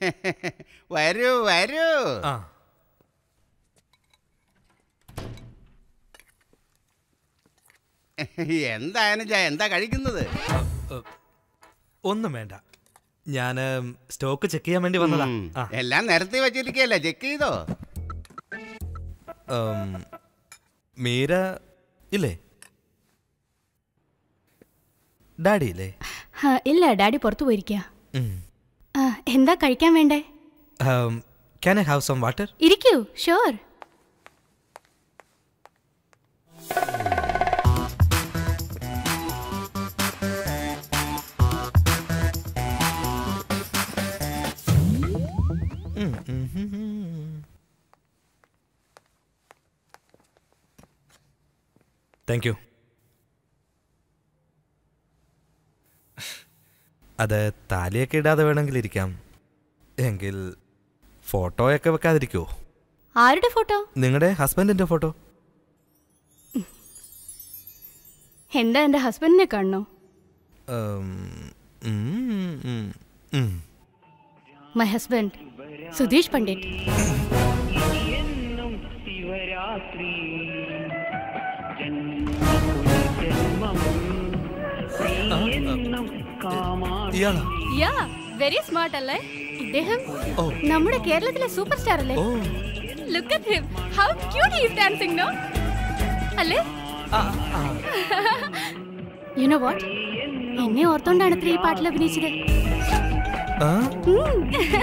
വരൂ വരൂ ആ എന്താ അനുജ എന്താ കഴിക്കുന്നത് ഒന്നും വേണ്ട ഞാൻ സ്റ്റോക്ക് ചെക്ക് ചെയ്യാൻ വേണ്ടി വന്നതാ ഉം, ആ എല്ലാം നിരത്തി വെച്ചിരിക്കല്ലേ ചെക്ക് ചെയ്തോ ഉം, മീര ഇല്ലേ ഡാഡി ഇല്ലേ ആ, ഇല്ല ഡാഡി പുറത്തു പോയിരിക്കുക എന്താ കഴിക്കാൻ വേണ്ടേ can I have some water ഇരിക്കൂ ഷുവർ താങ്ക് യു അത് താലിയൊക്കെ ഇടാതെ വേണമെങ്കിൽ ഇരിക്കാം എങ്കിൽ ഫോട്ടോയൊക്കെ വെക്കാതിരിക്കുമോ ആരുടെ ഫോട്ടോ നിങ്ങളുടെ ഹസ്ബൻഡിന്റെ ഫോട്ടോ എന്താ എന്റെ ഹസ്ബൻഡിനെ കാണണോ ഉം, ഉം, ഉം, ഉം. മൈ ഹസ്ബൻഡ് സുധീഷ് പണ്ഡിറ്റ് ഇയാളാ യാ വെരി സ്മാർട്ട് അല്ലേ ഇദ്ദേഹം ഓ. നമ്മുടെ കേരളത്തിലെ സൂപ്പർ സ്റ്റാർ അല്ലേ oh look at him how cute he is dancing no അല്ലേ യു നോ വാട്ട് എന്നെ ഓർത്തോണ്ടാണ് ഇത്ര ഈ പാട്ടിൽ അഭിനയിച്ചത് ആ ഉം.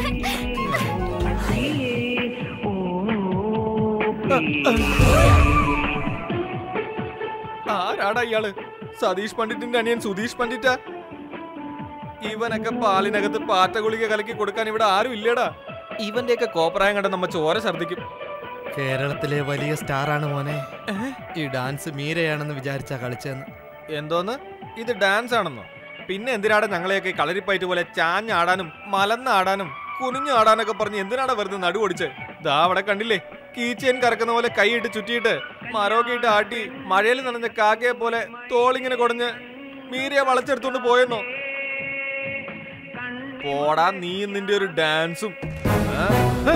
ആരാടാ ഇയാള് സതീഷ് പണ്ഡിറ്റിന്റെ അനിയൻ സുധീഷ് പണ്ഡിറ്റാ ഇവനൊക്കെ പാലിനകത്ത് പാറ്റ ഗുളിക കലക്കി കൊടുക്കാൻ ഇവിടെ ആരും ഇല്ലടാ ഇവന്റെയൊക്കെ കോപ്രായം കണ്ട നമ്മ ചോര ഛർദിക്കും കേരളത്തിലെ വലിയ സ്റ്റാറാണ് മോനെ ഈ ഡാൻസ് മീരയാണെന്ന് വിചാരിച്ചാ കളിച്ചെന്ന് എന്തോന്ന് ഇത് ഡാൻസ് ആണെന്നോ പിന്നെ എന്തിനാടാ ഞങ്ങളെയൊക്കെ കളരിപ്പയറ്റ് പോലെ ചാഞ്ഞാടാനും മലന്നാടാനും കുനിഞ്ഞു ആടാനൊക്കെ പറഞ്ഞ് എന്തിനാണ് വെറുതെ നടുവൊടിച്ച് ദാ അവിടെ കണ്ടില്ലേ കീച്ചേൻ കറക്കുന്ന പോലെ കൈയിട്ട് ചുറ്റിയിട്ട് മരമൊക്കെ ഇട്ട് ആട്ടി മഴയിൽ നനഞ്ഞ കാക്കയെ പോലെ തോളിങ്ങനെ കൊടഞ്ഞ് മീരയെ വളച്ചെടുത്തോണ്ട് പോയെന്നോ പോടാ നീ നിന്റെ ഒരു ഡാൻസും ആ? ഹ്.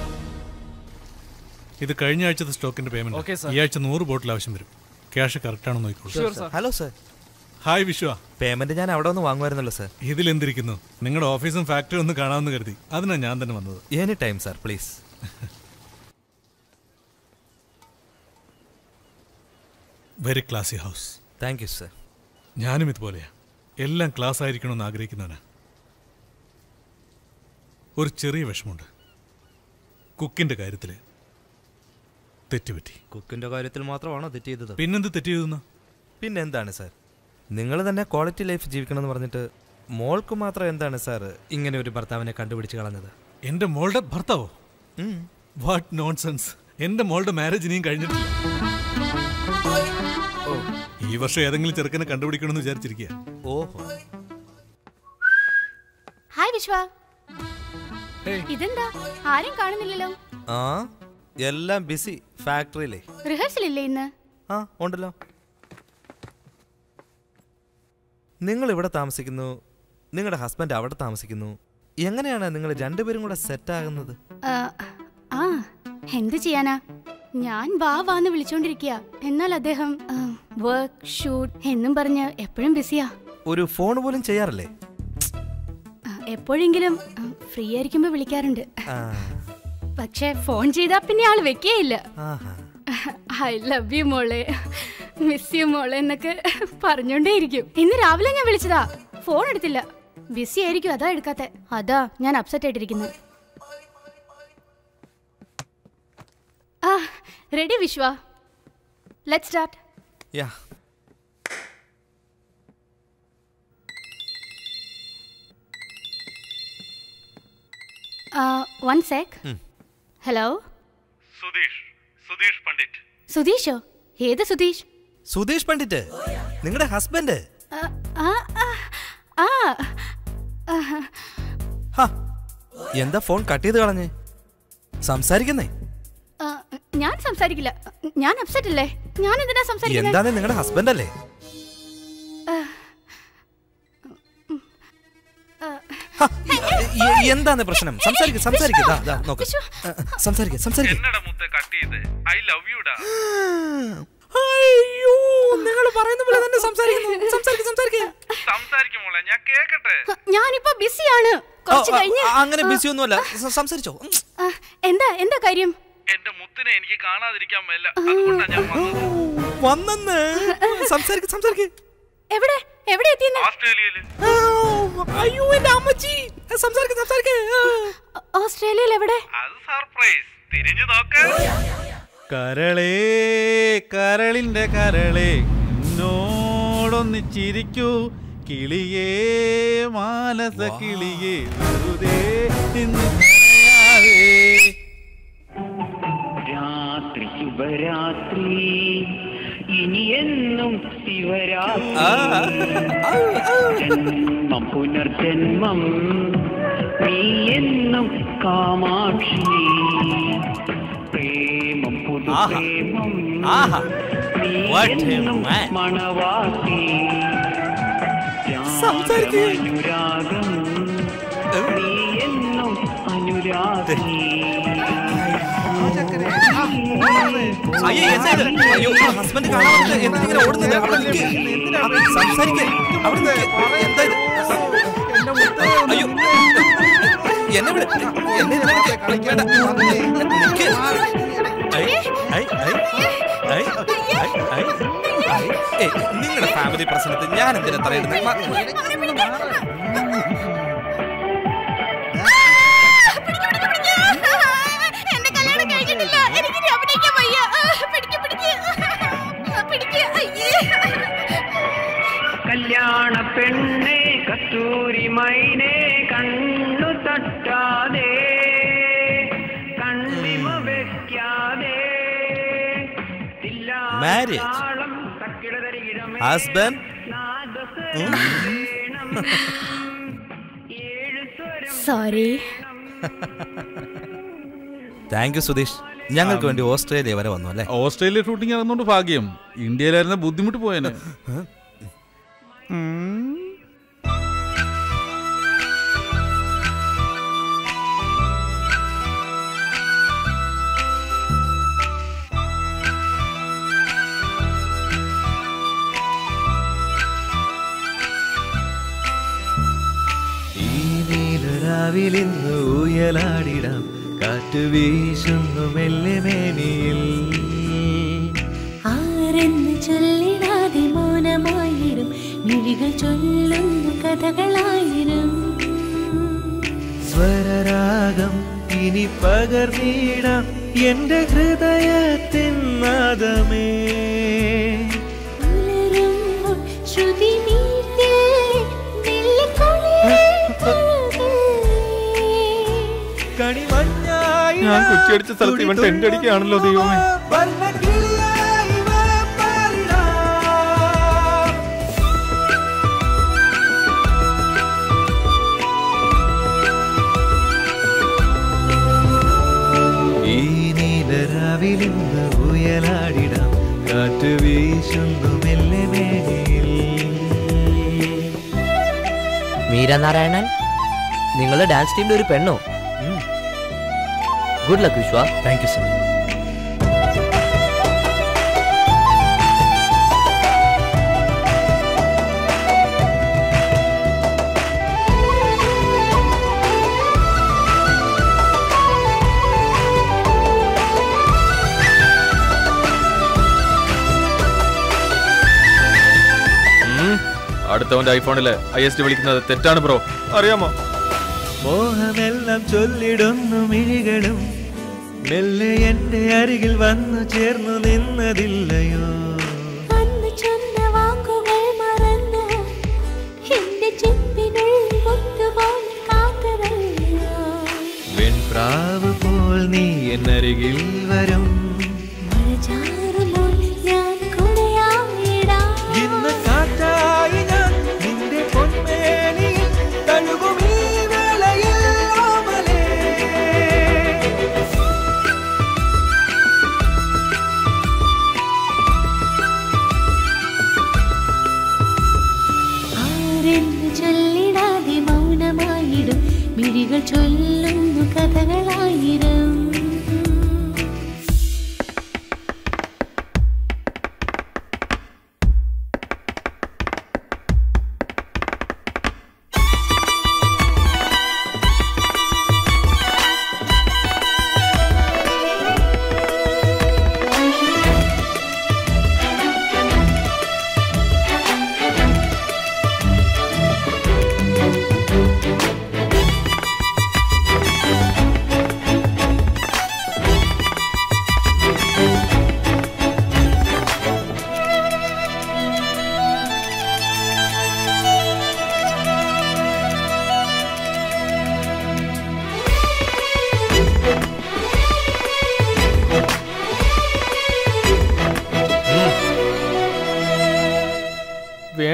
ഇത് കഴിഞ്ഞ ആഴ്ചത്തെ സ്റ്റോക്കിന്റെ Okay, പേയ്മെന്റ് sir. ഈ ആഴ്ച നൂറ് ബോട്ടിൽ ആവശ്യം വരും ക്യാഷ് കറക്റ്റ് ആണെന്ന് നോക്കിക്കോളൂ hello sir hi Vishwa payment ഞാൻ അവിടെ ഒന്ന് വാങ്ങുമായിരുന്നല്ലോ സർ ഇതിലെന്തിരിക്കുന്നു നിങ്ങളുടെ ഓഫീസും ഫാക്ടറിയും ഒന്ന് കാണാമെന്ന് കരുതി അതിനാ ഞാൻ തന്നെ വന്നത് any time sir please very classy house thank you sir ഞാനും ഇതുപോലെയാ എല്ലാം ക്ലാസ് ആയിരിക്കണമെന്ന് ആഗ്രഹിക്കുന്നവനാ ഒരു ചെറിയ വിഷമമുണ്ട് കുക്കിന്റെ കാര്യത്തില് തെറ്റുപറ്റി കുക്കിന്റെ കാര്യത്തിൽ മാത്രമാണോ തെറ്റ് ചെയ്തത് പിന്നെന്ത് തെറ്റ് ചെയ്തെന്ന് പിന്നെ എന്താണ് സാർ നിങ്ങൾ തന്നെ ക്വാളിറ്റി ലൈഫ് ജീവിക്കണം എന്ന് പറഞ്ഞിട്ട് മോൾക്ക് മാത്രം എന്താണ് സാർ ഇങ്ങനെ ഒരു ഭർത്താവിനെ കണ്ടുപിടിച്ച് കളഞ്ഞത് എന്റെ മോളുടെ ഭർത്താവോ ഉം. വാട്ട് നോൺസെൻസ് എന്റെ മോളുടെ മാരേജ് ഇനിയും കഴിഞ്ഞിട്ടില്ല ഈ വർഷം ഏതെങ്കിലും ചെറുക്കനെ കണ്ടുപിടിക്കണമെന്ന് വിചാരിച്ചിരിക്കുക ഓഹോ ഹായ് വിശ്വ Hey. ഇതെന്താ ആരും കാണുന്നില്ലല്ലോ ആ എല്ലാം ബിസി ഫാക്ടറിയിലെ റിഹേഴ്സൽ ഇല്ലേ ഇന്ന് ആ ഉണ്ടല്ലോ നിങ്ങൾ ഇവിടെ താമസിക്കുന്നു നിങ്ങളുടെ ഹസ്ബൻഡ് അവിടെ താമസിക്കുന്നു എങ്ങനെയാണ് നിങ്ങൾ രണ്ടുപേരും കൂടെ സെറ്റ് ആകുന്നത് ആ, ആ എന്ത് ചെയ്യാനാ ഞാൻ വാ വാന്ന് വിളിച്ചോണ്ടിരിക്കുക എന്നാൽ അദ്ദേഹം വർക്ക് ഷൂട്ട് എന്നും പറഞ്ഞ് എപ്പോഴും ബിസിയാ ഒരു ഫോൺ പോലും ചെയ്യാറില്ലേ ആ, എപ്പോഴെങ്കിലും ഫ്രീ ആയിരിക്കുമ്പോ വിളിക്കാറുണ്ട് ആ, പക്ഷെ ഫോൺ ചെയ്താ പിന്നെ ആള് വെക്കേയില്ല ആഹാ. ഐ ലവ് യു മോളെ മിസ് യു മോളെ എന്നൊക്കെ പറഞ്ഞോണ്ടേയിരിക്കും ഇന്ന് രാവിലെ ഞാൻ വിളിച്ചതാ ഫോൺ എടുത്തില്ല ബിസി ആയിരിക്കും അതാ എടുക്കാത്തെ അതാ ഞാൻ അപ്സെറ്റ് ആയിട്ടിരിക്കുന്നത് ആ ready Vishwa let start yeah one sec ഉം. ഹലോ സുധീഷ് സുധീഷ് പണ്ഡിറ്റ് സുധീഷോ ഏത് സുധീഷ് സുധീഷ് പണ്ഡിറ്റ് നിങ്ങളുടെ ഹസ്ബൻഡ് ആ, ആ, ആ, ആ ആ, ഹാ എന്താ ഫോൺ കട്ട് ചെയ്ത് കളഞ്ഞ് സംസാരിക്കുന്നേ ആ, ഞാൻ സംസാരിക്കില്ല ഞാൻ അപ്സെറ്റ് അല്ലേ ഞാൻ എന്തിനാ സംസാരിക്കുന്നത് എന്താണ് നിങ്ങളുടെ ഹസ്ബൻഡ് അല്ലേ ആ, ഹ, എ- എന്താണ് പ്രശ്നം സംസാരിക്ക സംസാരിക്ക ദാ, ദാ, നോക്ക് സംസാരിക്ക സംസാരിക്ക എന്നടാ മുത്ത കട്ട് ചെയ്ത് ഐ ലവ് യുടാ അയ്യോ നിങ്ങൾ പറയുന്ന പോലെ തന്നെ സംസാരിക്കുന്നു സംസാരിക്ക സംസാരിക്ക സംസാരിക്കും മോളെ ഞാൻ കേക്കട്ടെ ഞാനിപ്പോ ബിസിയാണ് കുറച്ച് കഴിഞ്ഞ് അങ്ങനെ ബിസി ഒന്നുമല്ല സ- സംസാരിച്ചോ ഉം. ആ, എന്താ എന്താ കാര്യം എന്റെ മുത്തിനെ എനിക്ക് കാണാതിരിക്കാൻ മേല അതുകൊണ്ടാ ഞാൻ വന്നത് വന്നെന്ന് സംസാരിക്ക സംസാരിക്ക എവിടെ എവിടെ എത്തിയെന്ന് ഓസ്ട്രേലിയയില് അയ്യോ എന്റെ അമ്മച്ചി സംസാരിക്ക സംസാരിക്ക ഓ- ഓസ്ട്രേലിയയിൽ എവിടെ അത് സർപ്രൈസ് തിരിഞ്ഞു നോക്ക് കരളേ കരളിന്റെ കരളേ എന്നോടൊന്ന് ചിരിക്കൂ കിളിയേ മാനസ കിളിയേ വെറുതെ ഇന്ന് കരയാതെ. രാത്രി ശുഭരാത്രി ഇനി എന്നും ശിവരാത്രി ജന്മം പുനർജന്മം നീ എന്നും കാമാക്ഷി പ്രേമം പുതുപ്രേമം ആഹാ. നീ What a എന്നും man. മണവാട്ടി സംസാരിക്ക്. അനുരാഗം നീ എന്നും അനുരാഗി അയ്യോ എന്താ ഇത്? അയ്യോ ഹസ്ബൻഡ് കാണാൻ വന്നിട്ട് എന്തിനാ ഇങ്ങനെ ഓടുന്നത് അവിടെ നിൽക്ക്. ആ, സംസാരിക്ക് അവിടെ നിൽക്ക്. എന്താ ഇത്? അയ്യോ എന്നെ വിട് എന്നെ ഇതിനെ വിളിക്ക്. വേണ്ട. നിൽക്ക്. I, I, I, I, I, I, I. ഏയ്, നിങ്ങളുടെ ഫാമിലി പ്രശ്നത്തിൽ ഞാൻ എന്തിനാ തറയിടുന്നത് മ- എന്റെ കല്യാണം കഴിഞ്ഞിട്ടില്ല എനിക്ക് അഭിനയിക്കാൻ വയ്യ പിടിക്ക് പിടിക്ക് പിടിക്ക് അയ്യേ കല്യാണ പെണ്ണെ കസ്തൂരി മൈനെ കണ്ണു തട്ടാതെ കണ്ണിമ വെക്കാതെ Marriage. Husband sorry thank you Sudheesh ഞങ്ങൾക്ക് വേണ്ടി ഓസ്ട്രേലിയ വരെ വന്നു അല്ലേ ഓസ്ട്രേലിയ ഷൂട്ടിംഗ് നടന്നുകൊണ്ട് ഭാഗ്യം ഇന്ത്യയിലായിരുന്ന ബുദ്ധിമുട്ട് പോയേനെ ഈ നീലരാവിലിന്ന് ഊയലാടിടാം കാറ്റ് വീശുന്നു മെല്ലെ മേനിയിൽ ആരെന്ന് ചൊല്ലിടാതെ മൗനമായിരും മിഴികൾ ചൊല്ലുന്നു കഥകളായിരും സ്വരരാഗം ഇനി പകർന്നിടാം എന്റെ ഹൃദയത്തിൻ നാദമേ പുലരുമ്പോൾ ശ്രുതി മീട്ടില്ലേ, മെല്ലെ കുളിരേ കണിമഞ്ഞായി ഞാൻ കുറ്റിയടിച്ച സ്ഥലത്ത് ഇവൻ ടെന്റ് അടിക്കുകയാണല്ലോ ദൈവമേ വർണ്ണക്കിളിയായി വാ പാരിടാം. ഈ നീലരാവിലിന്ന് ഉയലാടിടാം കാറ്റ് വീശുന്നു മെല്ലെ മേനിയിൽ മീരനാരായണൻ നിങ്ങൾ ഡാൻസ് ടീമിലെ ഒരു പെണ്ണോ good luck Vishwa thank you sir അടുത്തവന്റെ ഐഫോണില് ഐ എസ് ഡി വിളിക്കുന്നത് തെറ്റാണ് ബ്രോ അറിയാമോ മോഹമെല്ലാം ചൊല്ലിടുന്നു മിഴികളും മെല്ലെ എന്റെ അരികിൽ വന്നു ചേർന്നു നിന്നതില്ലയോ അന്ന് ചൊന്ന വാക്കുകൾ മറന്നു എന്റെ ചെപ്പിനുള്ളിൽ മുത്തുപോലെ കാത്തതല്ലോ വെൺപ്രാവ് പോൽ നീ എന്നരികിൽ വരും മഴ ചാറുമ്പോൾ ഞാൻ കുടയായിടാം ഇന്ന് കാറ്റായി ഞാൻ നിന്റെ പൊന്മേനിയിൽ തഴുകും ഈ വേളയിൽ ഓമലേ ആരെന്ന് ചൊല്ലിടാതെ മൗനമായിടും മിഴികൾ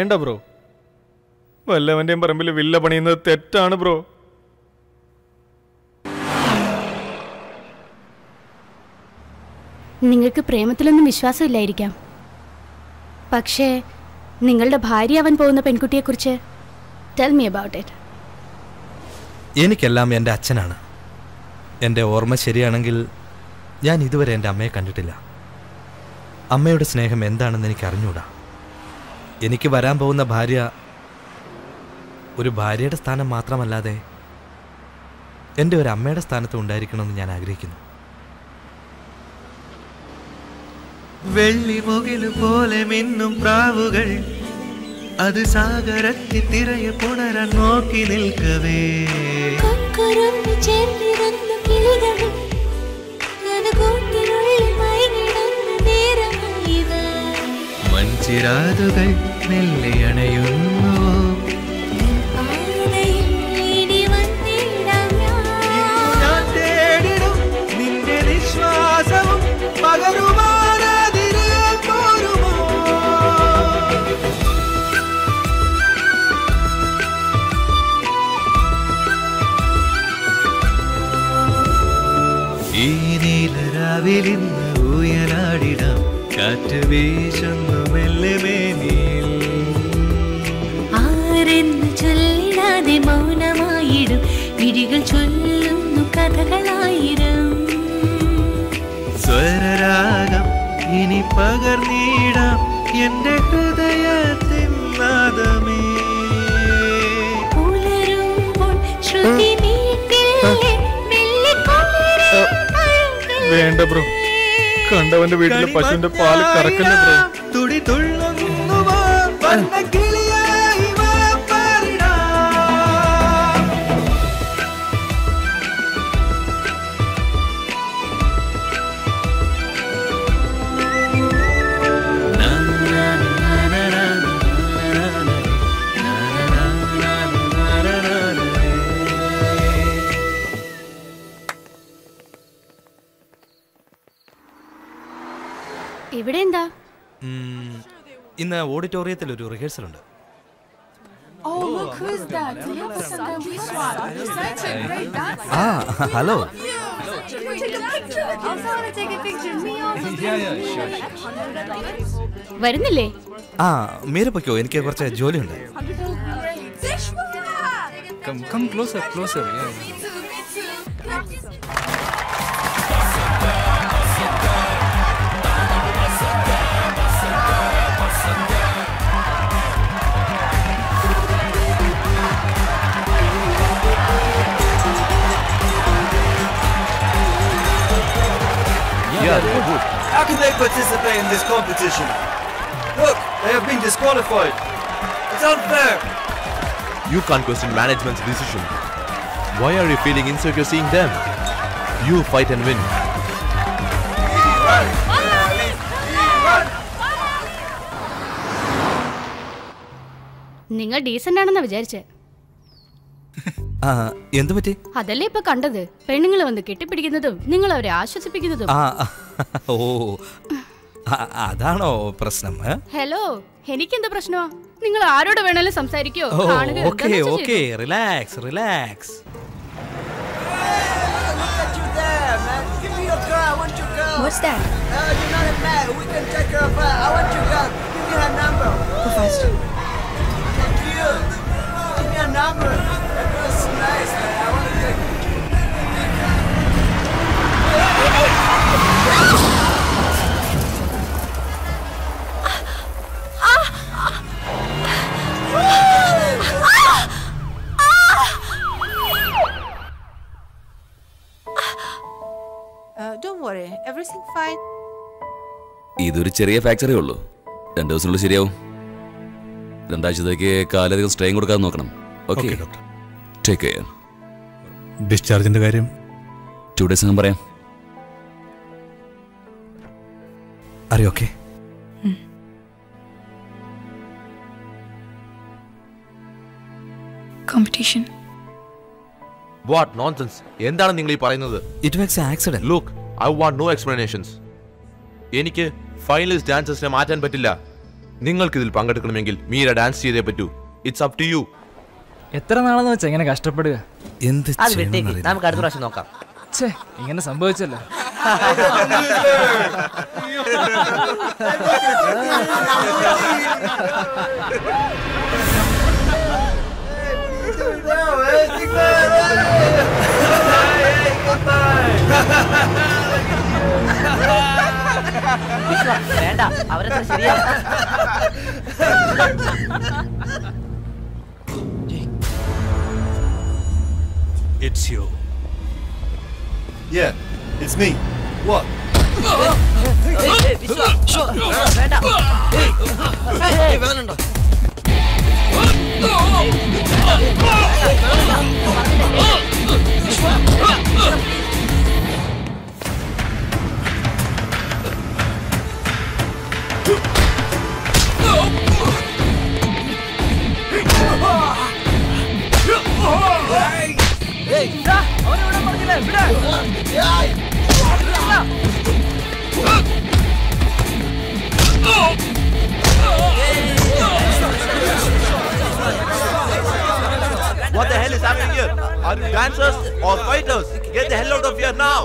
വേണ്ട ബ്രോ വല്ലവന്റെയും പറമ്പിൽ വില്ല പണിയുന്നത് തെറ്റാണ് ബ്രോ നിങ്ങൾക്ക് പ്രേമത്തിലൊന്നും വിശ്വാസമില്ലായിരിക്കാം പക്ഷേ നിങ്ങളുടെ ഭാര്യ അവൻ പോകുന്ന പെൺകുട്ടിയെക്കുറിച്ച് ടെൽ മീ അബൌട്ട് ഇറ്റ് എനിക്കെല്ലാം എൻ്റെ അച്ഛനാണ് എൻ്റെ ഓർമ്മ ശരിയാണെങ്കിൽ ഞാൻ ഇതുവരെ എൻ്റെ അമ്മയെ കണ്ടിട്ടില്ല അമ്മയുടെ സ്നേഹം എന്താണെന്ന് എനിക്ക് അറിഞ്ഞൂടാ എനിക്ക് വരാൻ പോകുന്ന ഭാര്യ ഒരു ഭാര്യയുടെ സ്ഥാനം മാത്രമല്ലാതെ എൻ്റെ ഒരു അമ്മയുടെ സ്ഥാനത്ത് ഉണ്ടായിരിക്കണമെന്ന് ഞാൻ ആഗ്രഹിക്കുന്നു വെള്ളിമുകില് പോലെ മിന്നും പ്രാവുകൾ അത് സാഗരത്തിൽ തിരയെ പുണരാൻ നോക്കി നിൽക്കവേ കൊക്കുറുമ്പി ചേർന്നിരുന്ന കിളികളും നനകൂട്ടിനുള്ളിൽ മയങ്ങിടുന്ന നേരമായിത് മൺചിരാതുകൾ മെല്ലെ അണയുന്നുവോ പാതയിൽ ഇനി വന്നിടാം ഞാൻ തേടിടും നിന്റെ നിശ്വാസവും പകരുമാനാതിരെ പോരുമോ ഈ നീലരാവിലിന്ന് ഊയലാടിടാം കാറ്റ് വീശുന്നു മെല്ലെ മേനിയിൽ ആരെന്ന് ചൊല്ലിടാതെ മൗനമായിടും വിഴികൾ ചൊല്ലുന്നു കഥകളായിരം സ്വരരാഗം ഇനി പകർന്നിടാം എന്റെ ഹൃദയത്തിൻ നാദമേ പുലരുമ്പോൾ ശ്രുതി നീട്ടില്ലേ മെല്ലെ കുളിരിൽ വേണ്ട ബ്രോ കണ്ടവന്റെ വീട്ടിലെ പശുവിന്റെ പാല് കറക്കല്ലേ ബ്രോ തുടി തുള്ളുന്നുവോ വന്ന കിളിയായി വാ പാരിടാം ഇവിടെ എന്താ ഉം, ഇന്ന് ഓഡിറ്റോറിയത്തിൽ ഒരു റിഹേഴ്സൽ ഉണ്ട് Oh, look, who's that? Diego Sandamwiswat. He's such a great dancer. ആ hello Take a picture. Also want to take a picture. Me also. വരുന്നില്ലേ ആ മീര പൊയ്ക്കോ എനിക്ക് കുറച്ച് ജോലിയുണ്ട് Come, come closer, closer. Yeah. Yeah, they're good. How can they participate in this competition? Look, they have been disqualified. It's unfair. You can't question management's decision. Why are you feeling insecure seeing them? You fight and win. നിങ്ങൾ decent ആണെന്നാ വിചാരിച്ചേ ആ എന്തു പറ്റി അതല്ലേ ഇപ്പൊ കണ്ടത് പെണ്ണുങ്ങൾ വന്ന് കെട്ടിപ്പിടിക്കുന്നതും നിങ്ങൾ അവരെ ആശ്വസിപ്പിക്കുന്നതും ആ ഓ ആ, അതാണോ പ്രശ്നം ഏ? ഹലോ എനിക്കെന്താ പ്രശ്നമാ നിങ്ങൾ ആരോട് വേണേലും സംസാരിക്കോ ഓ കാണുക ഓക്കെ എന്താന്ന് വെച്ചാ ഓക്കെ ചെയ്തോ. Relax relax Give me your girl. I want your girl. What's that? Uh, you're not a man. We can take care of her. I want your girl. Give me her number. Go faster. Thank you. Give me her number. That girl's nice, man. I want to take Uh, don't worry. Everything fine. ഇതൊരു ചെറിയ ഫ്രാക്ചറേ ഉള്ളൂ രണ്ടു ദിവസത്തിനുള്ളിൽ ശരിയാവും രണ്ടാഴ്ചത്തേക്ക് കാലധികം strain കൊടുക്കാതെ നോക്കണം okay take care ഡിസ്ചാർജിന്റെ കാര്യം two days ഞാൻ പറയാം അറിയോ ഓക്കെ Competition. വാട്ട് നോൺസെൻസ് എന്താണ് നിങ്ങൾ ഈ പറയുന്നത് it was accident look I want no explanations എനിക്ക് ഫൈനലിസ്റ്റ് ഡാൻസേഴ്സിനെ മാറ്റാൻ പറ്റില്ല നിങ്ങൾക്ക് ഇതിൽ പങ്കെടുക്കണമെങ്കിൽ മീര ഡാൻസ് ചെയ്തേ പറ്റൂ ഇറ്റ്സ് അപ് ടു യു എത്ര നാളെന്ന് വെച്ചാ ഇങ്ങനെ കഷ്ടപ്പെടുക എന്ത് അത് വിട്ടേക്ക് നമുക്ക് അടുത്ത പ്രാവശ്യം നോക്കാം ഛേ ഇങ്ങനെ സംഭവിച്ചല്ലോ വിശ്വ വേണ്ട അവരത്ര ശരിയാ It's you. Yeah, it's me. What? What the hell is happening here? Are you dancers or fighters? Get the hell out of here now!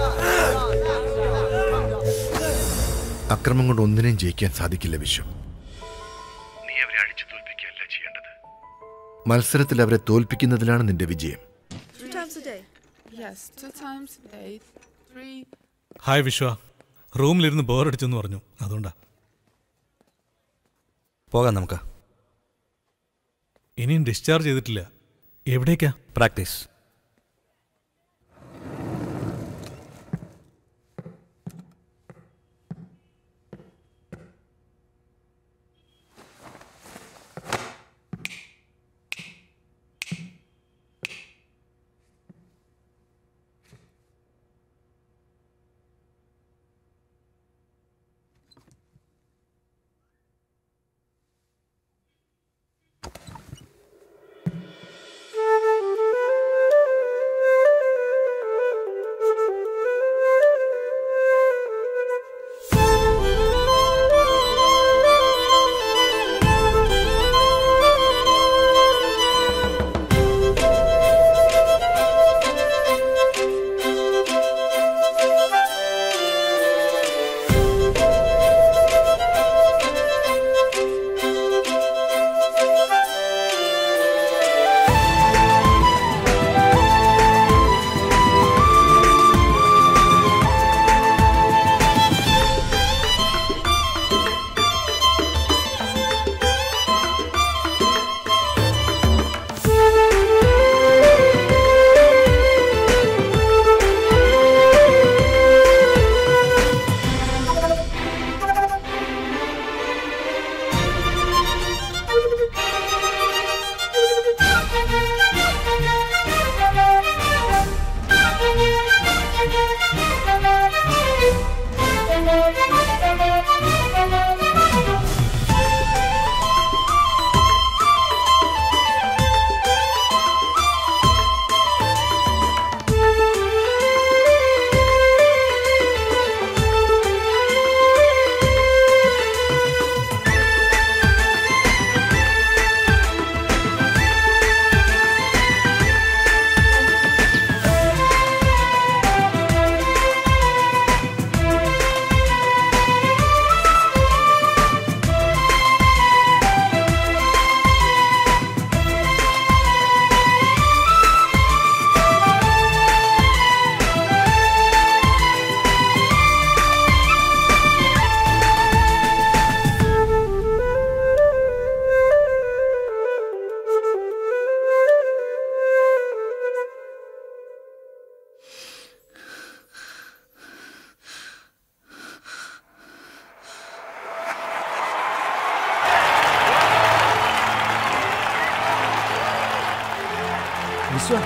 അക്രമം കൊണ്ട് ഒന്നിനെയും ജയിക്കാൻ സാധിക്കില്ല വിശ്വം നീ അവരെ അടിച്ചു തോൽപ്പിക്കുകയല്ല ചെയ്യേണ്ടത് മത്സരത്തിൽ അവരെ തോൽപ്പിക്കുന്നതിലാണ് നിന്റെ വിജയം Three times a day. Yes, two times a day. Three. Hi Vishwa റൂമിലിരുന്ന് ബോറടിച്ചെന്ന് പറഞ്ഞു അതുകൊണ്ടാ പോകാം നമുക്ക് ഇനിയും ഡിസ്ചാർജ് ചെയ്തിട്ടില്ല എവിടേക്കാ practice Vishwa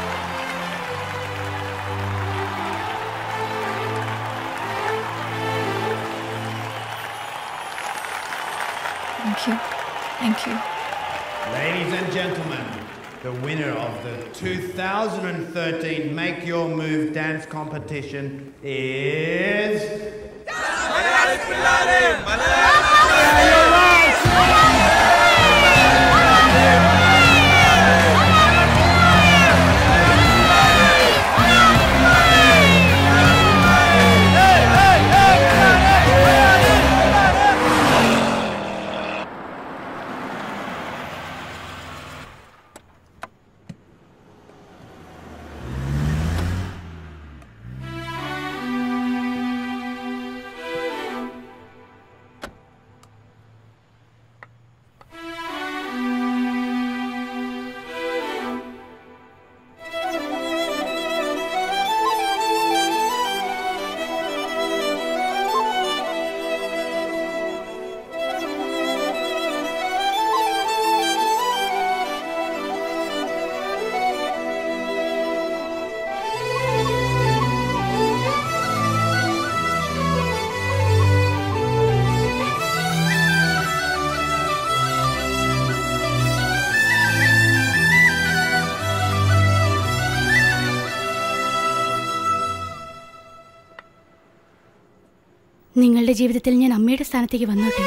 Thank you. Thank you. Ladies and gentlemen, the winner of the 2013 Make Your Move dance competition is. You're right. നിങ്ങളുടെ ജീവിതത്തിൽ ഞാൻ അമ്മയുടെ സ്ഥാനത്തേക്ക് വന്നോട്ടെ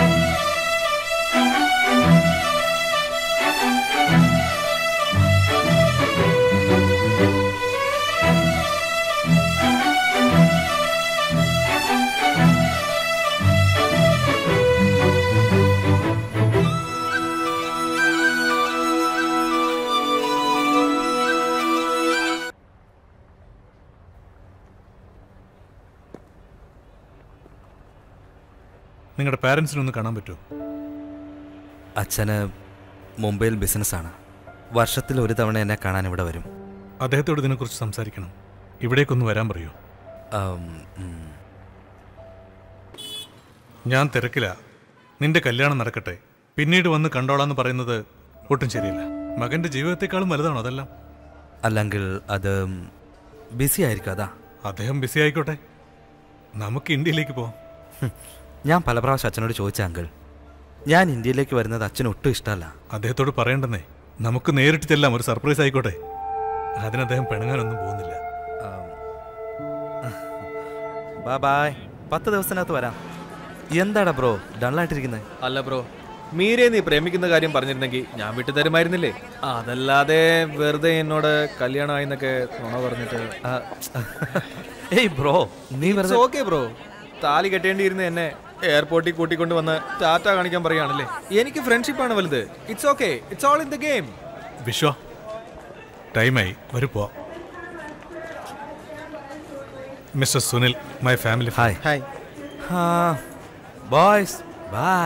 നിങ്ങളുടെ പാരൻസിനൊന്ന് കാണാൻ പറ്റുമോ അച്ഛന് മുംബൈയിൽ ബിസിനസ്സാണ് വർഷത്തിൽ ഒരു തവണ എന്നെ കാണാൻ ഇവിടെ വരും അദ്ദേഹത്തോട് ഇതിനെക്കുറിച്ച് സംസാരിക്കണം ഇവിടേക്കൊന്ന് വരാൻ പറയൂ ആം, ഉം. ഞാൻ തിരക്കില്ല നിന്റെ കല്യാണം നടക്കട്ടെ പിന്നീട് വന്ന് കണ്ടോളാന്ന് പറയുന്നത് ഒട്ടും ശരിയല്ല മകന്റെ ജീവിതത്തെക്കാളും വലുതാണോ അതെല്ലാം അല്ലെങ്കിൽ അത് ബിസി ആയിരിക്കും അതാ അദ്ദേഹം ബിസി ആയിക്കോട്ടെ നമുക്ക് ഇന്ത്യയിലേക്ക് പോവാം ഹും. ഞാൻ പല പ്രാവശ്യം അച്ഛനോട് ചോദിച്ച അങ്കിൾ ഞാൻ ഇന്ത്യയിലേക്ക് വരുന്നത് അച്ഛന് ഒട്ടും ഇഷ്ടമല്ല അദ്ദേഹത്തോട് പറയണ്ടെന്നേ നമുക്ക് നേരിട്ട് ചെല്ലാം ഒരു സർപ്രൈസ് ആയിക്കോട്ടെ അതിന് അദ്ദേഹം പിണങ്ങാനൊന്നും പോകുന്നില്ല ബാ ബായ് പത്ത് ദിവസത്തിനകത്ത് വരാം എന്താടാ ബ്രോ ഡള്ളായിട്ടിരിക്കുന്നത് അല്ല ബ്രോ മീരെ നീ പ്രേമിക്കുന്ന കാര്യം പറഞ്ഞിരുന്നെങ്കിൽ ഞാൻ വിട്ടു തരുമായിരുന്നില്ലേ അതല്ലാതെ വെറുതെ എന്നോട് കല്യാണമായി എന്നൊക്കെ നുണ പറഞ്ഞിട്ട് ഏയ് ബ്രോ നീ വെറുതെ ഓക്കെ ബ്രോ താലി കെട്ടേണ്ടിയിരുന്ന എന്നെ എയർപോർട്ടിൽ കൂട്ടിക്കൊണ്ട് വന്ന് ടാറ്റ കാണിക്കാൻ പറയുകയാണല്ലേ എനിക്ക് ഫ്രണ്ട്ഷിപ്പ് ആണ് വലുത് it's okay it's all in the game Vishwa ടൈമായി വരു പോവാം mister Sunil my family hi hi boys bye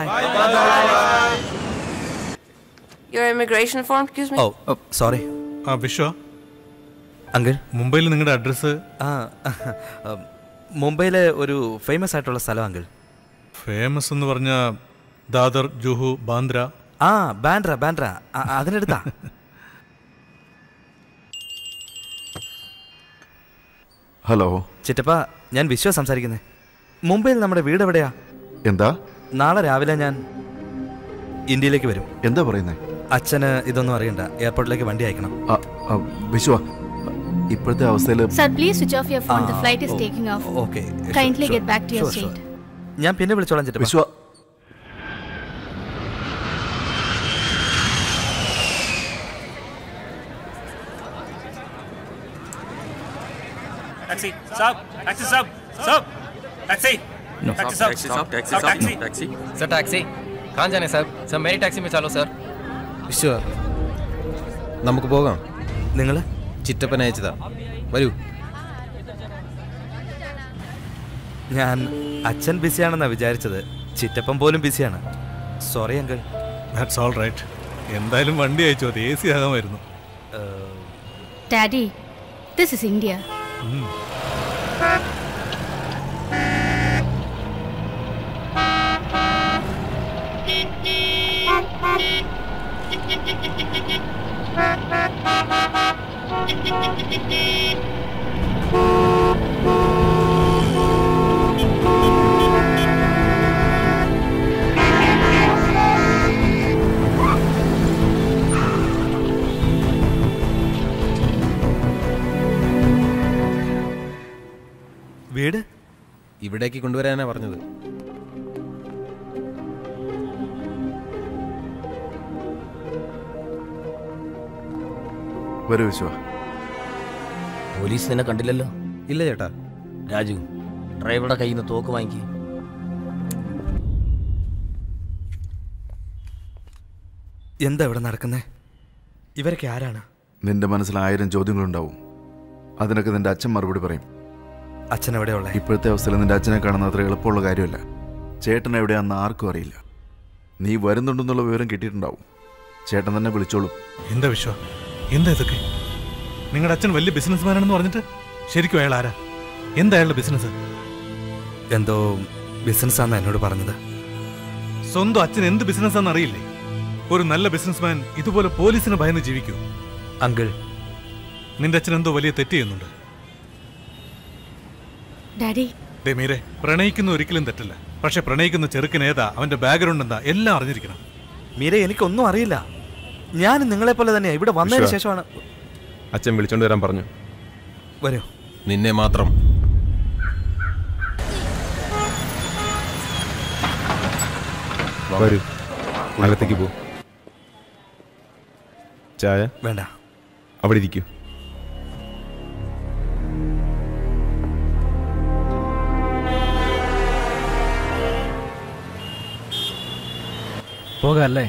Your immigration form, excuse me? Oh sorry ആ വിശ്വ അങ്കിൾ മുംബൈയിൽ നിങ്ങളുടെ അഡ്രസ്സ് ആ മുംബൈയിലെ ഒരു ഫേമസ് ആയിട്ടുള്ള സ്ഥലം അങ്കിൾ ഫേമസ് എന്ന് പറഞ്ഞ ദാദർ ജുഹു ബാന്ദ്ര ആ ബാൻഡ്ര ബാൻഡ്ര ആ, അതിനടുത്താ ഹലോ ചിറ്റപ്പ ഞാൻ വിശ്വ സംസാരിക്കുന്നത് മുംബൈയിൽ നമ്മുടെ വീട് എവിടെയാ എന്താ നാളെ രാവിലെ ഞാൻ ഇന്ത്യയിലേക്ക് വരും എന്താ പറയുന്നേ അച്ഛന് ഇതൊന്നും അറിയണ്ട എയർപോർട്ടിലേക്ക് വണ്ടി അയക്കണം വിശ്വ ഇപ്പോഴത്തെ അവസ്ഥയിൽ Sir, please switch off your phone. The uh, flight is oh, taking off. Okay Kindly get back to your seat. ഞാൻ പിന്നെ വിളിച്ചോളാം ചിറ്റപ്പ വിശ്വ टैक्सी साहब टैक्सी साहब साहब टैक्सी टैक्सी साहब साहब टैक्सी सर टैक्सी कहाँ जाने सर सर मेरी टैक्सी में चलो सर വിശ്വ നമുക്ക് പോകാം നിങ്ങൾ ചിറ്റപ്പൻ അയച്ചതാ വരൂ ഞാൻ അച്ഛൻ ബിസിയാണെന്നാ വിചാരിച്ചത് ചിറ്റപ്പൻ പോലും ബിസിയാണ് sorry uncle that's all right എന്തായാലും വണ്ടി അയച്ചു അത് എ സി ആകാമായിരുന്നു Daddy, this is India. വീട് ഇവിടേക്ക് കൊണ്ടുവരാനാ പറഞ്ഞത് വരൂ വിശ്വ പോലീസ് നിന്നെ കണ്ടില്ലല്ലോ ഇല്ല ചേട്ടാ രാജു ഡ്രൈവറുടെ കയ്യിൽ നിന്ന് തോക്ക് വാങ്ങിക്കി എന്താ ഇവിടെ നടക്കുന്നേ ഇവരൊക്കെ ആരാണ് നിന്റെ മനസ്സിൽ ആയിരം ചോദ്യങ്ങളുണ്ടാവും അതിനൊക്കെ നിന്റെ അച്ഛൻ മറുപടി പറയും അച്ഛൻ എവിടെയുള്ള ഇപ്പോഴത്തെ അവസ്ഥയിൽ നിന്റെ അച്ഛനെ കാണുന്ന അത്ര എളുപ്പമുള്ള കാര്യമല്ല ചേട്ടൻ എവിടെയാണെന്ന് ആർക്കും അറിയില്ല നീ വരുന്നുണ്ടെന്നുള്ള വിവരം കിട്ടിയിട്ടുണ്ടാവും ചേട്ടൻ തന്നെ വിളിച്ചോളും എന്താ വിശ്വ എന്താ ഇതൊക്കെ നിങ്ങളുടെ അച്ഛൻ വലിയ ബിസിനസ്മാനാണെന്ന് പറഞ്ഞിട്ട് ശരിക്കും അയാൾ ആരാ എന്താ അയാളുടെ ബിസിനസ് എന്തോ ബിസിനസ്സാന്ന് എന്നോട് പറഞ്ഞത് സ്വന്തം അച്ഛൻ എന്ത് ബിസിനസ്സാന്ന് അറിയില്ലേ ഒരു നല്ല ബിസിനസ്മാൻ ഇതുപോലെ പോലീസിന് ഭയന്ന് ജീവിക്കൂ അങ്കിൾ നിന്റെ അച്ഛൻ എന്തോ വലിയ തെറ്റ് ചെയ്യുന്നുണ്ട് ഡാഡി ദേ മീരെ പ്രണയിക്കുന്ന ഒരിക്കലും തെറ്റല്ല പക്ഷെ പ്രണയിക്കുന്ന ചെറുക്കൻ ഏതാ അവന്റെ ബാക്ക്ഗ്രൗണ്ട് എന്താ എല്ലാം അറിഞ്ഞിരിക്കണം മീര എനിക്കൊന്നും അറിയില്ല ഞാൻ നിങ്ങളെ പോലെ തന്നെയാ ഇവിടെ വന്നതിന് വിശ്വ. ശേഷമാണ് അച്ഛൻ വിളിച്ചോണ്ട് വരാൻ പറഞ്ഞു വരൂ നിന്നെ മാത്രം വരൂ അകത്തേക്ക് പോ ചായ വേണ്ട അവിടെ ഇരിക്കൂ പോകാല്ലേ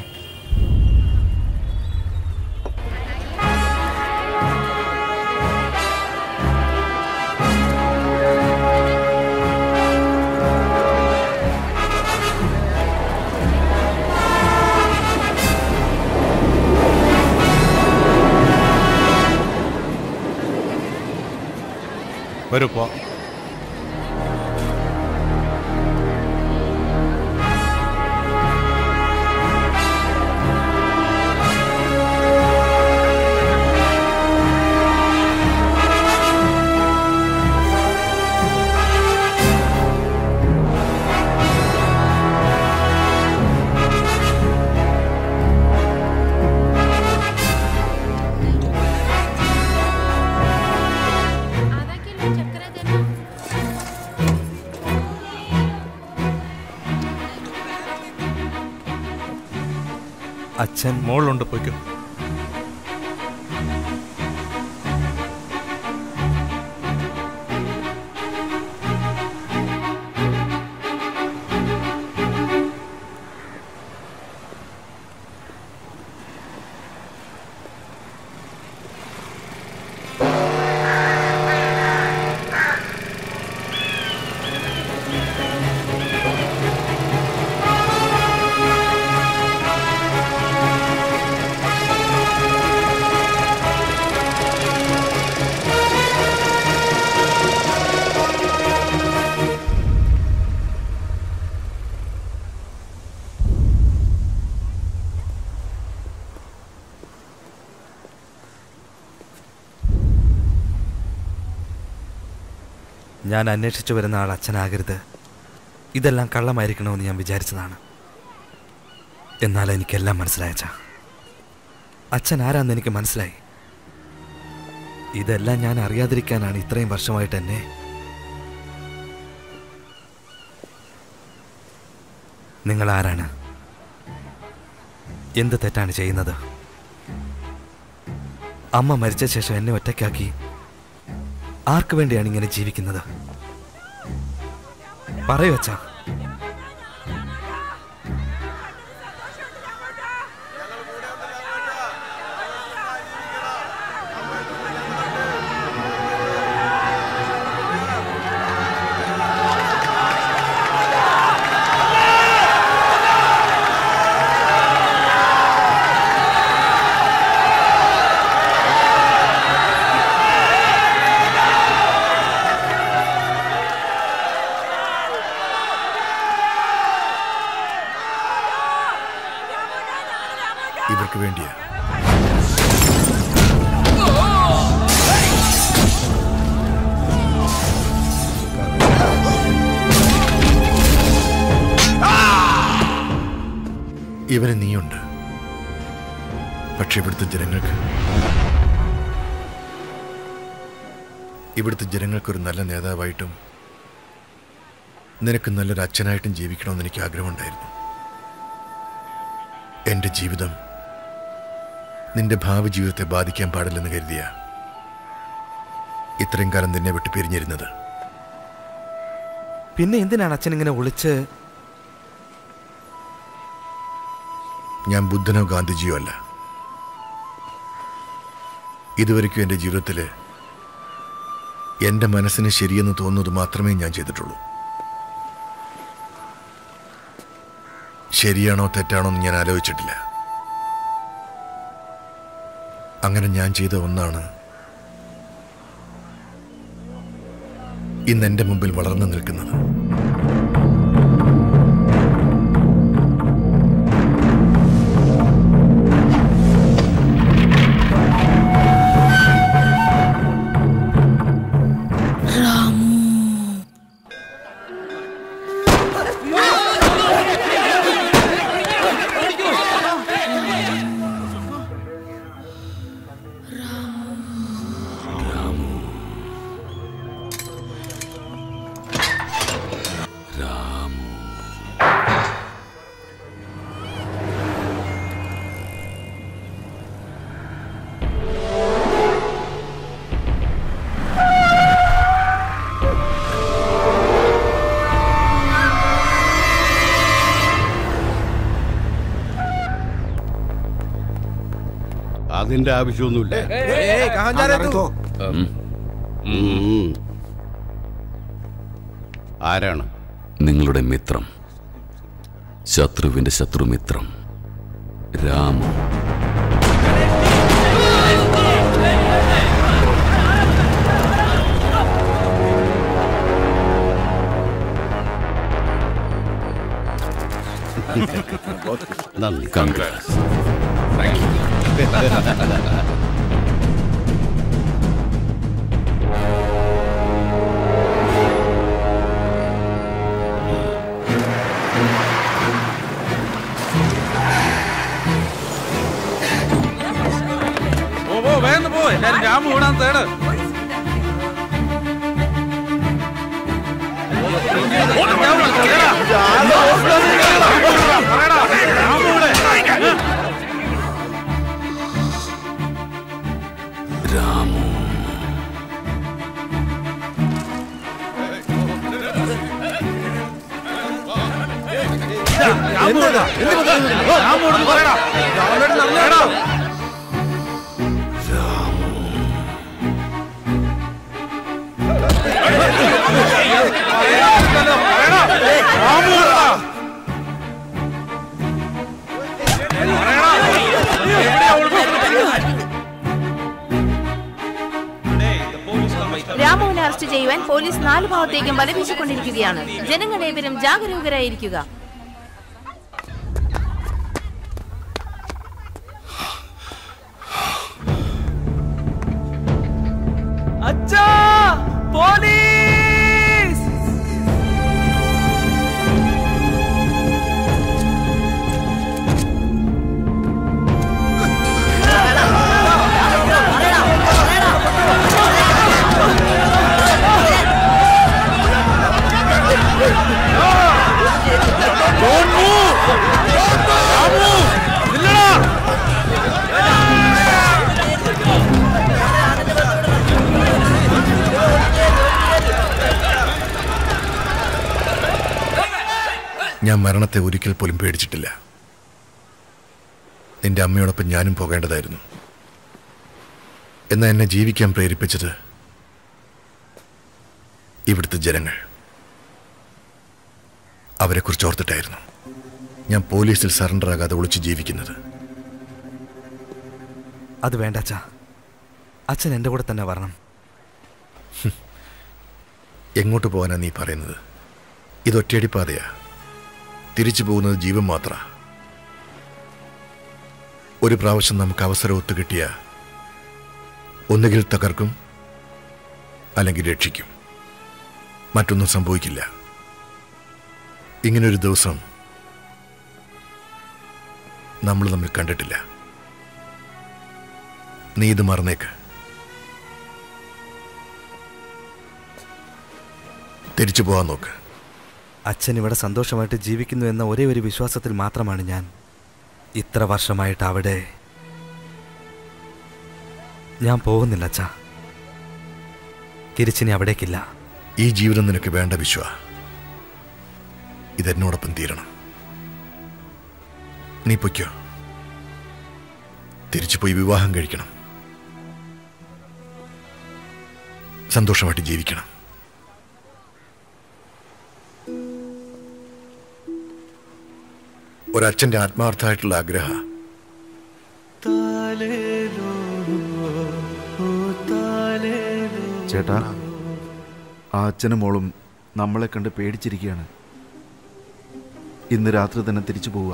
വരൂ പോ അച്ഛൻ മോളിലുണ്ട് പോയിക്കോ ഞാൻ അന്വേഷിച്ചു വരുന്ന ആൾ അച്ഛനാകരുത് ഇതെല്ലാം കള്ളമായിരിക്കണമെന്ന് ഞാൻ വിചാരിച്ചതാണ് എന്നാൽ എനിക്കെല്ലാം മനസ്സിലായച്ച അച്ഛൻ ആരാന്ന് എനിക്ക് മനസ്സിലായി ഇതെല്ലാം ഞാൻ അറിയാതിരിക്കാനാണ് ഇത്രയും വർഷമായിട്ട് എന്നെ നിങ്ങൾ ആരാണ് എന്ത് തെറ്റാണ് ചെയ്യുന്നത് അമ്മ മരിച്ച ശേഷം എന്നെ ഒറ്റയ്ക്കാക്കി ആർക്കു വേണ്ടിയാണ് ഇങ്ങനെ ജീവിക്കുന്നത് പറയൂ അച്ഛാ ഇവർക്ക് വേണ്ടിയാ ഇവന് നീയുണ്ട് പക്ഷെ ഇവിടുത്തെ ജനങ്ങൾക്ക് ഇവിടുത്തെ ജനങ്ങൾക്കൊരു നല്ല നേതാവായിട്ടും നിനക്ക് നല്ലൊരു അച്ഛനായിട്ടും ജീവിക്കണമെന്ന് എനിക്ക് ആഗ്രഹമുണ്ടായിരുന്നു എൻ്റെ ജീവിതം നിന്റെ ഭാവി ജീവിതത്തെ ബാധിക്കാൻ പാടില്ലെന്ന് കരുതിയ ഇത്രയും കാലം നിന്നെ വിട്ട് പിരിഞ്ഞിരുന്നത് പിന്നെ എന്തിനാണ് അച്ഛൻ ഇങ്ങനെ ഒളിച്ച് ഞാൻ ബുദ്ധനോ ഗാന്ധിജിയോ അല്ല ഇതുവരെയ്ക്കും എൻ്റെ ജീവിതത്തിൽ എൻ്റെ മനസ്സിന് ശരിയെന്ന് തോന്നുന്നത് മാത്രമേ ഞാൻ ചെയ്തിട്ടുള്ളൂ ശരിയാണോ തെറ്റാണോ എന്ന് ഞാൻ ആലോചിച്ചിട്ടില്ല അങ്ങനെ ഞാൻ ചെയ്ത ഒന്നാണ് ഇന്ന് എൻ്റെ മുമ്പിൽ വളർന്നു നിൽക്കുന്നത് അതിന്റെ ആവശ്യമൊന്നുമില്ല ഏയ്, കഹാൻ ജാ രहे तू? ഉം. ഉം. ആരാണ് നിങ്ങളുടെ മിത്രം ശത്രുവിന്റെ ശത്രുമിത്രം രാമു നന്ദി കൺഗ്രാസ് പോ പോ വേഗം പോ എല്ലാരും രാമു ഓടാൻ തേട് രാമു രാമുവിനെ അറസ്റ്റ് ചെയ്യുവാൻ പോലീസ് നാല് ഭാഗത്തേക്കും വലവീശിക്കൊണ്ടിരിക്കുകയാണ് ജനങ്ങളേവരും ജാഗരൂകരായിരിക്കുക അച്ഛാ പോലീസ് ഞാൻ മരണത്തെ ഒരിക്കൽ പോലും പേടിച്ചിട്ടില്ല നിന്റെ അമ്മയോടൊപ്പം ഞാനും പോകേണ്ടതായിരുന്നു എന്നാൽ എന്നെ ജീവിക്കാൻ പ്രേരിപ്പിച്ചത് ഇവിടുത്തെ ജനങ്ങൾ അവരെക്കുറിച്ച് ഓർത്തിട്ടായിരുന്നു ഞാൻ പോലീസിൽ സറണ്ടർ ആകാതെ ഒളിച്ച് ജീവിക്കുന്നത് അത് വേണ്ട അച്ഛാ അച്ഛൻ എൻ്റെ കൂടെ തന്നെ വരണം എങ്ങോട്ട് പോകാനാ നീ പറയുന്നത് ഇത് ഒറ്റയടിപ്പാതയാ തിരിച്ചു പോകുന്നത് ജീവൻ മാത്ര ഒരു പ്രാവശ്യം നമുക്ക് അവസരം ഒത്തു കിട്ടിയ ഒന്നുകിൽ തകർക്കും അല്ലെങ്കിൽ രക്ഷിക്കും മറ്റൊന്നും സംഭവിക്കില്ല ഇങ്ങനൊരു ദിവസം നമ്മൾ തമ്മിൽ കണ്ടിട്ടില്ല നീ ഇത് മറന്നേക്ക് തിരിച്ചു പോകാൻ നോക്ക് അച്ഛൻ ഇവിടെ സന്തോഷമായിട്ട് ജീവിക്കുന്നു എന്ന ഒരേ ഒരു വിശ്വാസത്തിൽ മാത്രമാണ് ഞാൻ ഇത്ര വർഷമായിട്ട് അവിടെ ഞാൻ പോകുന്നില്ല അച്ഛാ തിരിച്ചിനി അവിടേക്കില്ല ഈ ജീവിതം നിനക്ക് വേണ്ട വിശ്വ ഇതെന്നോടൊപ്പം തീരണം നീ പൊയ്ക്കോ തിരിച്ചു പോയി വിവാഹം കഴിക്കണം സന്തോഷമായിട്ട് ജീവിക്കണം ഒരച്ഛന്റെ ആത്മാർത്ഥമായിട്ടുള്ള ആഗ്രഹ ചേട്ടാ ആ അച്ഛനും മോളും നമ്മളെ കണ്ട് പേടിച്ചിരിക്കുകയാണ് ഇന്ന് രാത്രി തന്നെ തിരിച്ചു പോവുക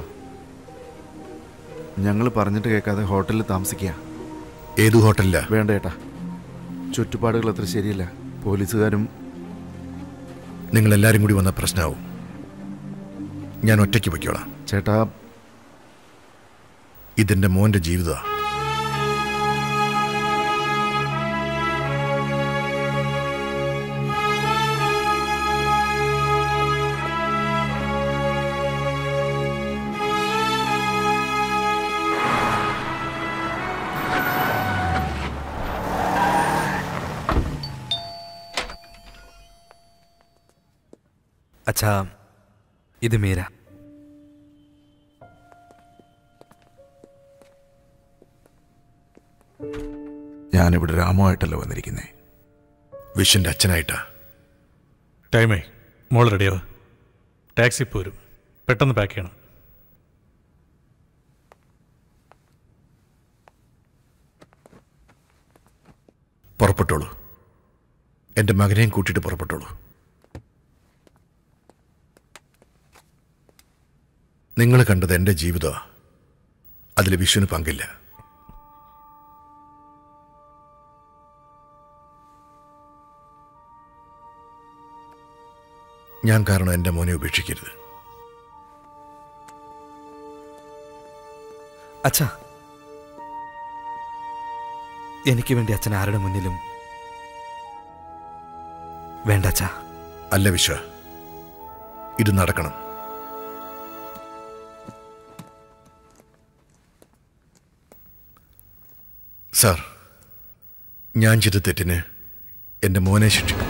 ഞങ്ങൾ പറഞ്ഞിട്ട് കേൾക്കാതെ ഹോട്ടലിൽ താമസിക്കുക ഏതു ഹോട്ടലില്ല വേണ്ട ഏട്ടാ ചുറ്റുപാടുകൾ അത്ര ശരിയല്ല പോലീസുകാരും നിങ്ങൾ എല്ലാരും കൂടി വന്ന പ്രശ്നമാവും ഞാൻ ഒറ്റയ്ക്ക് പൊയ്ക്കോളാം ചേട്ടാ ഇതെന്റെ മോന്റെ ജീവിതമാണ് അച്ഛാ ഇത് മീര ഞാനിവിടെ രാമുമായിട്ടല്ല വന്നിരിക്കുന്നേ വിഷന്റെ അച്ഛനായിട്ടാ ടൈമേ മോൾ റെഡിയാവ് ടാക്സി പോരും പെട്ടെന്ന് പാക്ക് ചെയ്യണം പുറപ്പെട്ടോളൂ എൻ്റെ മകനെയും കൂട്ടിയിട്ട് പുറപ്പെട്ടോളൂ നിങ്ങൾ കണ്ടത് എൻ്റെ ജീവിതമാണ് അതിൽ വിഷുവിന് പങ്കില്ല ഞാൻ കാരണം എൻ്റെ മോനെ ഉപേക്ഷിക്കരുത് അച്ഛാ എനിക്ക് വേണ്ടി അച്ഛൻ ആരുടെ മുന്നിലും വേണ്ട അച്ഛാ അല്ല വിശ്വ ഇത് നടക്കണം സാർ ഞാൻ ചെയ്ത തെറ്റിന് എൻ്റെ മോനെ ശിക്ഷിക്കും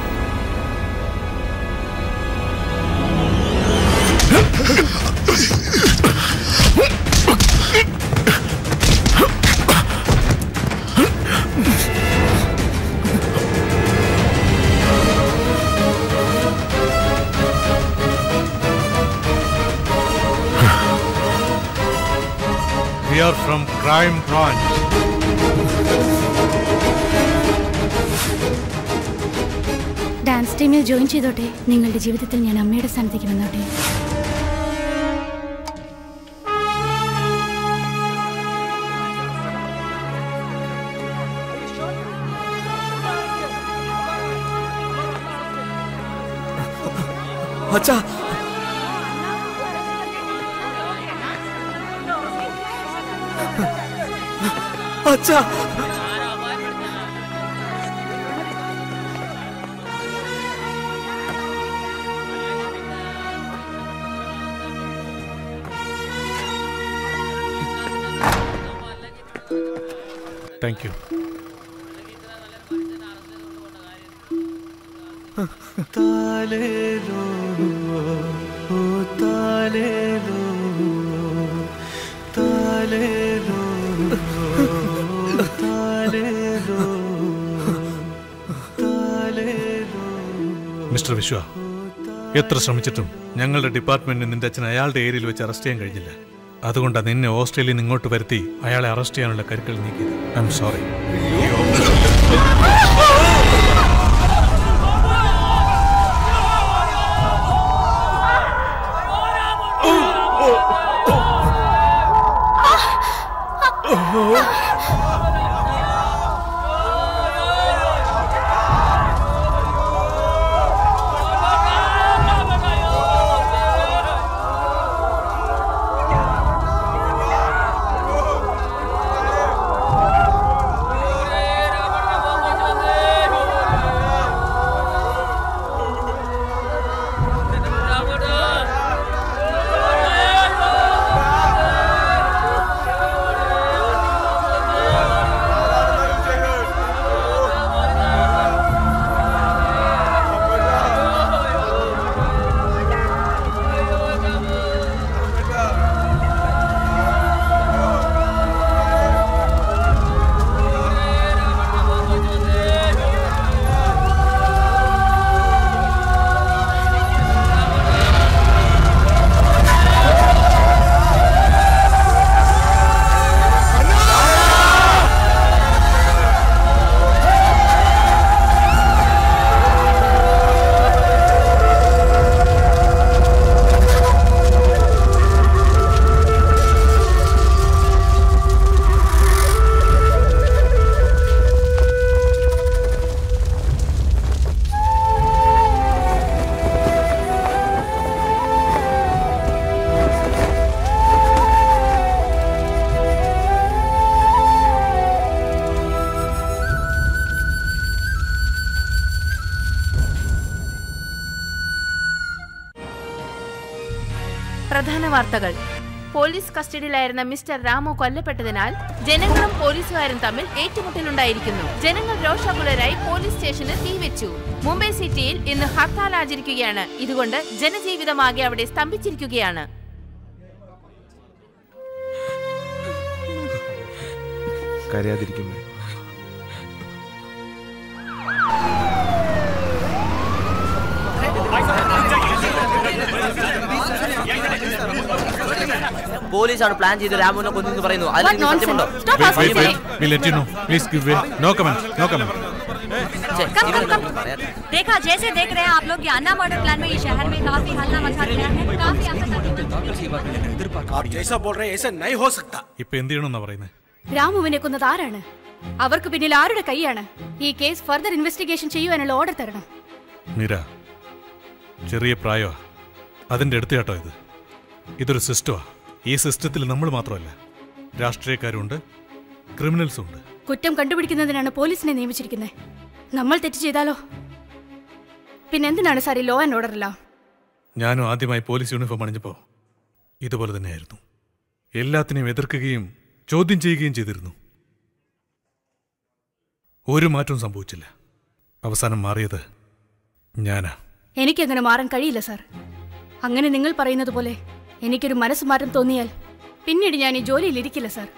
We are from Crime Branch. Dance ടീമിൽ ജോയിൻ ചെയ്തോട്ടെ നിങ്ങളുടെ ജീവിതത്തിൽ ഞാൻ അമ്മയുടെ സ്ഥാനത്തേക്ക് വന്നോട്ടെ അച്ഛാ അച്ഛാ താങ്ക് യു മിസ്റ്റർ വിശ്വ എത്ര ശ്രമിച്ചിട്ടും ഞങ്ങളുടെ ഡിപ്പാർട്ട്മെന്റിന് നിന്റെ അച്ഛൻ അയാളുടെ ഏരിയയിൽ വെച്ച് അറസ്റ്റ് ചെയ്യാൻ കഴിഞ്ഞില്ല അതുകൊണ്ടാണ് നിന്നെ ഓസ്ട്രേലിയയിൽ നിന്ന് ഇങ്ങോട്ട് വരുത്തി അയാളെ അറസ്റ്റ് ചെയ്യാനുള്ള കരുക്കൾ നീക്കിയത് ഐ എം സോറി Hey! പ്രധാന വാർത്തകൾ പോലീസ് കസ്റ്റഡിയിലായിരുന്ന മിസ്റ്റർ രാമു കൊല്ലപ്പെട്ടതിനാൽ ജനങ്ങളും പോലീസുകാരും തമ്മിൽ ഏറ്റുമുട്ടലുണ്ടായിരിക്കുന്നു ജനങ്ങൾ രോഷാകുലരായി പോലീസ് സ്റ്റേഷന് തീവെച്ചു മുംബൈ സിറ്റിയിൽ ഇന്ന് ഹർത്താൽ ആചരിക്കുകയാണ് ഇതുകൊണ്ട് ജനജീവിതമാകെ അവിടെ സ്തംഭിച്ചിരിക്കുകയാണ് കരയാതിരിക്കുമേ പോലീസാണ് പ്ലാൻ ചെയ്ത് രാമുവിനെ കൊന്നു പറയുന്നു അതിൽ What നിങ്ങൾ nonsense. സത്യമുണ്ടോ Stop Wait, asking wait, me. wait. We'll let you know. Please give way. No comment. No comment. कम कम कम देखा जैसे देख रहे हैं आप लोग ये अन्ना मर्डर प्लान में ये शहर में काफी हल्ला मचा दिया है काफी आप जैसा बोल रहे हैं ऐसा नहीं हो सकता ഇപ്പൊ എന്ത് ചെയ്യണമെന്നാ പറയുന്നത് രാമുവിനെ കൊന്നത് ആരാണ് അവർക്ക് പിന്നിൽ ആരുടെ കൈയാണ് ഈ കേസ് ഫർദർ ഇൻവെസ്റ്റിഗേഷൻ ചെയ്യുവാനുള്ള ഓർഡർ തരണം മീര ചെറിയ പ്രായമാ അതിന്റെ അടുത്ത് കേട്ടോ ഇത് ഇതൊരു സിസ്റ്റമാ ഈ സിസ്റ്റത്തിൽ നമ്മൾ മാത്രമല്ല രാഷ്ട്രീയക്കാരുണ്ട് ക്രിമിനൽസും ഉണ്ട് കുറ്റം കണ്ടുപിടിക്കുന്നതിനാണ് പോലീസിനെ നിയമിച്ചിരിക്കുന്നത് നമ്മൾ തെറ്റ് ചെയ്താലോ പിന്നെ എന്തിനാണ് സാർ ഈ ലോ ആൻഡ് ഓർഡർ എല്ലാം ഞാനും ആദ്യമായി പോലീസ് യൂണിഫോം അണിഞ്ഞപ്പോൾ ഇതുപോലെ തന്നെയായിരുന്നു എല്ലാത്തിനെയും എതിർക്കുകയും ചോദ്യം ചെയ്യുകയും ചെയ്തിരുന്നു ഒരു മാറ്റവും സംഭവിച്ചില്ല അവസാനം മാറിയത് ഞാനാ എനിക്കങ്ങനെ മാറാൻ കഴിയില്ല സാർ അങ്ങനെ നിങ്ങൾ പറയുന്നത് പോലെ എനിക്കൊരു മനസ്സ് മാറ്റം തോന്നിയാൽ പിന്നീട് ഞാൻ ഈ ജോലിയിൽ ഇരിക്കില്ല സാർ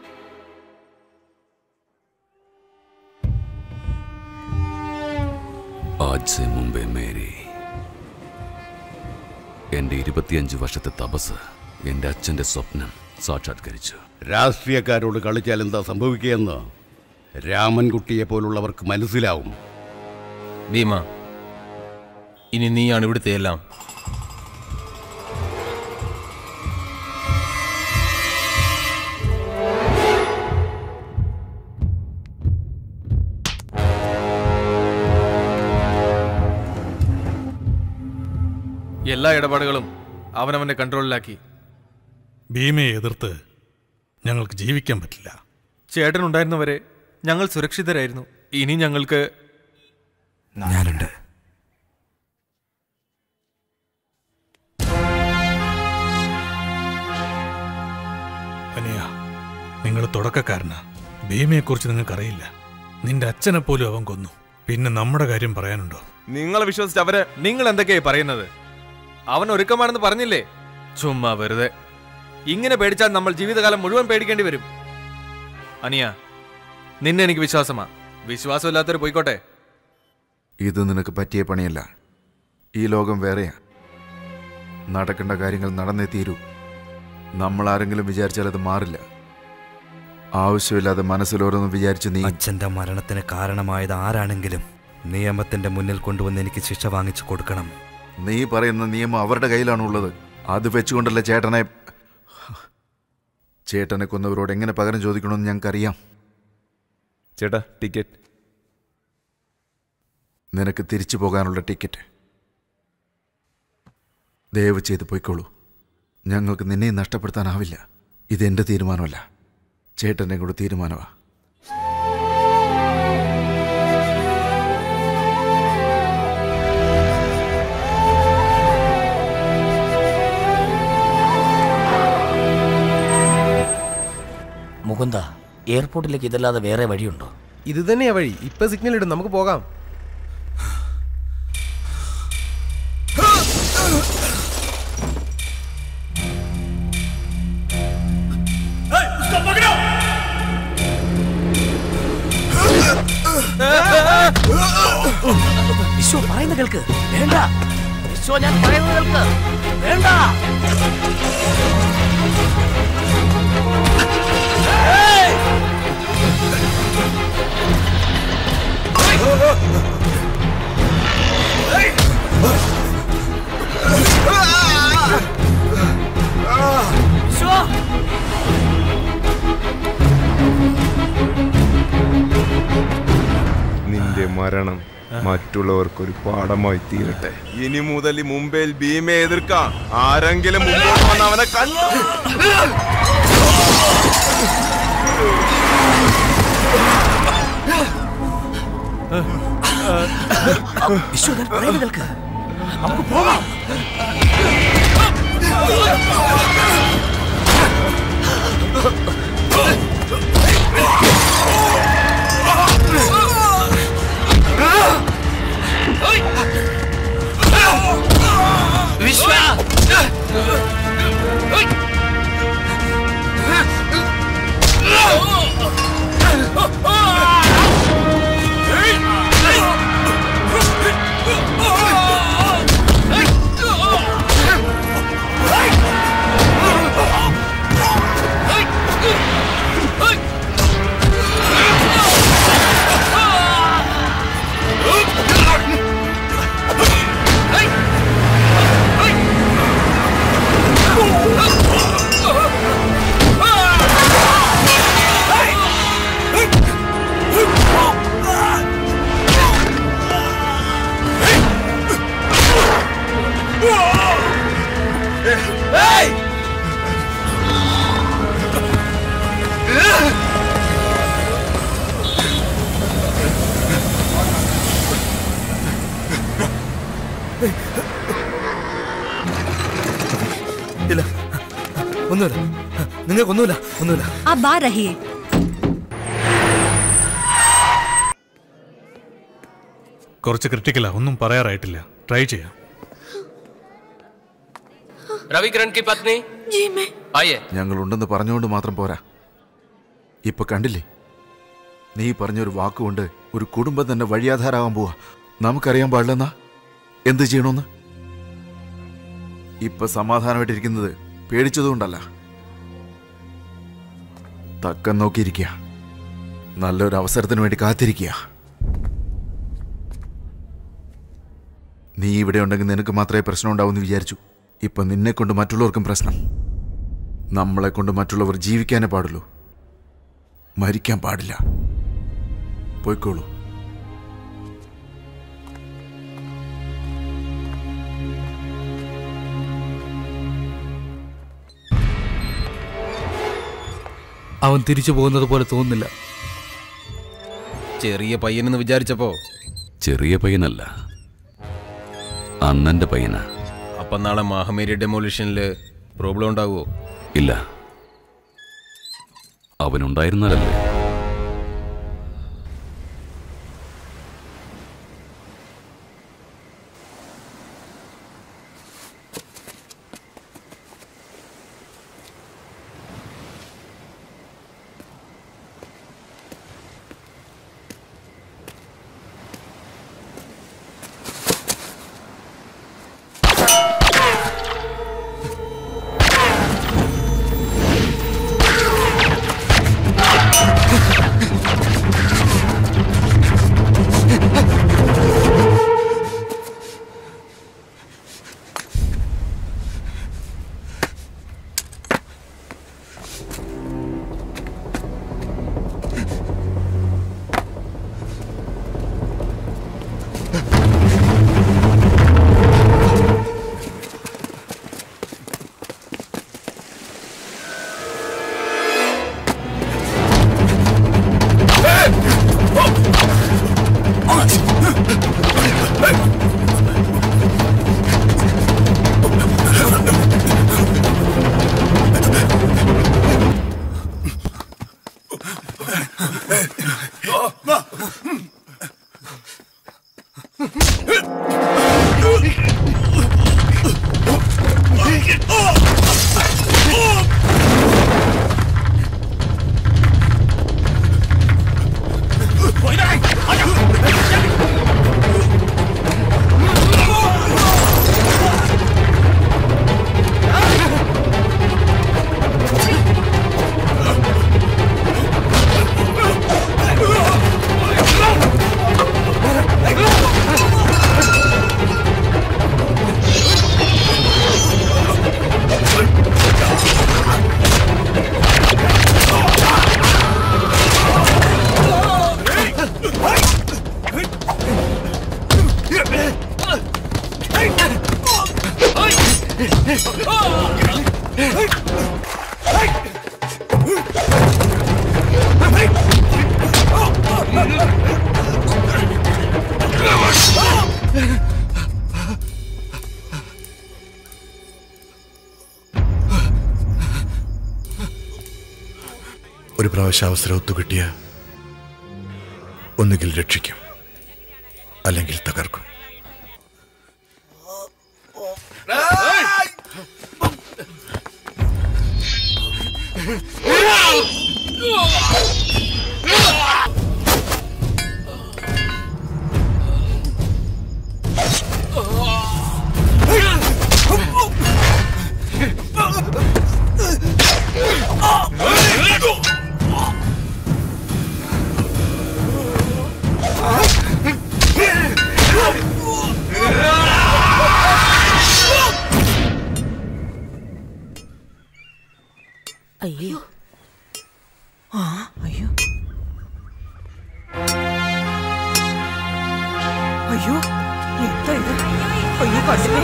ആജ് സെ മുമ്പേ മേരി എന്റെ ഇരുപത്തിയഞ്ച് വർഷത്തെ തപസ് എന്റെ അച്ഛന്റെ സ്വപ്നം സാക്ഷാത്കരിച്ചു രാഷ്ട്രീയക്കാരോട് കളിച്ചാൽ എന്താ സംഭവിക്കുകയെന്ന് രാമൻകുട്ടിയെ പോലുള്ളവർക്ക് മനസ്സിലാവും ഭീമ ഇനി നീയാണ് ഇവിടുത്തെ എല്ലാം എല്ലാ ഇടപാടുകളും അവനവന്റെ കൺട്രോളിലാക്കി ഭീമയെ എതിർത്ത് ഞങ്ങൾക്ക് ജീവിക്കാൻ പറ്റില്ല ചേട്ടൻ ഉണ്ടായിരുന്നവരെ ഞങ്ങൾ സുരക്ഷിതരായിരുന്നു ഇനി ഞങ്ങൾക്ക് ഞാനുണ്ട് അനിയ നിങ്ങൾ തുടക്കക്കാരനാ ഭീമയെക്കുറിച്ച് നിങ്ങൾക്കറിയില്ല നിന്റെ അച്ഛനെ പോലും അവൻ കൊന്നു പിന്നെ നമ്മുടെ കാര്യം പറയാനുണ്ടോ നിങ്ങളെ വിശ്വസിച്ച് അവരെ നിങ്ങൾ എന്തൊക്കെയായി പറയുന്നത് അവൻ ഒരുക്കമാണെന്ന് പറഞ്ഞില്ലേ ചുമ്മാ വെറുതെ ഇങ്ങനെ പേടിച്ചാൽ നമ്മൾ ജീവിതകാലം മുഴുവൻ പേടിക്കേണ്ടി വരും അനിയ നിന്നെ എനിക്ക് വിശ്വാസമാ വിശ്വാസമില്ലാത്തൊരു പോയിക്കോട്ടെ ഇത് നിനക്ക് പറ്റിയ പണിയല്ല ഈ ലോകം വേറെയാ നടക്കേണ്ട കാര്യങ്ങൾ നടന്നേ തീരൂ നമ്മൾ ആരെങ്കിലും വിചാരിച്ചാൽ അത് മാറില്ല ആവശ്യമില്ലാതെ മനസ്സിലോരോന്നും വിചാരിച്ച് നീ അച്ഛന്റെ മരണത്തിന് കാരണമായത് ആരാണെങ്കിലും നിയമത്തിന്റെ മുന്നിൽ കൊണ്ടുവന്ന് എനിക്ക് ശിക്ഷ വാങ്ങിച്ചു കൊടുക്കണം നീ പറയുന്ന നിയമം അവരുടെ കയ്യിലാണുള്ളത് അത് വെച്ചുകൊണ്ടല്ല ചേട്ടനെ ചേട്ടനെ കൊന്നവരോട് എങ്ങനെ പകരം ചോദിക്കണമെന്ന് ഞങ്ങൾക്കറിയാം ചേട്ടാ ടിക്കറ്റ് നിനക്ക് തിരിച്ചു പോകാനുള്ള ടിക്കറ്റ് ദയവ് ചെയ്ത് പോയിക്കോളൂ ഞങ്ങൾക്ക് നിന്നെ നഷ്ടപ്പെടുത്താനാവില്ല ഇതെന്റെ തീരുമാനമല്ല ചേട്ടൻ്റെ കൂടെ തീരുമാനമാ മുകുന്ദ എയർപോർട്ടിലേക്ക് ഇതല്ലാതെ വേറെ വഴിയുണ്ടോ ഇത് തന്നെയാ വഴി ഇപ്പൊ സിഗ്നൽ ഇടും നമുക്ക് പോകാം उसको पकड़ो വിശ്വ പറയുന്ന കേൾക്ക് വേണ്ട വിശ്വ ഞാൻ പറയുന്നത് കേൾക്ക് വേണ്ട വിശ്വ നിന്റെ മരണം മറ്റുള്ളവർക്കൊരു പാഠമായി തീരട്ടെ ഇനി മുതൽ ഈ മുംബൈയിൽ ഭീമയെ എതിർക്കാം ആരെങ്കിലും മുമ്പോട്ട് വന്ന് അവനെ കണ്ടു വിശ്വ ഞാൻ പറയുന്നത് കേൾക്ക് നമുക്ക് പോകാം വിശ്വ ഇല്ല ഒന്നുമില്ല നിങ്ങൾക്കൊന്നുമില്ല ഒന്നുമില്ല आप बाहर रहिए കുറച്ച് ക്രിട്ടിക്കലാ ഒന്നും പറയാറായിട്ടില്ല ട്രൈ ചെയ്യാം रविकरण की पत्नी जी मैं आइए ഞങ്ങളുണ്ടെന്ന് പറഞ്ഞുകൊണ്ട് മാത്രം പോരാ ഇപ്പൊ കണ്ടില്ലേ നീ പറഞ്ഞൊരു വാക്കുകൊണ്ട് ഒരു കുടുംബം തന്നെ വഴിയാധാരാകാൻ പോവാ നമുക്കറിയാൻ പാടില്ലെന്നാ എന്ത് ചെയ്യണമെന്ന് ഇപ്പൊ സമാധാനമായിട്ടിരിക്കുന്നത് പേടിച്ചതുകൊണ്ടല്ല തക്കം നോക്കിയിരിക്കുക നല്ലൊരു അവസരത്തിന് വേണ്ടി കാത്തിരിക്കുക നീ ഇവിടെ ഉണ്ടെങ്കിൽ നിനക്ക് മാത്രമേ പ്രശ്നം ഉണ്ടാവൂന്ന് വിചാരിച്ചു ഇപ്പൊ നിന്നെ കൊണ്ട് മറ്റുള്ളവർക്കും പ്രശ്നം നമ്മളെ കൊണ്ട് മറ്റുള്ളവർ ജീവിക്കാനേ പാടുള്ളൂ മരിക്കാൻ പാടില്ല പോയിക്കോളൂ അവൻ തിരിച്ചു പോകുന്നത് പോലെ തോന്നുന്നില്ല ചെറിയ പയ്യനെന്ന് വിചാരിച്ചപ്പോ ചെറിയ പയ്യനല്ല അണ്ണന്റെ പയ്യനാ അപ്പൊ നാളെ മാഹമേരി ഡെമോളിഷനില് പ്രോബ്ലം ഉണ്ടാവുമോ ഇല്ല അവനുണ്ടായിരുന്നാലല്ലേ പ്രാവശ്യം അവസരം ഒത്തുകിട്ടിയ ഒന്നുകിൽ രക്ഷിക്കും അല്ലെങ്കിൽ തകർക്കും അയ്യോ ആ അയ്യോ അയ്യോ എന്താ ഇത് അയ്യോ കണ്ടില്ലേ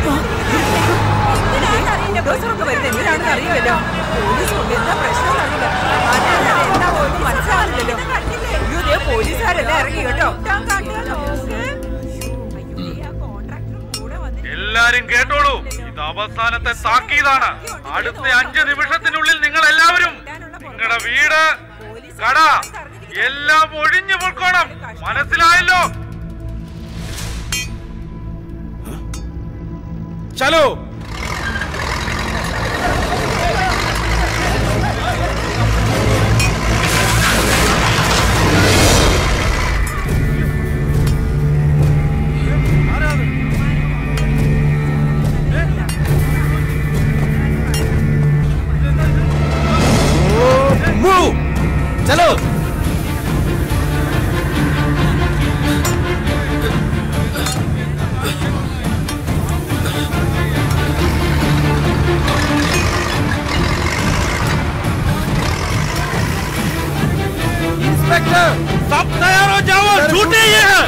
ബസ്സൊക്കെ വരുന്നത് എന്തിനാണെന്ന് അറിയുമല്ലോ പോലീസ് കൊണ്ട് എന്താ പ്രശ്നം അറിയില്ല ആരാണ് എന്താ പോലും മനസ്സിലാവില്ലല്ലോ അയ്യോ ദേ പോലീസുകാരെല്ലാം ഇറങ്ങി കേട്ടോ എല്ലാരും കേട്ടോളൂ ഇത് അവസാനത്തെ താക്കീതാണ് അടുത്ത അഞ്ച് നിമിഷത്തിനുള്ളിൽ നിങ്ങൾ എല്ലാവരും നിങ്ങളുടെ വീട് കട എല്ലാം ഒഴിഞ്ഞു പൊക്കോണം മനസ്സിലായല്ലോ ചലോ चलो इंस्पेक्टर सब तैयार हो जाओ छूटे ये है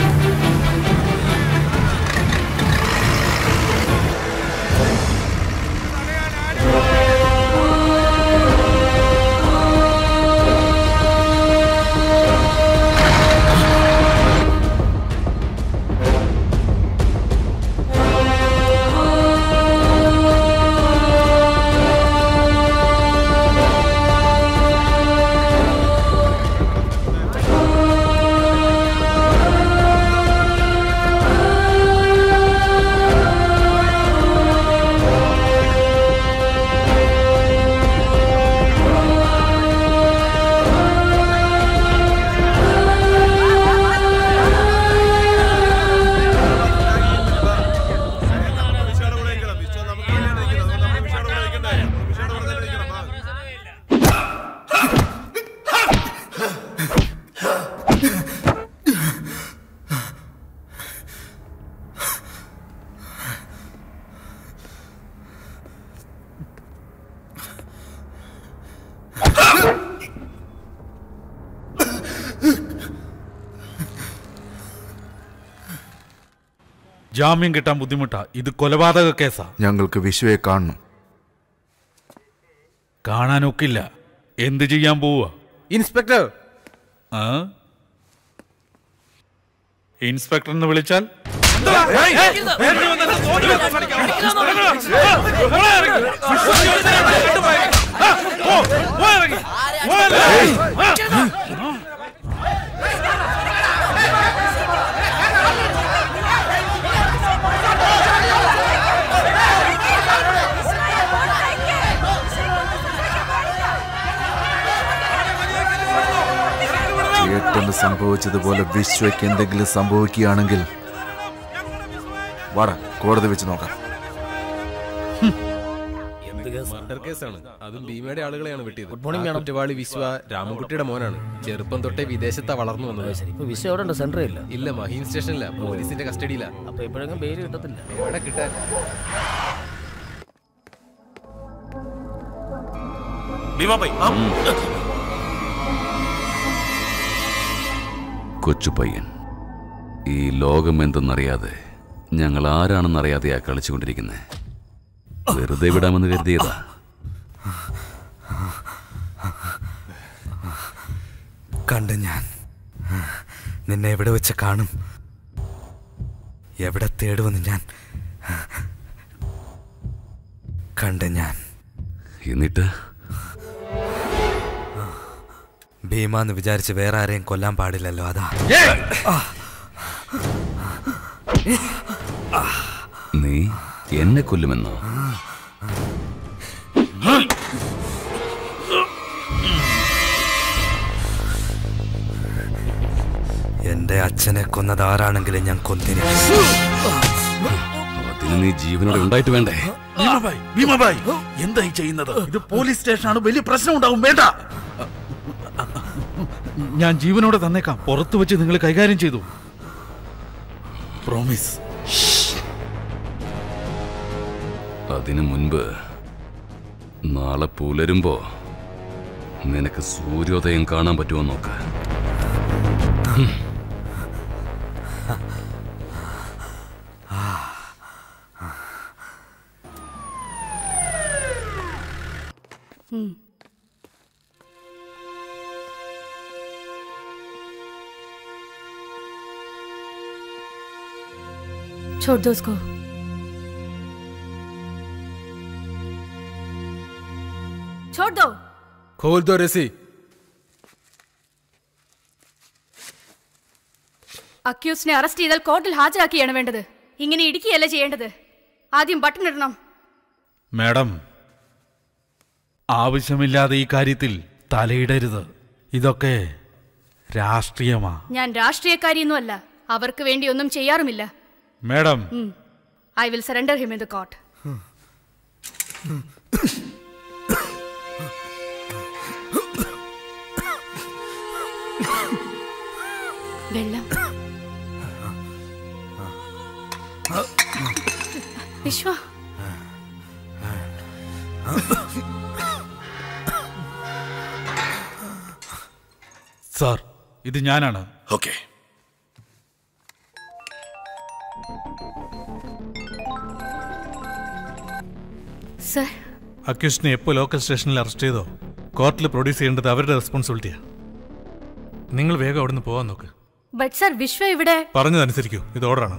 ജാമ്യം കിട്ടാൻ ബുദ്ധിമുട്ടാ ഇത് കൊലപാതക കേസാ ഞങ്ങൾക്ക് വിശ്വയെ കാണണം കാണാനൊക്കില്ല എന്ത് ചെയ്യാൻ പോവുക ഇൻസ്പെക്ടർ ആ ഇൻസ്പെക്ടർ എന്ന് വിളിച്ചാൽ ചേട്ടന് സംഭവിച്ചതുപോലെ വിശ്വയ്ക്ക് എന്തെങ്കിലും സംഭവിക്കുകയാണെങ്കിൽ വാടാ കോടതി വെച്ച് നോക്കാം മർഡർ കേസാണ് അതും ഭീമയുടെ ആളുകളെയാണ് വെട്ടിയത് Good morning, ആ madam. കുറ്റവാളി വിശ്വ രാമൻകുട്ടിയുടെ മോനാണ് ചെറുപ്പം തൊട്ടേ വിദേശത്താ വളർന്നു വന്നത് ഇപ്പൊ വിശ്വ എവിടെ ഉണ്ട് സെന്റർ ഇല്ല ഇല്ല മഹീം സ്റ്റേഷനില്ല പോലീസിന്റെ കസ്റ്റഡിയിലാ അപ്പൊ എപ്പോഴെങ്കിലും പേര് കിട്ടത്തില്ല എവിടെ കിട്ടാൻ ഭീമാ പൈ കൊച്ചു പയ്യൻ ഈ ലോകം എന്തെന്നറിയാതെ ഞങ്ങൾ ആരാണെന്നറിയാതെയാ കളിച്ചുകൊണ്ടിരിക്കുന്നത് വെറുതെ വിടാമെന്ന് കരുതിയതാ കണ്ട് ഞാൻ നിന്നെ എവിടെ വെച്ച് കാണും എവിടെ തേടുമെന്ന് ഞാൻ കണ്ട് ഞാൻ എന്നിട്ട് ഭീമ എന്ന് വിചാരിച്ച് വേറെ ആരെയും കൊല്ലാൻ പാടില്ലല്ലോ അതാ നീ എന്നെ കൊല്ലുമെന്നോ എന്റെ അച്ഛനെ കൊന്നത് ആരാണെങ്കിലും ഞാൻ കൊന്നിരിക്കും അതിന് നീ ജീവനോടെ ഉണ്ടായിട്ട് വേണ്ടേ ഭീമഭായ് ഭീമഭായ് എന്തായി ചെയ്യുന്നത് ഇത് പോലീസ് സ്റ്റേഷനാണ് വലിയ പ്രശ്നം ഉണ്ടാവും വേണ്ട ഞാൻ ജീവനോടെ തന്നേക്കാം പുറത്തു വെച്ച് നിങ്ങൾ കൈകാര്യം ചെയ്തു പ്രോമിസ് അതിനു മുൻപ് നാളെ പുലരുമ്പോ നിനക്ക് സൂര്യോദയം കാണാൻ പറ്റുമോ നോക്ക് ഹും. हम्म छोड़ दो उसको छोड़ दो खोल दो रसी അക്യൂസിനെ അറസ്റ്റ് ചെയ്താൽ കോർട്ടിൽ ഹാജരാക്കിയാണ് വേണ്ടത് ഇങ്ങനെ ഇടിക്കുകയല്ല ചെയ്യേണ്ടത് ആദ്യം ബട്ടൺ ഇടണം മാഡം ആവശ്യമില്ലാതെ ഈ കാര്യത്തിൽ തലയിടരുത് ഇതൊക്കെ രാഷ്ട്രീയമാ ഞാൻ രാഷ്ട്രീയക്കാരിയൊന്നുമല്ല അവർക്ക് വേണ്ടി ഒന്നും ചെയ്യാറുമില്ല madam I will surrender him in the court വെള്ളം വിശ്വ സാർ ഇത് ഞാനാണ് ഓക്കെ സർ അക്യൂഷനെ എപ്പോൾ ലോക്കൽ സ്റ്റേഷനിൽ അറസ്റ്റ് ചെയ്തോ കോർട്ടിൽ പ്രൊഡ്യൂസ് ചെയ്യേണ്ടത് അവരുടെ റെസ്പോൺസിബിലിറ്റിയാ നിങ്ങൾ വേഗം അവിടുന്ന് പോകാൻ നോക്ക് ബട്ട് സർ വിശ്വ ഇവിടെ പറഞ്ഞതനുസരിക്കൂ ഇത് ഓർഡറാണ്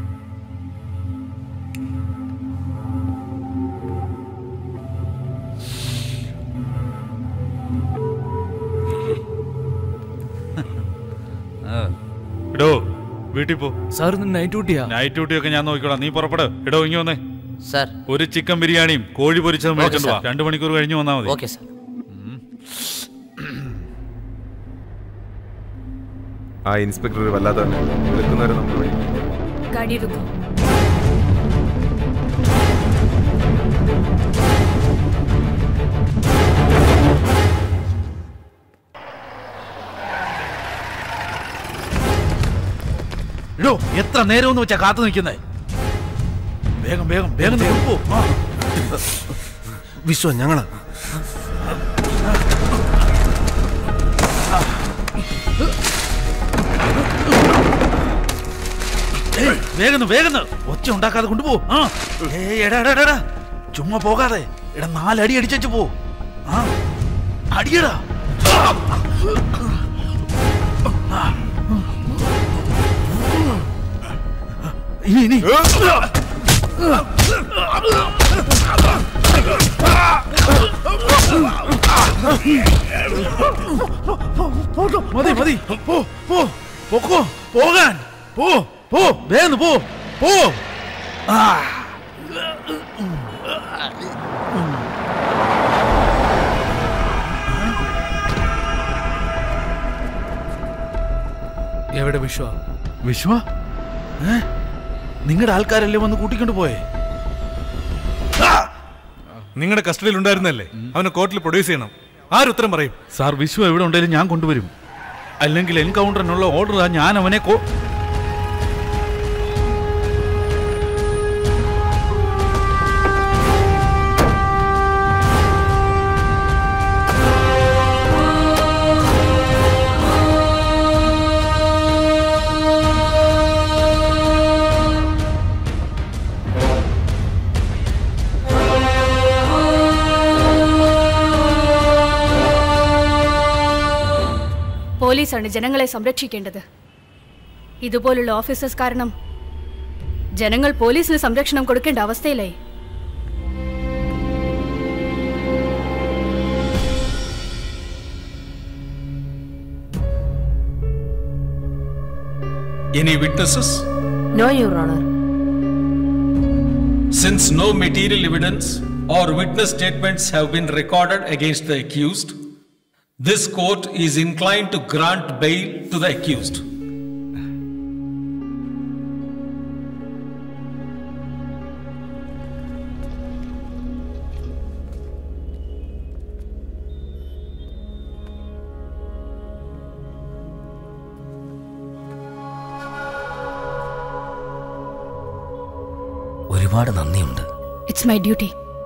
ഇടോ വീട്ടിൽ പോ സാർ നൈറ്റ് ഡ്യൂട്ടിയാ നൈറ്റ് ഡ്യൂട്ടി ഒക്കെ ഞാൻ നോക്കിക്കോളാം നീ പുറപ്പെട് ഇടോ ഇങ്ങി വന്നേ സാർ ഒരു ചിക്കൻ ബിരിയാണിയും കോഴി പൊരിച്ചതും ഓക്കേ, മേടിച്ചോണ്ട് വാ സാർ. രണ്ടു മണിക്കൂർ കഴിഞ്ഞ് വന്നാൽ മതി ഓക്കെ സാർ ആ ഇൻസ്പെക്ടർ വല്ലാതെ വിളിക്കുന്നവരെ നമ്മൾ വഴി गाड़ी रुको ഇടോ എത്ര നേരം എന്ന് വെച്ചാ കാത്തു നിൽക്കുന്നേ വേഗം വേഗം വേഗം നീ പോ. ആ. വിശ്വ ഞങ്ങള് ഏയ്, വേഗം വേഗം ഒച്ച ഉണ്ടാക്കാതെ കൊണ്ടുപോ ആ ഏയ്, എടാ എടാ എടാ, എടാ ചുമ്മാ പോകാതെ എടാ നാലടി അടിച്ചു പോ ആ അടിയടാ ഇനി ഇനി മതി മതി പോ പോ പോക്കോ പോകാൻ പോ പോ വേഗം പോ പോ ആ എവിടെ വിശ്വ വിശ്വ ഏ നിങ്ങളുടെ ആൾക്കാരല്ലേ വന്ന് കൂട്ടിക്കൊണ്ട് പോയേ നിങ്ങളുടെ കസ്റ്റഡിയിൽ ഉണ്ടായിരുന്നല്ലേ അവനെ കോർട്ടിൽ പ്രൊഡ്യൂസ് ചെയ്യണം ആരുത്തരം പറയും സാർ വിശ്വ എവിടെ ഉണ്ടെങ്കിലും ഞാൻ കൊണ്ടുവരും അല്ലെങ്കിൽ എൻകൗണ്ടറിനുള്ള ഓർഡർ ഞാൻ അവനെ കോ പോലീസാണ് ജനങ്ങളെ സംരക്ഷിക്കേണ്ടത് ഇതുപോലുള്ള ഓഫീസേഴ്സ് കാരണം ജനങ്ങൾ പോലീസിന് സംരക്ഷണം കൊടുക്കേണ്ട അവസ്ഥയിലായി Any witnesses? No, Your Honor. Since no material evidence or witness statements have been recorded against the accused, this court is inclined to grant bail to the accused. ഒരുപാട് നന്ദിയുണ്ട് ഇറ്റ്സ് മൈ ഡ്യൂട്ടി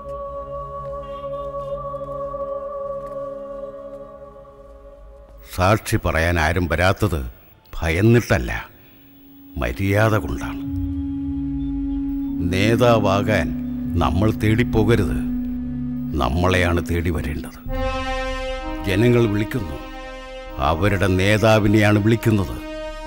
സാക്ഷി പറയാൻ ആരും വരാത്തത് ഭയന്നിട്ടല്ല മര്യാദ കൊണ്ടാണ് നേതാവാകാൻ നമ്മൾ തേടിപ്പോകരുത് നമ്മളെയാണ് തേടി വരേണ്ടത് ജനങ്ങൾ വിളിക്കുന്നു അവരുടെ നേതാവിനെയാണ് വിളിക്കുന്നത്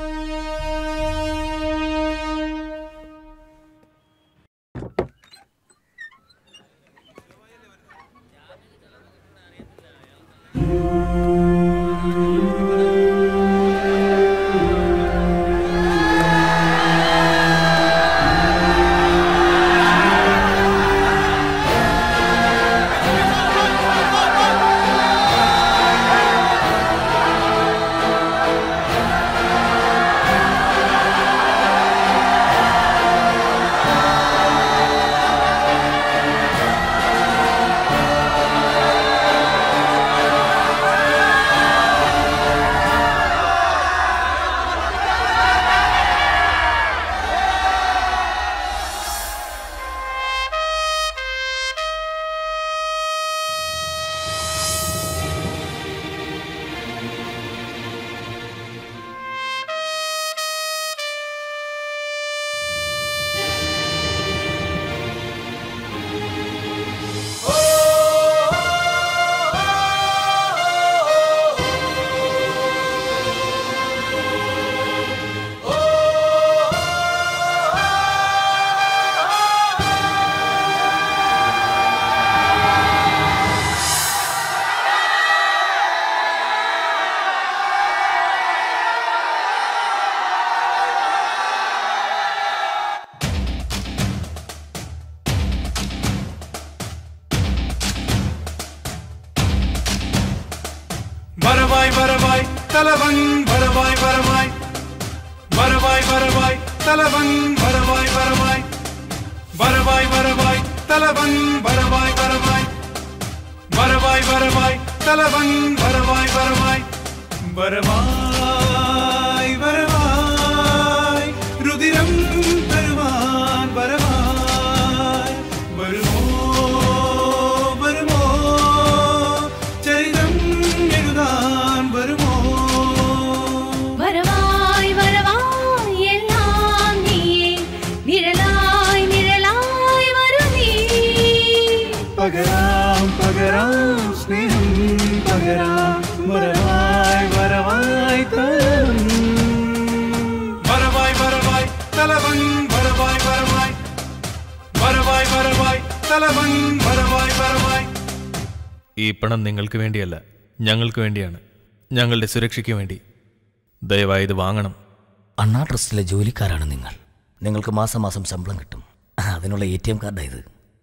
വരവായി വരവായി തലവൻ വരവായി വരവായി വരവായി വരവായി തലവൻ വരവായി വരവായി വരവായി വരവായി തലവൻ വരവായി വരവായി വരവായി വരവായി തലവൻ വരവായി വരവായി വരവായി വരവായി രുതിരം തരുവാൻ വരവായി വരുമോ വരുമോ ചരിതം എഴുതാൻ വരുമോ വരവായി വരവായി എല്ലാം നീയേ നിഴലായി നിഴലായി വരൂ നീ പകരാം പകരാം സ്നേഹം പകരാം വരവായി വരവായി തലവൻ വരവായി വരവായി തലവൻ വരവായി വരവായി വരവായി വരവായി തലവൻ വരവായി വരവായി ഈ പണം നിങ്ങൾക്ക് വേണ്ടിയല്ല ഞങ്ങൾക്ക് വേണ്ടിയാണ് ഞങ്ങളുടെ സുരക്ഷയ്ക്ക് വേണ്ടി ദയവായി ഇത് വാങ്ങണം അണ്ണാ ട്രസ്റ്റിലെ ജോലിക്കാരാണ് നിങ്ങൾ നിങ്ങൾക്ക് മാസം മാസം ശമ്പളം കിട്ടും അതിനുള്ള എ ടി എം കാർഡാണ് ഇത്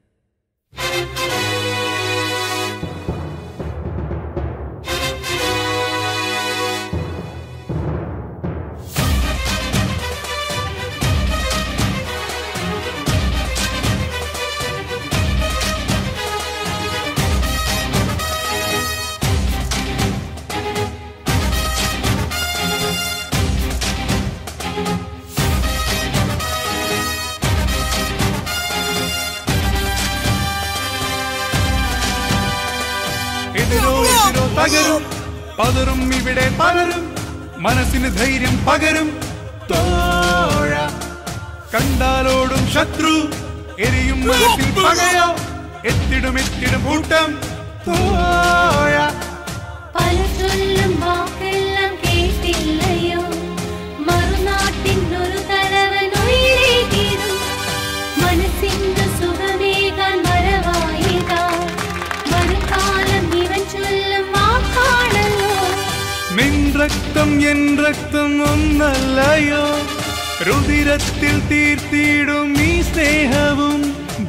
എതിരോ എതിരോ തകരും പതറും ഇവിടെ പലരും മനസ്സിന് ധൈര്യം പകരും തോഴ കണ്ടാലോടും ശത്രു എരിയും മനസ്സിൽ പകയോ എത്തിടും എത്തിടും കൂട്ടം തോഴ പല ചൊല്ലും വാക്കെല്ലാം കേട്ടില്ലയോ മറുനാട്ടിൻ ഒരു തലവൻ ഉയരേകിടും മനസ്സിന്റെ സുഖമേകാൻ വരവായിതാ മറുകാലം ഇവൻ ചൊല്ലും വാക്കാണല്ലോ നിൻ രക്തം എൻ രക്തം ഒന്നല്ലയോ രുതിരത്തിൽ തീർത്തിടും ഈ സ്നേഹവും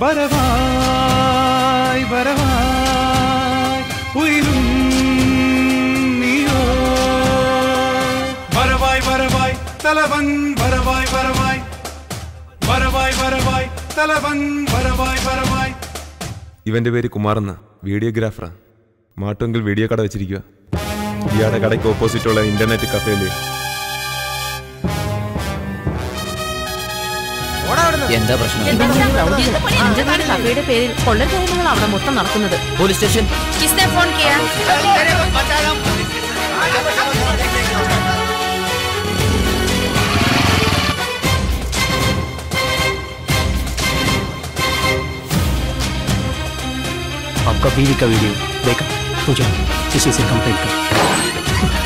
വരവായി വരവായി ഉയരും നീയോ വരവായി വരവായി തലവൻ വരവായി വരവായി വരവായി വരവായി തലവൻ വരവായി വരവായി ഇവന്റെ പേര് കുമാറെന്ന വീഡിയോഗ്രാഫറാ മാട്ടുമെങ്കിൽ വീഡിയോ കട വെച്ചിരിക്കുക ഇയാളുടെ കടയ്ക്ക് ഓപ്പോസിറ്റുള്ള ഇന്റർനെറ്റ് കഫേയില് എന്താ പ്രശ്നം എന്റെ വീട് കഫയുടെ പേരിൽ കൊള്ളരുതായ്മകൾ അവിടെ മൊത്തം നടക്കുന്നത് പോലീസ് സ്റ്റേഷൻ കിസ്നെ ഫോൺ आपका बीवी का वीडियो देखा तो जाओ किसी से कंप्लेंट कर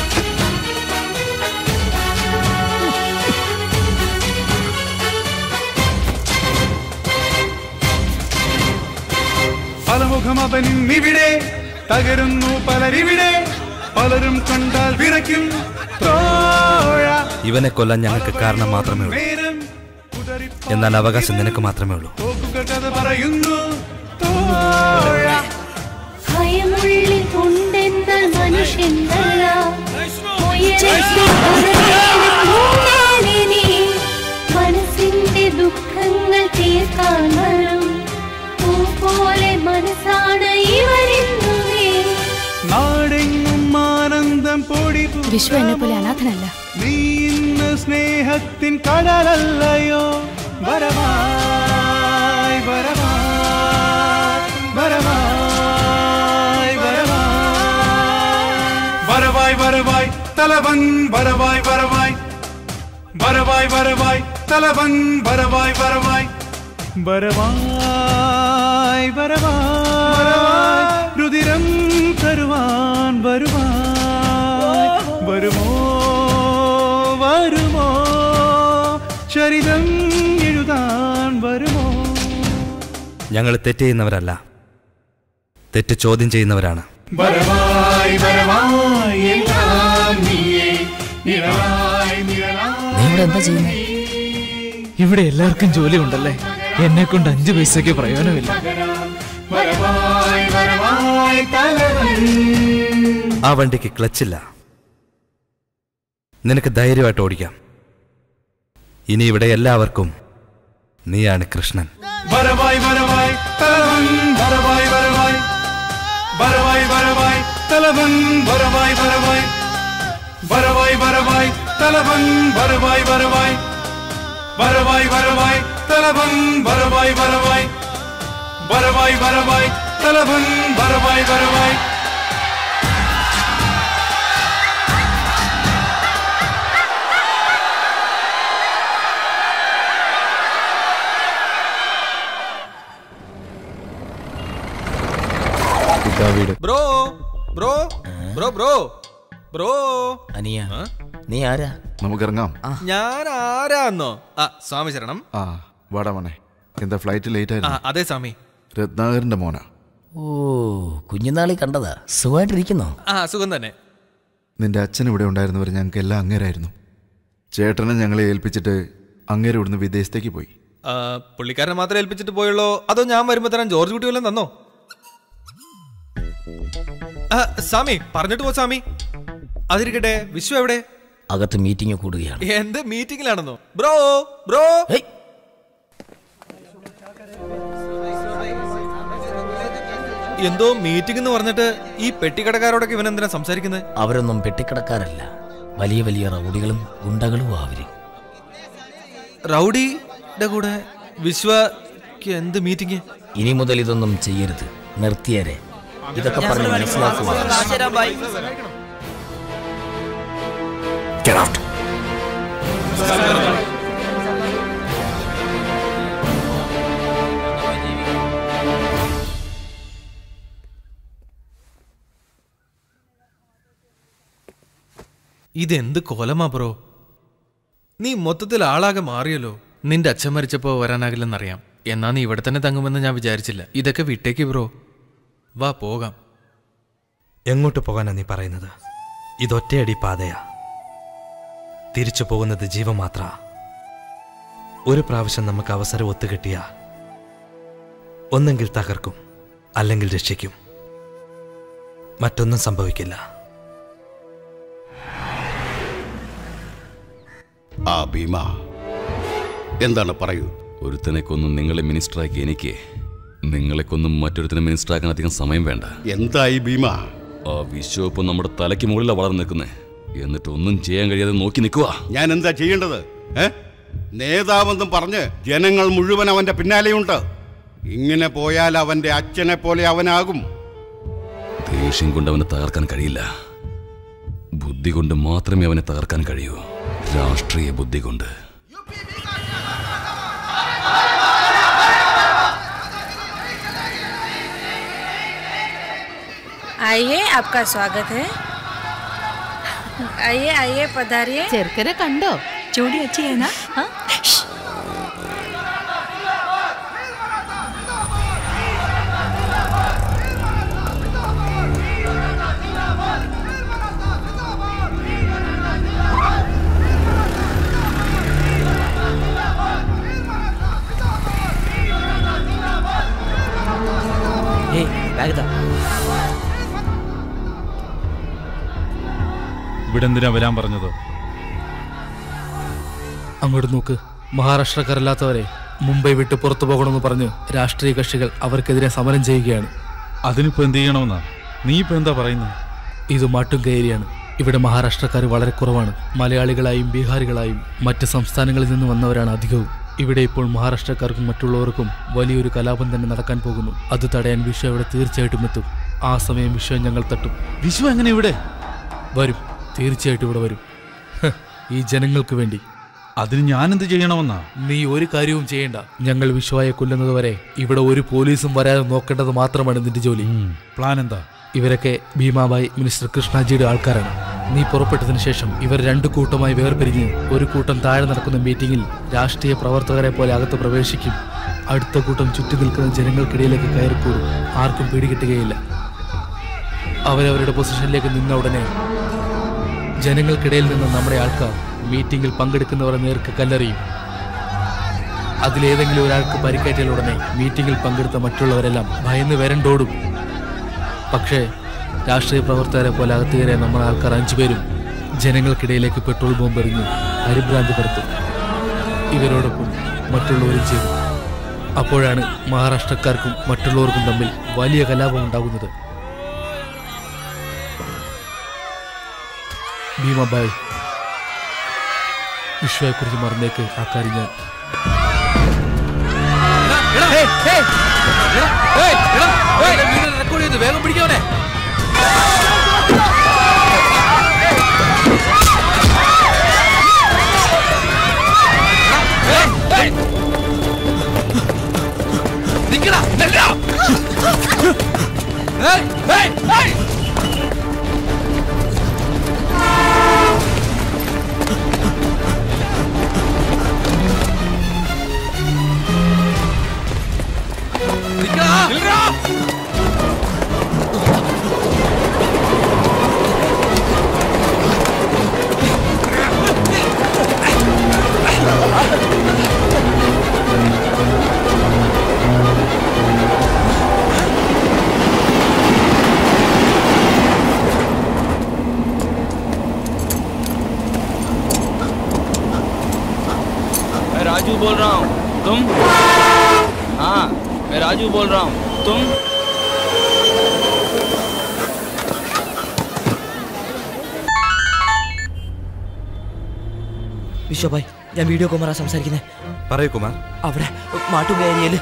പലമുഖം അവനും ഇവിടെ തകരുന്നു പലരിവിടെ പലരും കണ്ടാൽ വിറയ്ക്കും തോഴ ഇവനെ കൊല്ലാൻ ഞങ്ങൾക്ക് കാരണം മാത്രമേ ഉള്ളൂ നേരം എന്നാൽ അവകാശം നിനക്ക് മാത്രമേ ഉള്ളൂ തോക്കുകൾ കഥ പറയുന്നു തോഴ ഭയമുള്ളിൽ ഉണ്ടെന്നാൽ മനുഷ്യനല്ല ഉയരത്തിൽ ഉയരത്തിൽ നീ മനസ്സിന്റെ ദുഃഖങ്ങൾ തീർക്കാൻ വരും പൂ പോലെ മനസ്സാണ് ഇവരെന്നുവേ നാടെങ്ങും ആനന്ദം പൊടി വിശ്വ എന്നെ പോലെ അനാഥനല്ല നീ ഇന്ന് സ്നേഹത്തിൻ കടലല്ലയോ വരവായി വരവായി വരവായി വരവായി വരവായി വരവായി തലവൻ വരവായി വരവായി വരവായി വരവായി തലവൻ വരവായി വരവായി വരവായി വരവായി രുതിരം തരുവാൻ വരുവാൻ വരുമോ വരുമോ ചരിതം എഴുതാൻ വരുമോ ഞങ്ങൾ തെറ്റ് ചെയ്യുന്നവരല്ല തെറ്റ് ചോദ്യം ചെയ്യുന്നവരാണ് വരവായി വരവായി എല്ലാം നീയേ നിഴലായി നിഴലായി നീ ഇവിടെ എന്താ ചെയ്യുന്നത് ഇവിടെ എല്ലാവർക്കും ജോലി ഉണ്ടല്ലേ എന്നെ കൊണ്ട് അഞ്ചു പൈസയ്ക്ക് പ്രയോജനമില്ല വരവായി വരവായി തലവൻ ആ വണ്ടിക്ക് ക്ലച്ചില്ല നിനക്ക് ധൈര്യമായിട്ട് ഓടിക്കാം ഇനി ഇവിടെ എല്ലാവർക്കും നീയാണ് കൃഷ്ണൻ വരവായി വരവായി തലവൻ വരവായി വരവായി വരവായി വരവായി തലവൻ വരവായി വരവായി വരവായി വരവായി തലവൻ വരവായി വരവായി വരവായി വരവായി തലവൻ വരവായി വരവായി വരവായി വരവായി തലവൻ വരവായി വരവായി ഇതാ വീട് bro bro bro bro bro അനിയ നീ ആരാ നമുക്കിറങ്ങാം ഞാൻ ആരാന്നോ ആ സ്വാമി ശരണം ആ വാടാ മോനെ എന്താ ഫ്ലൈറ്റ് ലേറ്റ് ആ ആയിരുന്നു അതെ സ്വാമി രത്നാകരന്റെ മോനാ ഓ കുഞ്ഞുനാളി കണ്ടതാ സുഖമായിട്ടിരിക്കുന്നോ ആ സുഖം തന്നെ നിന്റെ അച്ഛൻ ഇവിടെ ഉണ്ടായിരുന്നവർ ഞങ്ങൾക്ക് എല്ലാം അങ്ങേരായിരുന്നു ചേട്ടനെ ഞങ്ങളെ ഏൽപ്പിച്ചിട്ട് അങ്ങേരെ ഇവിടുന്ന് വിദേശത്തേക്ക് പോയി ആ, പുള്ളിക്കാരനെ മാത്രമേ ഏൽപ്പിച്ചിട്ട് പോയുള്ളൂ അതോ ഞാൻ വരുമ്പോ തരാൻ ജോർജ് കുട്ടി വല്ലതും തന്നോ ആ, സ്വാമി പറഞ്ഞിട്ട് പോ സ്വാമി അതിരിക്കട്ടെ വിശ്വ എവിടെ അകത്ത് മീറ്റിംഗ് കൂടുകയാണ് എന്ത് മീറ്റിംഗിലാണെന്നോ ബ്രോ ബ്രോ എന്തോ മീറ്റിംഗ് എന്ന് പറഞ്ഞിട്ട് ഈ പെട്ടിക്കടക്കാരോടൊക്കെ ഇവൻ എന്തിനാ സംസാരിക്കുന്നത് അവരൊന്നും പെട്ടിക്കിടക്കാരല്ല വലിയ വലിയ റൗഡികളും ഗുണ്ടകളും അവര് റൗഡിയുടെ കൂടെ വിശ്വക്ക് എന്ത് മീറ്റിംഗ് ഇനി മുതൽ ഇതൊന്നും ചെയ്യരുത് നിർത്തിയരെ ഇതൊക്കെ പറഞ്ഞ് മനസ്സിലാക്കുക Get out. ഇതെന്ത് കോലമാ ബ്രോ നീ മൊത്തത്തിൽ ആളാകെ മാറിയല്ലോ നിന്റെ അച്ഛൻ മരിച്ചപ്പോ വരാനാകില്ലെന്നറിയാം എന്നാ നീ ഇവിടെ തന്നെ തങ്ങുമെന്ന് ഞാൻ വിചാരിച്ചില്ല ഇതൊക്കെ വിട്ടേക്ക് ബ്രോ വാ പോകാം എങ്ങോട്ട് പോകാനാ നീ പറയുന്നത് ഇതൊറ്റയടി പാതയാ തിരിച്ചു പോകുന്നത് ജീവമാത്ര ഒരു പ്രാവശ്യം നമുക്ക് അവസരം ഒത്തുകിട്ടിയ ഒന്നെങ്കിൽ തകർക്കും അല്ലെങ്കിൽ രക്ഷിക്കും മറ്റൊന്നും സംഭവിക്കില്ല ആ ഭീമ എന്താണ് പറയൂ ഒരുത്തനെ കൊന്നും നിങ്ങളെ മിനിസ്റ്ററാക്കി എനിക്ക് നിങ്ങളെ കൊന്നും മറ്റൊരുത്തനെ മിനിസ്റ്ററാക്കാൻ അധികം സമയം വേണ്ട എന്തായി ഭീമ ആ വിശ്വപ്പം നമ്മുടെ തലയ്ക്ക് മുകളിലാണ് വളർന്നു നിൽക്കുന്നേ എന്നിട്ട് ഒന്നും ചെയ്യാൻ കഴിയാതെ നോക്കി നിൽക്കുക ഞാൻ എന്താ ചെയ്യേണ്ടത് ഏ നേതാവെന്നും പറഞ്ഞ് ജനങ്ങൾ മുഴുവൻ അവന്റെ പിന്നാലെയുണ്ട് ഇങ്ങനെ പോയാൽ അവന്റെ അച്ഛനെ പോലെ അവനാകും ദേഷ്യം കൊണ്ട് അവനെ തകർക്കാൻ കഴിയില്ല ബുദ്ധി കൊണ്ട് മാത്രമേ അവനെ തകർക്കാൻ കഴിയൂ രാഷ്ട്രീയ ബുദ്ധി കൊണ്ട് आइए आपका स्वागत है आइए आइए पधारिए ചെറുക്കനെ കണ്ടോ जोड़ी अच्छी है ना हाँ ഏയ് ബാഗ് താ ഇവിടെ എന്തിനാ വരാൻ പറഞ്ഞത് അങ്ങോട്ട് നോക്ക് മഹാരാഷ്ട്രക്കാരല്ലാത്തവരെ മുംബൈ വിട്ട് പുറത്തു പോകണമെന്ന് പറഞ്ഞ് രാഷ്ട്രീയ കക്ഷികൾ അവർക്കെതിരെ സമരം ചെയ്യുകയാണ് അതിനിപ്പോ എന്ത് ചെയ്യണമെന്നാ നീ ഇപ്പൊ എന്താ പറയുന്നത് ഇത് മാട്ടുങ്ക ഏരിയയാണ് ഇവിടെ മഹാരാഷ്ട്രക്കാർ വളരെ കുറവാണ് മലയാളികളായും ബീഹാറികളായും മറ്റ് സംസ്ഥാനങ്ങളിൽ നിന്ന് വന്നവരാണ് അധികവും ഇവിടെ ഇപ്പോൾ മഹാരാഷ്ട്രക്കാർക്കും മറ്റുള്ളവർക്കും വലിയൊരു കലാപം തന്നെ നടക്കാൻ പോകുന്നു അത് തടയാൻ വിശ്വ ഇവിടെ തീർച്ചയായിട്ടും എത്തും ആ സമയം വിശ്വ ഞങ്ങൾ തട്ടും വിശ്വ എങ്ങനെ ഇവിടെ വരും തീർച്ചയായിട്ടും ഇവിടെ വരും ഹ്, ഈ ജനങ്ങൾക്ക് വേണ്ടി അതിന് ഞാൻ എന്ത് ചെയ്യണമെന്നാ നീ ഒരു കാര്യവും ചെയ്യണ്ട ഞങ്ങൾ വിശ്വയെ കൊല്ലുന്നത് വരെ ഇവിടെ ഒരു പോലീസും വരാതെ നോക്കേണ്ടത് മാത്രമാണ് നിന്റെ ജോലി പ്ലാൻ എന്താ ഇവരൊക്കെ ഭീമാബായി മിനിസ്റ്റർ കൃഷ്ണാജിയുടെ ആൾക്കാരാണ് നീ പുറപ്പെട്ടതിന് ശേഷം ഇവർ രണ്ടു കൂട്ടമായി വേർപിരിഞ്ഞ് ഒരു കൂട്ടം താഴെ നടക്കുന്ന മീറ്റിംഗിൽ രാഷ്ട്രീയ പ്രവർത്തകരെ പോലെ അകത്ത് പ്രവേശിക്കും അടുത്ത കൂട്ടം ചുറ്റി നിൽക്കുന്ന ജനങ്ങൾക്കിടയിലേക്ക് കയറിക്കൂടും ആർക്കും പിടികിട്ടുകയില്ല അവരവരുടെ പൊസിഷനിലേക്ക് നിന്ന ഉടനെ ജനങ്ങൾക്കിടയിൽ നിന്ന് നമ്മുടെ ആൾക്കാർ മീറ്റിംഗിൽ പങ്കെടുക്കുന്നവരെ നേർക്ക് കല്ലെറിയും അതിലേതെങ്കിലും ഒരാൾക്ക് പരിക്കേറ്റാൽ ഉടനെ മീറ്റിംഗിൽ പങ്കെടുത്ത മറ്റുള്ളവരെല്ലാം ഭയന്ന് വരണ്ടോടും പക്ഷേ രാഷ്ട്രീയ പ്രവർത്തകരെ പോലെ അകത്ത് കയറിയ നമ്മുടെ ആൾക്കാർ അഞ്ചുപേരും ജനങ്ങൾക്കിടയിലേക്ക് പെട്രോൾ ബോംബ് എറിഞ്ഞ് പരിഭ്രാന്തി പരത്തും ഇവരോടൊപ്പം മറ്റുള്ളവരും ചെയ്തു അപ്പോഴാണ് മഹാരാഷ്ട്രക്കാർക്കും മറ്റുള്ളവർക്കും തമ്മിൽ വലിയ കലാപം ഉണ്ടാകുന്നത് ഭീമബായ് വിശ്വയെക്കുറിച്ച് മറന്നേക്ക് ആ കാര്യം ഞാൻ റെക്കോർഡ് ചെയ്ത് വേഗം പിടിക്കവനെ നിക്കടാ നിക്കടാ ഏയ് ഏയ് ഏയ് നിക്കടാ നിക്കടാ मैं राजू बोल रहा हूँ तुम हाँ मैं राजू बोल रहा हूँ तुम വിശ്വഭായ് ഞാൻ വീഡിയോ കുമാറാ സംസാരിക്കുന്നത് പറയൂ കുമാർ അവിടെ മാട്ടുക ഏരിയയിൽ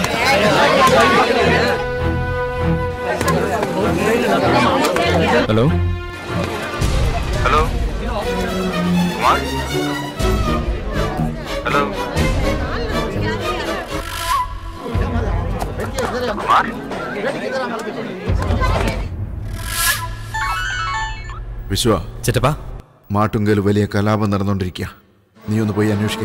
hello hello Kumar hello Kumar Vishwa ചേട്ടപ്പാ മാട്ടുങ്കൽ വലിയ കലാപം നടന്നുകൊണ്ടിരിക്കുക നീ ഒന്ന് പോയി അന്വേഷിക്കേ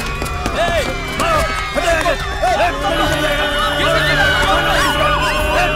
Hey!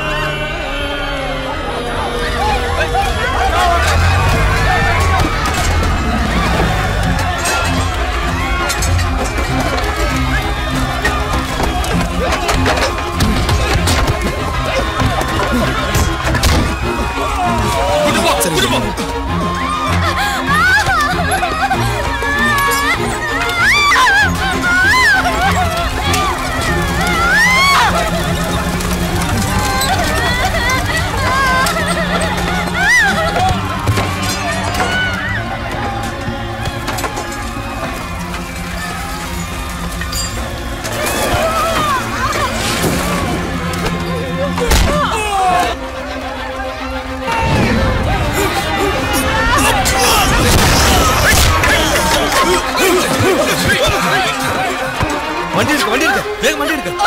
വണ്ടി എടുക്ക വണ്ടി എടുക്ക വേഗം വണ്ടി എടുക്ക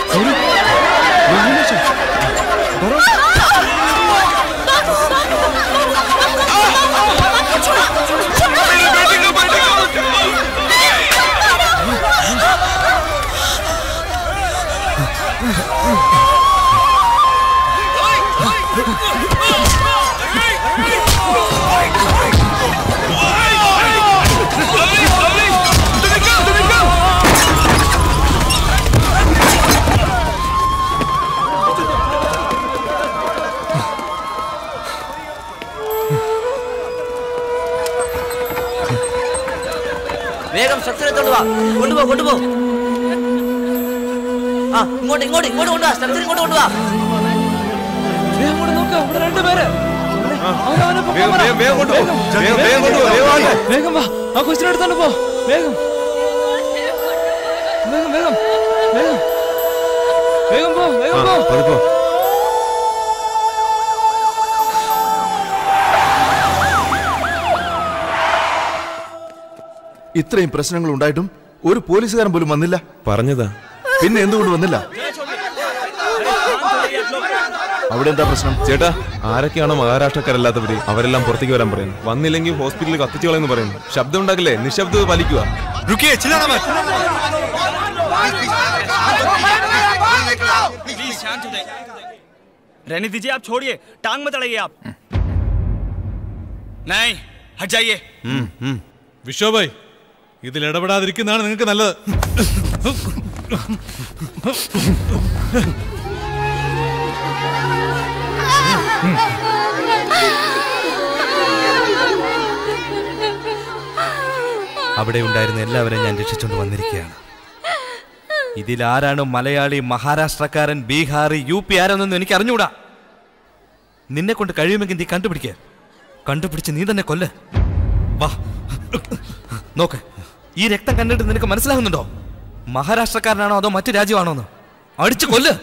വേഗം സ്ട്രക്ചർ എടുത്തോണ്ട് വാ കൊണ്ടുപോ കൊണ്ടുപോ ആ ഇങ്ങോട്ട് ഇങ്ങോട്ട് ഇങ്ങോട്ട് കൊണ്ടുവാ സ്ട്രക്ചർ ഇങ്ങോട്ട് കൊണ്ടുവാ വേഗം കൂടെ നോക്കാം ഇവിടെ രണ്ടുപേര് വേഗം, വേഗം, വേഗം കൊണ്ടുപോ. വേഗം, വേഗം കൊണ്ടുപോ, വേഗം വാ. വേഗം വാ ആ കൊച്ചിനെ എടുത്തോണ്ട് പോ വേഗം വേഗം വേഗം വേഗം വേഗം പോ വേഗം പോ പതുക്കോ ഇത്രയും പ്രശ്നങ്ങൾ ഉണ്ടായിട്ടും ഒരു പോലീസുകാരൻ പോലും വന്നില്ല പറഞ്ഞതാ പിന്നെ എന്തുകൊണ്ട് വന്നില്ല അവിടെ എന്താ പ്രശ്നം ചേട്ടാ ആരൊക്കെയാണോ മഹാരാഷ്ട്രക്കാരല്ലാത്തവര് അവരെല്ലാം പുറത്തേക്ക് വരാൻ പറയുന്നു വന്നില്ലെങ്കിൽ ഹോസ്പിറ്റലിൽ കത്തിച്ചു കളയെന്ന് പറയുന്നു ശബ്ദം ഉണ്ടാക്കില്ലേ നിശബ്ദത പാലിക്കുക प्लीज शांत हो जाइए रहने दीजिए आप छोड़िए टांग मत अड़ाइए आप नहीं हट जाइए വിശ്വഭായ് ഇതിൽ ഇടപെടാതിരിക്കുന്നതാണ് നിങ്ങൾക്ക് നല്ലത് അവിടെ ഉണ്ടായിരുന്ന എല്ലാവരെയും ഞാൻ രക്ഷിച്ചുകൊണ്ട് വന്നിരിക്കുകയാണ് ഇതിൽ ആരാണ് മലയാളി മഹാരാഷ്ട്രക്കാരൻ ബീഹാറി യു പി ആരാണെന്നൊന്നും എനിക്ക് അറിഞ്ഞുകൂടാ നിന്നെ കൊണ്ട് കഴിയുമെങ്കിൽ നീ കണ്ടുപിടിക്ക കണ്ടുപിടിച്ച് നീ തന്നെ കൊല്ല് വാ നോക്ക് ഈ രക്തം കണ്ടിട്ട് നിനക്ക് മനസ്സിലാകുന്നുണ്ടോ മഹാരാഷ്ട്രക്കാരനാണോ അതോ മറ്റു രാജ്യമാണോ എന്ന് അടിച്ചു കൊല്ല്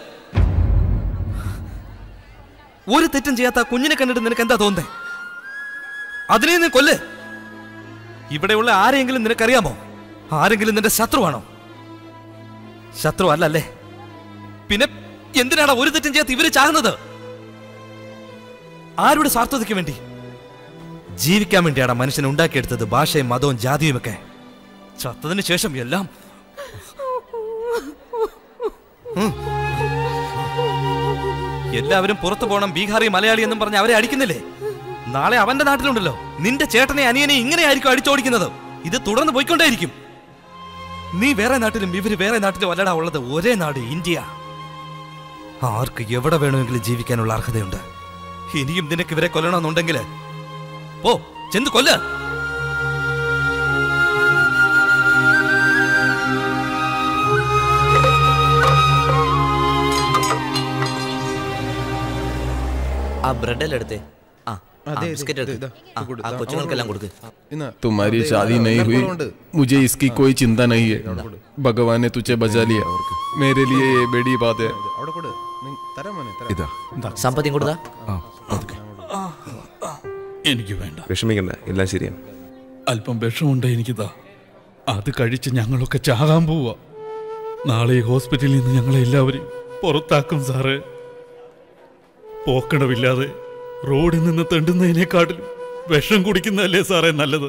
ഒരു തെറ്റും ചെയ്യാത്ത ആ കുഞ്ഞിനെ കണ്ടിട്ട് നിനക്ക് എന്താ തോന്നുന്നേ അതിനെ നീ കൊല്ല് ഇവിടെയുള്ള ആരെങ്കിലും നിനക്കറിയാമോ ആരെങ്കിലും നിന്റെ ശത്രുവാണോ ശത്രു അല്ലല്ലേ പിന്നെ എന്തിനാണ് ഒരു തെറ്റും ചെയ്യാത്ത ഇവര് ചാകുന്നത് ആരുടെ സ്വാർത്ഥതയ്ക്ക് വേണ്ടി ജീവിക്കാൻ വേണ്ടിയാണ് മനുഷ്യനെ ഉണ്ടാക്കിയെടുത്തത് ഭാഷയും മതവും ജാതിയും ഒക്കെ ചത്തതിന് ശേഷം എല്ലാം ഉം. എല്ലാവരും പുറത്തു പോകണം ബീഹാറി മലയാളി എന്നും പറഞ്ഞ് അവരെ അടിക്കുന്നില്ലേ നാളെ അവന്റെ നാട്ടിലുണ്ടല്ലോ നിന്റെ ചേട്ടനെ അനിയനെ ഇങ്ങനെ ആയിരിക്കും അടിച്ചോടിക്കുന്നത് ഇത് തുടർന്ന് പോയിക്കൊണ്ടേയിരിക്കും നീ വേറെ നാട്ടിലും ഇവര് വേറെ നാട്ടിലും അല്ലടാ ഉള്ളത് ഒരേ നാട് ഇന്ത്യ ആർക്ക് എവിടെ വേണമെങ്കിലും ജീവിക്കാനുള്ള അർഹതയുണ്ട് ഇനിയും നിനക്ക് ഇവരെ കൊല്ലണമെന്നുണ്ടെങ്കിൽ പോ ചെന്ന് കൊല്ല ആ ബ്രെഡ് എല്ലാം എടുത്തേ ആ ആ, അതെ, ബിസ്ക്കറ്റ് ഇത്, എടുക്ക് ഇതാ, ആ, കൊടു, ആ ഇതാ, കൊച്ചുങ്ങൾക്കെല്ലാം കൊടുക്ക് तुम्हारी अरे, शादी आ, नहीं मेरे हुई को रोंड। मुझे इसकी कोई चिंता नहीं है भगवान ने तुझे बचा लिया मेरे लिए ये बड़ी बात है അവിടെ കൊടു നി- തരാം മോനെ തരാം ഇതാ സമ്പത്തിയും കൊടുത്താ എനിക്ക് വേണ്ട വിഷമിക്കണ്ട എല്ലാം ശരിയാണ് അല്പം വിഷമുണ്ട് എനിക്കിതാ അത് കഴിച്ച് ഞങ്ങളൊക്കെ ചാകാൻ പോവാ നാളെ ഈ ഹോസ്പിറ്റലിൽ നിന്ന് ഞങ്ങളെ എല്ലാവരും പുറത്താക്കും സാറേ പോക്കണമില്ലാതെ റോഡിൽ നിന്ന് തെണ്ടുന്നതിനേക്കാട്ടിലും വിഷം കുടിക്കുന്നതല്ലേ സാറേ നല്ലത്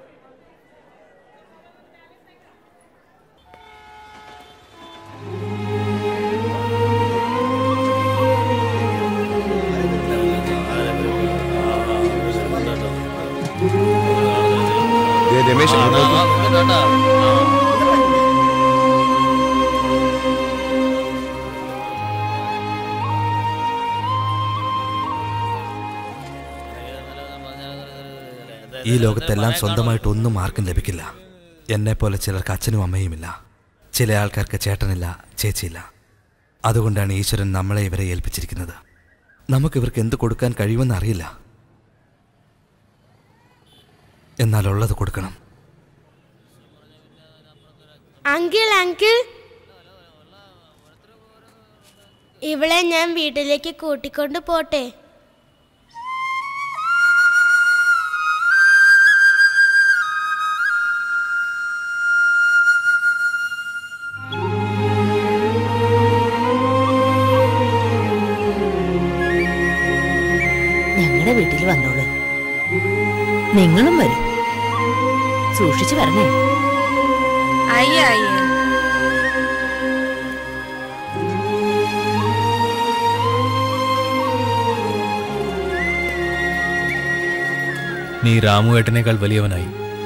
ദേ, രമേശ് ഇങ്ങോട്ട് നോക്ക്. ഈ ലോകത്തെല്ലാം സ്വന്തമായിട്ട് ഒന്നും ആർക്കും ലഭിക്കില്ല എന്നെപ്പോലെ ചിലർക്ക് അച്ഛനും അമ്മയുമില്ല ചില ആൾക്കാർക്ക് ചേട്ടനില്ല ചേച്ചിയില്ല അതുകൊണ്ടാണ് ഈശ്വരൻ നമ്മളെ ഇവരെ ഏൽപ്പിച്ചിരിക്കുന്നത് നമുക്ക് ഇവർക്ക് എന്ത് കൊടുക്കാൻ കഴിയുമെന്ന് അറിയില്ല എന്നാൽ ഉള്ളത് കൊടുക്കണം അങ്കിൾ അങ്കിൾ ഇവളെ ഞാൻ വീട്ടിലേക്ക് കൂട്ടിക്കൊണ്ട് പോട്ടെ ഞങ്ങളുടെ വീട്ടിൽ വന്നോളൂ നിങ്ങളും വരും സൂക്ഷിച്ചു വരണേ आइए आइए നീ രാമുവേട്ടനേക്കാൾ വലിയവനായി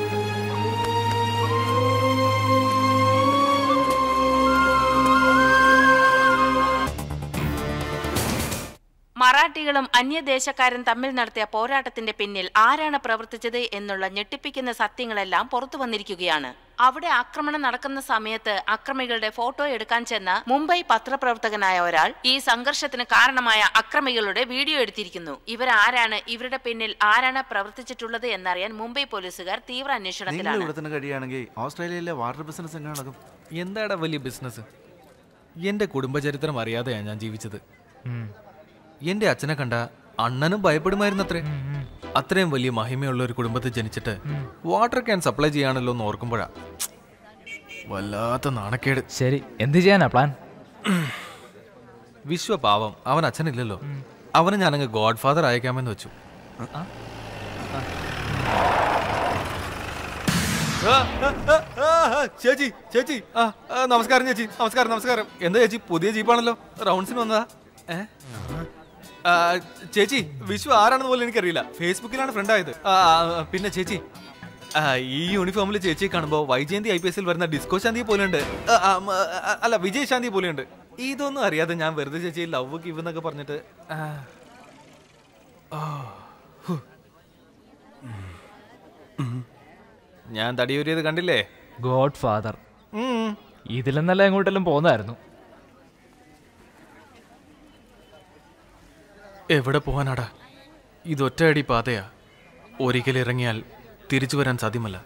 മറാഠികളും അന്യദേശക്കാരും തമ്മിൽ നടത്തിയ പോരാട്ടത്തിന്റെ പിന്നിൽ ആരാണ് പ്രവർത്തിച്ചത് എന്നുള്ള ഞെട്ടിപ്പിക്കുന്ന സത്യങ്ങളെല്ലാം പുറത്തു വന്നിരിക്കുകയാണ് അവിടെ ആക്രമണം നടക്കുന്ന സമയത്ത് അക്രമികളുടെ ഫോട്ടോ എടുക്കാൻ ചെന്ന മുംബൈ പത്രപ്രവർത്തകനായ ഒരാൾ ഈ സംഘർഷത്തിന് കാരണമായ അക്രമികളുടെ വീഡിയോ എടുത്തിരിക്കുന്നു ഇവരാരാണ് ഇവരുടെ പിന്നിൽ ആരാണ് പ്രവർത്തിച്ചിട്ടുള്ളത് എന്നറിയാൻ മുംബൈ പോലീസുകാർ തീവ്ര നിങ്ങൾ അന്വേഷണത്തിലാണ് ഇവിടെ തന്നെ കഴിയുകയാണെങ്കിൽ ഓസ്ട്രേലിയയിലെ വാട്ടർ ബിസിനസ് എങ്ങനെ നടക്കും എന്താടാ വലിയ ബിസിനസ് എൻ്റെ കുടുംബചരിത്രം അറിയാതെയാണ് ഞാൻ ജീവിച്ചത് എൻ്റെ അച്ഛനെ കണ്ട അണ്ണനും ഭയപ്പെടുമായിരുന്നത്രേ അത്രയും വലിയ മഹിമയുള്ള ഒരു കുടുംബത്തിൽ ജനിച്ചിട്ട് വാട്ടർ ക്യാൻ സപ്ലൈ ചെയ്യാണല്ലോ എന്ന് ഓർക്കുമ്പോഴാ വല്ലാത്ത നാണക്കേട് ശരി എന്ത് ചെയ്യാനാ പ്ലാൻ വിശ്വപാവം അവൻ അച്ഛനില്ലല്ലോ അവന് ഞാനങ്ങ് ഗോഡ് ഫാദർ അയക്കാമെന്ന് വെച്ചു ആ, ആ, ആ, ആ, ചേച്ചി ചേച്ചി ആ ആ, നമസ്കാരം ചേച്ചി നമസ്കാരം നമസ്കാരം എന്താ ചേച്ചി പുതിയ ജീപ്പാണല്ലോ റൗണ്ട്സിന് വന്നതാ ഏ ആ, ചേച്ചി വിശ്വ ആരാണെന്ന് പോലും എനിക്കറിയില്ല ഫേസ്ബുക്കിലാണ് ഫ്രണ്ട് ആയത് ആ, ആ, പിന്നെ ചേച്ചി ആ, ഈ യൂണിഫോമിൽ ചേച്ചിയെ കാണുമ്പോൾ വൈജയന്തി ഐ പി എസിൽ വരുന്ന ഡിസ്കോ ശാന്തി പോലെയുണ്ട് ആ, ആ, മ, ആ, അല്ല വിജയ് ശാന്തി പോലെയുണ്ട് ഇതൊന്നും അറിയാതെ ഞാൻ വെറുതെ ചേച്ചി ലവ് ഗിവ് എന്നൊക്കെ പറഞ്ഞിട്ട് ആ. ഓ, ഹു. ഉം. ഞാൻ തടിയൂരിയത് കണ്ടില്ലേ ഗോഡ് ഫാദർ ഉം. ഇതിലെന്നല്ല എങ്ങോട്ടെല്ലാം പോന്നായിരുന്നു എവിടെ പോകാനാടാ ഇതൊറ്റയടി പാതയാ ഒരിക്കൽ ഇറങ്ങിയാൽ തിരിച്ചു വരാൻ സാധ്യമല്ല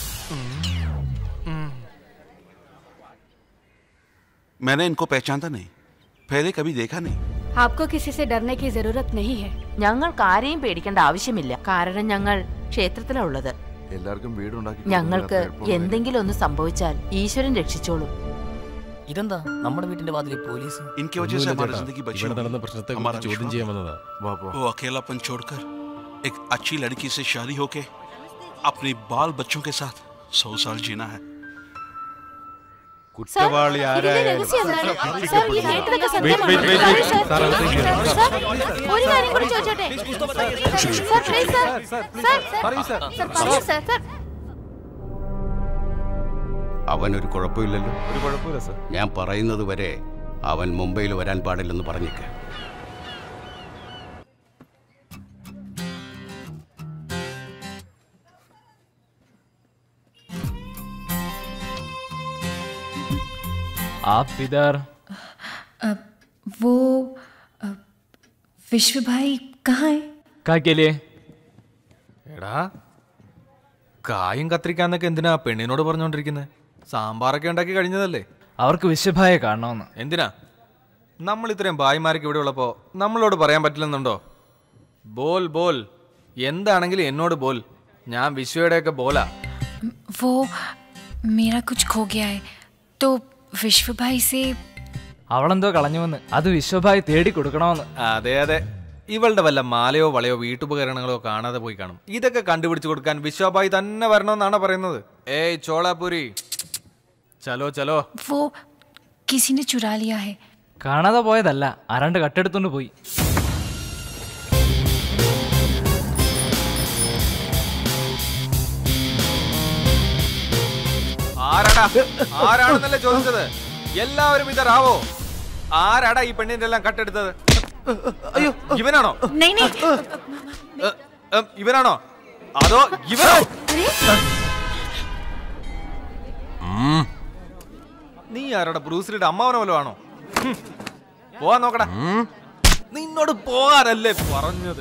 मैंने इनको पहचानता नहीं पहले कभी देखा नहीं आपको किसी से डरने की जरूरत नहीं है ഞങ്ങൾക്ക് ആരെയും പേടിക്കേണ്ട ആവശ്യമില്ല കാരണം ഞങ്ങൾ ക്ഷേത്രത്തിലാണ് ഉള്ളത് എല്ലാവർക്കും വീടുണ്ടാക്കി ഞങ്ങൾക്ക് എന്തെങ്കിലും ഒന്ന് സംഭവിച്ചാൽ ഈശ്വരൻ രക്ഷിച്ചോളും ഇതെന്താ നമ്മുടെ വീട്ടിന്റെ വാതിലിൽ പോലീസ് इनकी वजह से हमारी जिंदगी बची ഇവിടെ होगी। നടന്ന പ്രശ്നത്തെ हमारा ചോദ്യം विश्वास। ചെയ്യാൻ വന്നതാ वो अकेलापन छोड़कर एक अच्छी लड़की से शादी होके अपने बाल बच्चों के साथ सौ साल जीना है കുറ്റവാളി ആരായാലും കേട്ടതൊക്കെ Wait, wait, wait, wait. സത്യം. സാർ, അകത്തേക്ക് കയറ്. സാർ, ഒരു കാര്യം കൂടി ചോദിച്ചോട്ടെ സാർ പ്ലീസ് സാർ സാർ പറയൂ, സാർ. സാർ പറയൂ സാർ സാർ അവനൊരു കുഴപ്പമില്ലല്ലോ ഒരു കുഴപ്പമില്ല സർ ഞാൻ പറയുന്നത് വരെ അവൻ മുംബൈയിൽ വരാൻ പാടില്ലെന്ന് പറഞ്ഞേക്ക് आप इधर अ, वो अ, विश्व भाई कहाँ है क्या के लिए എടാ കായും കത്തിരിക്കാന്നൊക്കെ എന്തിനാ പെണ്ണിനോട് പറഞ്ഞോണ്ടിരിക്കുന്നത് സാമ്പാറൊക്കെ ഉണ്ടാക്കി കഴിഞ്ഞതല്ലേ അവർക്ക് വിശ്വഭായെ കാണണമെന്ന് എന്തിനാ നമ്മൾ ഇത്രയും ഭായിമാരൊക്കെ ഇവിടെ ഉള്ളപ്പോ നമ്മളോട് പറയാൻ പറ്റില്ലെന്നുണ്ടോ ബോൽ ബോൽ എന്താണെങ്കിലും എന്നോട് ബോൽ ഞാൻ വിശ്വയുടെയൊക്കെ ബോലാ वो मेरा कुछ खो गया है तो विश्व भाई से അവളെന്തോ കളഞ്ഞുവെന്ന് അത് വിശ്വഭായി തേടി കൊടുക്കണമെന്ന് അതെ അതെ ഇവളുടെ വല്ല മാലയോ വളയോ വീട്ടുപകരണങ്ങളോ കാണാതെ പോയി കാണും ഇതൊക്കെ കണ്ടുപിടിച്ചു കൊടുക്കാൻ വിശ്വഭായി തന്നെ വരണമെന്നാണ് പറയുന്നത് ഏയ് ചോളാപുരി ചലോ ചലോ वो किसी ने चुरा लिया है കാണാതെ പോയതല്ല ആരാണ്ട് കട്ടെടുത്തോണ്ട് പോയി ആരാടാ ആരാണെന്നല്ലേ ചോദിച്ചത് എല്ലാവരും ഇതറാവോ ആരാടാ ഈ പെണ്ണിന്റെ എല്ലാം കട്ടെടുത്തത് അയ്യോ ഇവനാണോ नहीं नहीं എ, എ, ഇവനാണോ അതോ ഇവനോ നീ ആരോടെ ബ്രൂസിലിയുടെ അമ്മാവനോ വല്ലോ ആണോ ഹും. പോവാൻ നോക്കടാ നിന്നോട് പോകാനല്ലേ പറഞ്ഞത്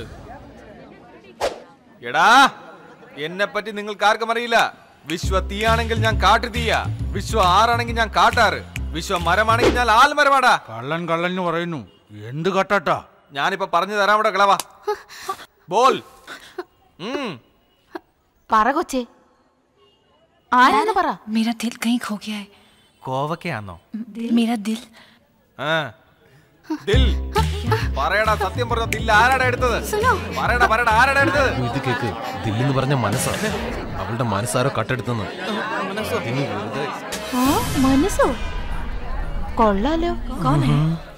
എടാ എന്നെ പറ്റി നിങ്ങൾക്ക് ആർക്കും അറിയില്ല വിശ്വ തീയാണെങ്കിൽ ഞാൻ കാട്ടു തീയ വിശ്വ ആറാണെങ്കിൽ ഞാൻ കാട്ടാറ് വിശ്വ മരമാണെങ്കിൽ ഞാൻ ആൽമരമാടാ കള്ളൻ കള്ളൻ പറയുന്നു എന്ത് കട്ടാട്ടാ ഞാനിപ്പോ പറഞ്ഞു തരാം ഇവിടെ കിളവാ ബോൾ ഉം. പറ കൊച്ചേ ആരാന്ന് പറ मेरा दिल कहीं खो गया है കോവക്കയാന്നോ मेरा दिल ആ. ദിൽ പറയടാ സത്യം പറഞ്ഞ ദിൽ ആരാടാ എടുത്തത് പറയടാ പറയടാ ആരാടാ എടുത്തത് ഇത് കേക്ക് ദില്ലെന്ന് പറഞ്ഞ മനസ്സാ അവളുടെ മനസ്സാരോ കട്ടെടുത്തെന്ന് ഇനി വെറുതെ മനസ്സോ കൊള്ളാലോ കോനെ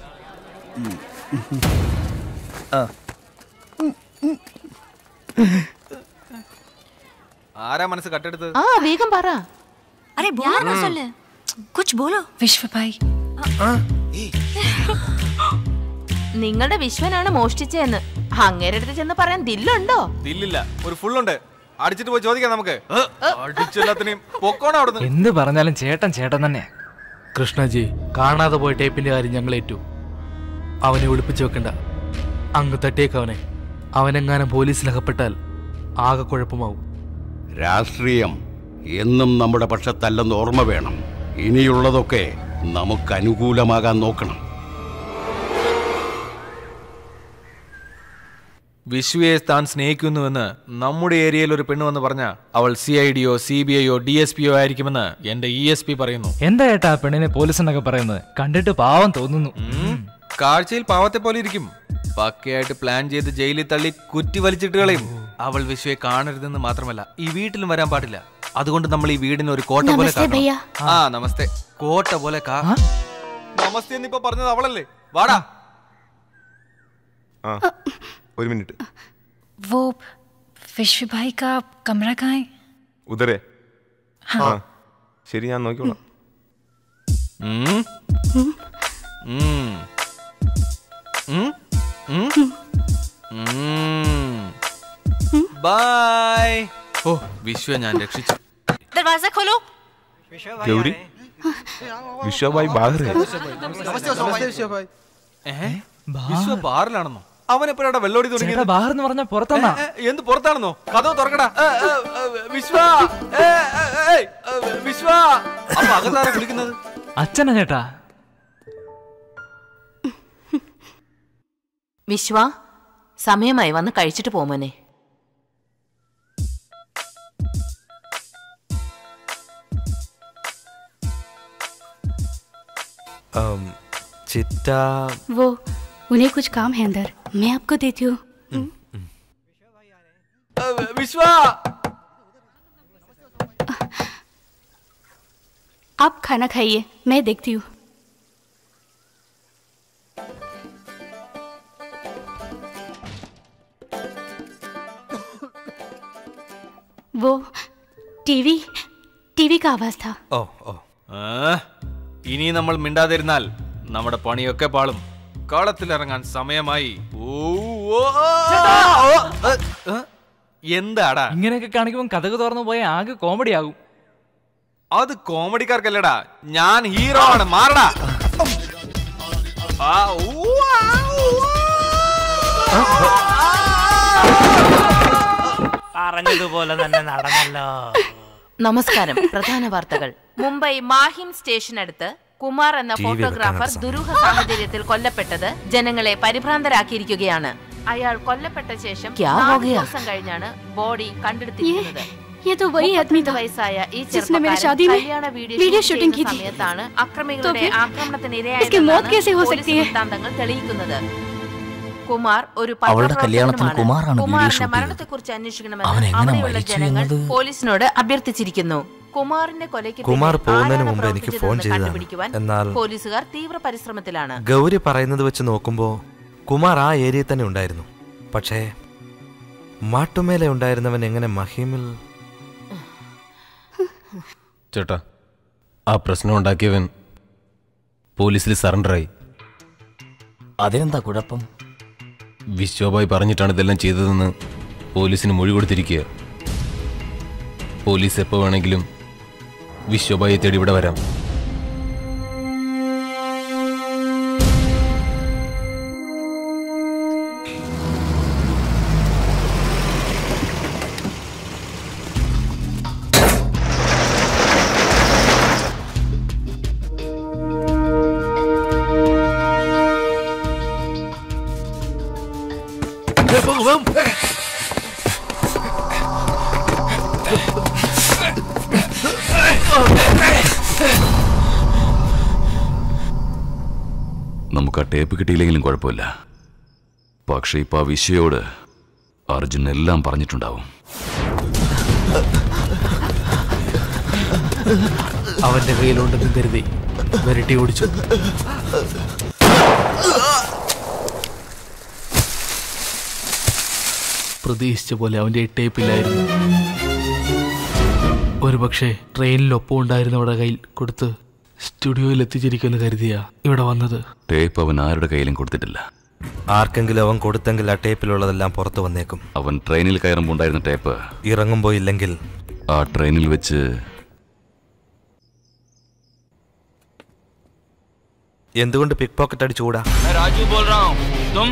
ആരാ മനസ്സ് കട്ടെടുത്തത് ആ വേഗം പറ अरे बोलो ना सुन कुछ बोलो विश्व भाई നിങ്ങളുടെ വിശ്വനാണ് മോഷ്ടിച്ചതെന്ന് അങ്ങേരെ അടുത്ത് ചെന്ന് പറയാൻ ദില്ലുണ്ടോ ദില്ലില്ല ഒരു ഫുള്ളുണ്ട് അടിച്ചിട്ട് പോയി ചോദിക്കാം നമുക്ക് അടിച്ചെല്ലാത്തിനെയും പൊക്കോണം അവിടുന്ന് എന്ത് പറഞ്ഞാലും ചേട്ടൻ ചേട്ടൻ തന്നെ കൃഷ്ണജി കാണാതെ പോയ ടേപ്പിന്റെ കാര്യം ഞങ്ങൾ ഏറ്റു അവനെ ഒളിപ്പിച്ചു വെക്കണ്ട അങ്ങ് തട്ടിയേക്ക് അവനെ അവനെങ്ങാനും പോലീസിൽ അകപ്പെട്ടാൽ ആകെ കുഴപ്പമാവും രാഷ്ട്രീയം എന്നും നമ്മുടെ പക്ഷത്തല്ലെന്ന് ഓർമ്മ വേണം ഇനിയുള്ളതൊക്കെ നമുക്ക് അനുകൂലമാകാൻ നോക്കണം വിശ്വയെ താൻ സ്നേഹിക്കുന്നുവെന്ന് നമ്മുടെ ഏരിയയിൽ ഒരു പെണ്ണ് വന്ന് പറഞ്ഞ അവൾ സി ഐ ഡിയോ സി ബി ഐയോ ഡി എസ് പിയോ ആയിരിക്കുമെന്ന് എന്റെ ഇ എസ് പി പറയുന്നു എന്താ ഏട്ടാ ആ പെണ്ണിനെ പോലീസ് എന്നൊക്കെ പറയുന്നത് കണ്ടിട്ട് പാവം തോന്നുന്നു കാഴ്ചയിൽ പാവത്തെ പോലെ ഇരിക്കും പക്കയായിട്ട് പ്ലാൻ ചെയ്ത് ജയിലിൽ തള്ളി കുറ്റി വലിച്ചിട്ട് കളയും അവൾ വിശ്വയെ കാണരുതെന്ന് മാത്രമല്ല ഈ വീട്ടിലും വരാൻ പാടില്ല അതുകൊണ്ട് നമ്മൾ ഈ വീടിന് ഒരു കോട്ട പോലെ നമസ്തേ ഭയ്യ. കാണണം. ആ നമസ്തേ കോട്ട പോലെ കാ നമസ്തേ എന്ന് ഇപ്പൊ പറഞ്ഞത് അവളല്ലേ വാടാ ആ ഒരു മിനിറ്റ് वो विश्व भाई का कमरा कहाँ है ഉദരേ हाँ। ആ ശരി ഞാൻ നോക്കിക്കോളാം ഉം. ഉം. ഉം. ഉം. ഉം. ബൈ ഓ വിശ്വ ഞാൻ രക്ഷിച്ചു ദർവാസ ഖോലോ ഗൗരി വിശ്വഭായ് ബാഹർ ഹെ. ഏ? വിശ്വ ബാറിലാണെന്നോ അവൻ എപ്പോഴാണ് വെള്ളോടി ചേട്ടാ തുടങ്ങിയത് ബാഹർ എന്ന് പറഞ്ഞ പുറത്താണോ ഏ, ഏ, എന്ത് പുറത്താണെന്നോ കഥവ് തുറക്കടാ ഏ, ഏ, ഏ, വിശ്വ ഏ, ഏ, ഏയ്, ഏ, വിശ്വ അപ്പൊ അകത്താരാ കുളിക്കുന്നത് അച്ഛനാ ചേട്ടാ വിശ്വ സമയമായി വന്ന് കഴിച്ചിട്ട് പോമോനെ अम, चिट्टा वो उन्हें कुछ काम है अंदर मैं आपको देती हूँ വിശ്വ आप खाना खाइए मैं देखती हूँ वो टीवी टीवी का आवाज था ഓ ഓ ആ, ഇനി നമ്മൾ മിണ്ടാതിരുന്നാൽ നമ്മുടെ പണിയൊക്കെ പാളും കളത്തിലിറങ്ങാൻ സമയമായി ഓ, ഓ, ഓ, ഏ, ഏ, എന്താടാ ഇങ്ങനെയൊക്കെ കാണിക്കുമ്പോൾ കഥക് തുറന്നു പോയ ആകെ കോമഡി ആകും അത് കോമഡിക്കാർക്കല്ലടാ ഞാൻ ഹീറോ ആണ് മാറടാ ആ, ഊ, ആ, ഊ, പറഞ്ഞതുപോലെ തന്നെ നടന്നല്ലോ നമസ്കാരം പ്രധാന വാർത്തകൾ മുംബൈ മാഹിം സ്റ്റേഷനടുത്ത് കുമാർ എന്ന ടി വി വെക്കാനാണ് ഫോട്ടോഗ്രാഫർ സമയം. ദുരൂഹ സാഹചര്യത്തിൽ കൊല്ലപ്പെട്ടത് ജനങ്ങളെ പരിഭ്രാന്തരാക്കിയിരിക്കുകയാണ് അയാൾ കൊല്ലപ്പെട്ട ശേഷം ക്യാ ഹോ നാല് ഗയാ? ദിവസം കഴിഞ്ഞാണ് ബോഡി കണ്ടെടുത്തിരിക്കുന്നത് ये तो वही आदमी था വയസ്സായ ഈ जिसने मेरी ചെറുപ്പക്കാരൻ शादी में കല്യാണ വീഡിയോ वीडियो ഷൂട്ട് शूटिंग की ചെയ്യുന്ന थी സമയത്താണ് तो അക്രമികളുടെ फिर ആക്രമണത്തിന് इसकी मौत कैसे हो ഇരയായതെന്നാണ് सकती പോലീസ് है വൃത്താന്തങ്ങൾ തെളിയിക്കുന്നത് കുമാർ ഒരു അവളുടെ കല്യാണത്തിന് പത്രപ്രവർത്തകനുമാണ്. കുമാറാണ് വീഡിയോ കുമാറിന്റെ ഷൂട്ട് ചെയ്തത്. മരണത്തെക്കുറിച്ച് അവൻ അന്വേഷിക്കണമെന്ന് എങ്ങനെ അവിടെയുള്ള മരിച്ചു ജനങ്ങൾ എന്നത് പോലീസിനോട് അഭ്യർത്ഥിച്ചിരിക്കുന്നു കുമാറിന്റെ കൊലയ്ക്ക് കുമാർ പിന്നിൽ പോകുന്നതിന് ആരാണ് മുമ്പ് എനിക്ക് ഫോൺ പ്രവർത്തിച്ചതെന്ന് ചെയ്തതാണ്. കണ്ടുപിടിക്കുവാൻ എന്നാൽ പോലീസുകാർ തീവ്ര പരിശ്രമത്തിലാണ് ഗൗരി പറയുന്നത് വെച്ച് നോക്കുമ്പോൾ കുമാർ ആ ഏരിയയിൽ തന്നെ ഉണ്ടായിരുന്നു പക്ഷേ മാട്ടുമേലെ ഉണ്ടായിരുന്നവൻ എങ്ങനെ മഹിമിൽ ചേട്ടാ ആ പ്രശ്നം ഉണ്ടാക്കിയവൻ പോലീസിൽ സറണ്ടറായി അതിനെന്താ കുഴപ്പം വിശ്വഭായ് പറഞ്ഞിട്ടാണ് ഇതെല്ലാം ചെയ്തതെന്ന് പോലീസിന് മൊഴി കൊടുത്തിരിക്കുക പോലീസ് എപ്പോ വേണമെങ്കിലും വിശ്വഭായി തേടി ഇവിടെ വരാം നമുക്ക് ആ ടേപ്പ് കിട്ടിയില്ലെങ്കിലും കുഴപ്പമില്ല പക്ഷേ ഇപ്പൊ ആ വിഷയോട് അർജുൻ എല്ലാം പറഞ്ഞിട്ടുണ്ടാവും അവന്റെ കയ്യിലുണ്ടെന്ന് കരുതി വരട്ടി ഓടിച്ചു പ്രതീക്ഷിച്ച പോലെ അവന്റെ ടേപ്പില്ലായിരുന്നു ഒരുപക്ഷെ ട്രെയിനിലൊപ്പം ഉണ്ടായിരുന്നവരുടെ കയ്യിൽ കൊടുത്ത് സ്റ്റുഡിയോയിൽ എത്തിച്ചിരിക്കുമെന്ന് കരുതിയാ ഇവിടെ വന്നത് ടേപ്പ് അവൻ ആരുടെ കയ്യിലും കൊടുത്തിട്ടില്ല ആർക്കെങ്കിലും അവൻ കൊടുത്തെങ്കിൽ ആ ടേപ്പിലുള്ളതെല്ലാം പുറത്തു വന്നേക്കും അവൻ ട്രെയിനിൽ കയറുമ്പോൾ ഉണ്ടായിരുന്ന ടേപ്പ് ഇറങ്ങുമ്പോൾ ഇല്ലെങ്കിൽ ആ ട്രെയിനിൽ വെച്ച് എന്തുകൊണ്ട് പിക് പോക്കറ്റ് അടിച്ചുകൂടാ मैं राजू बोल रहा हूँ तुम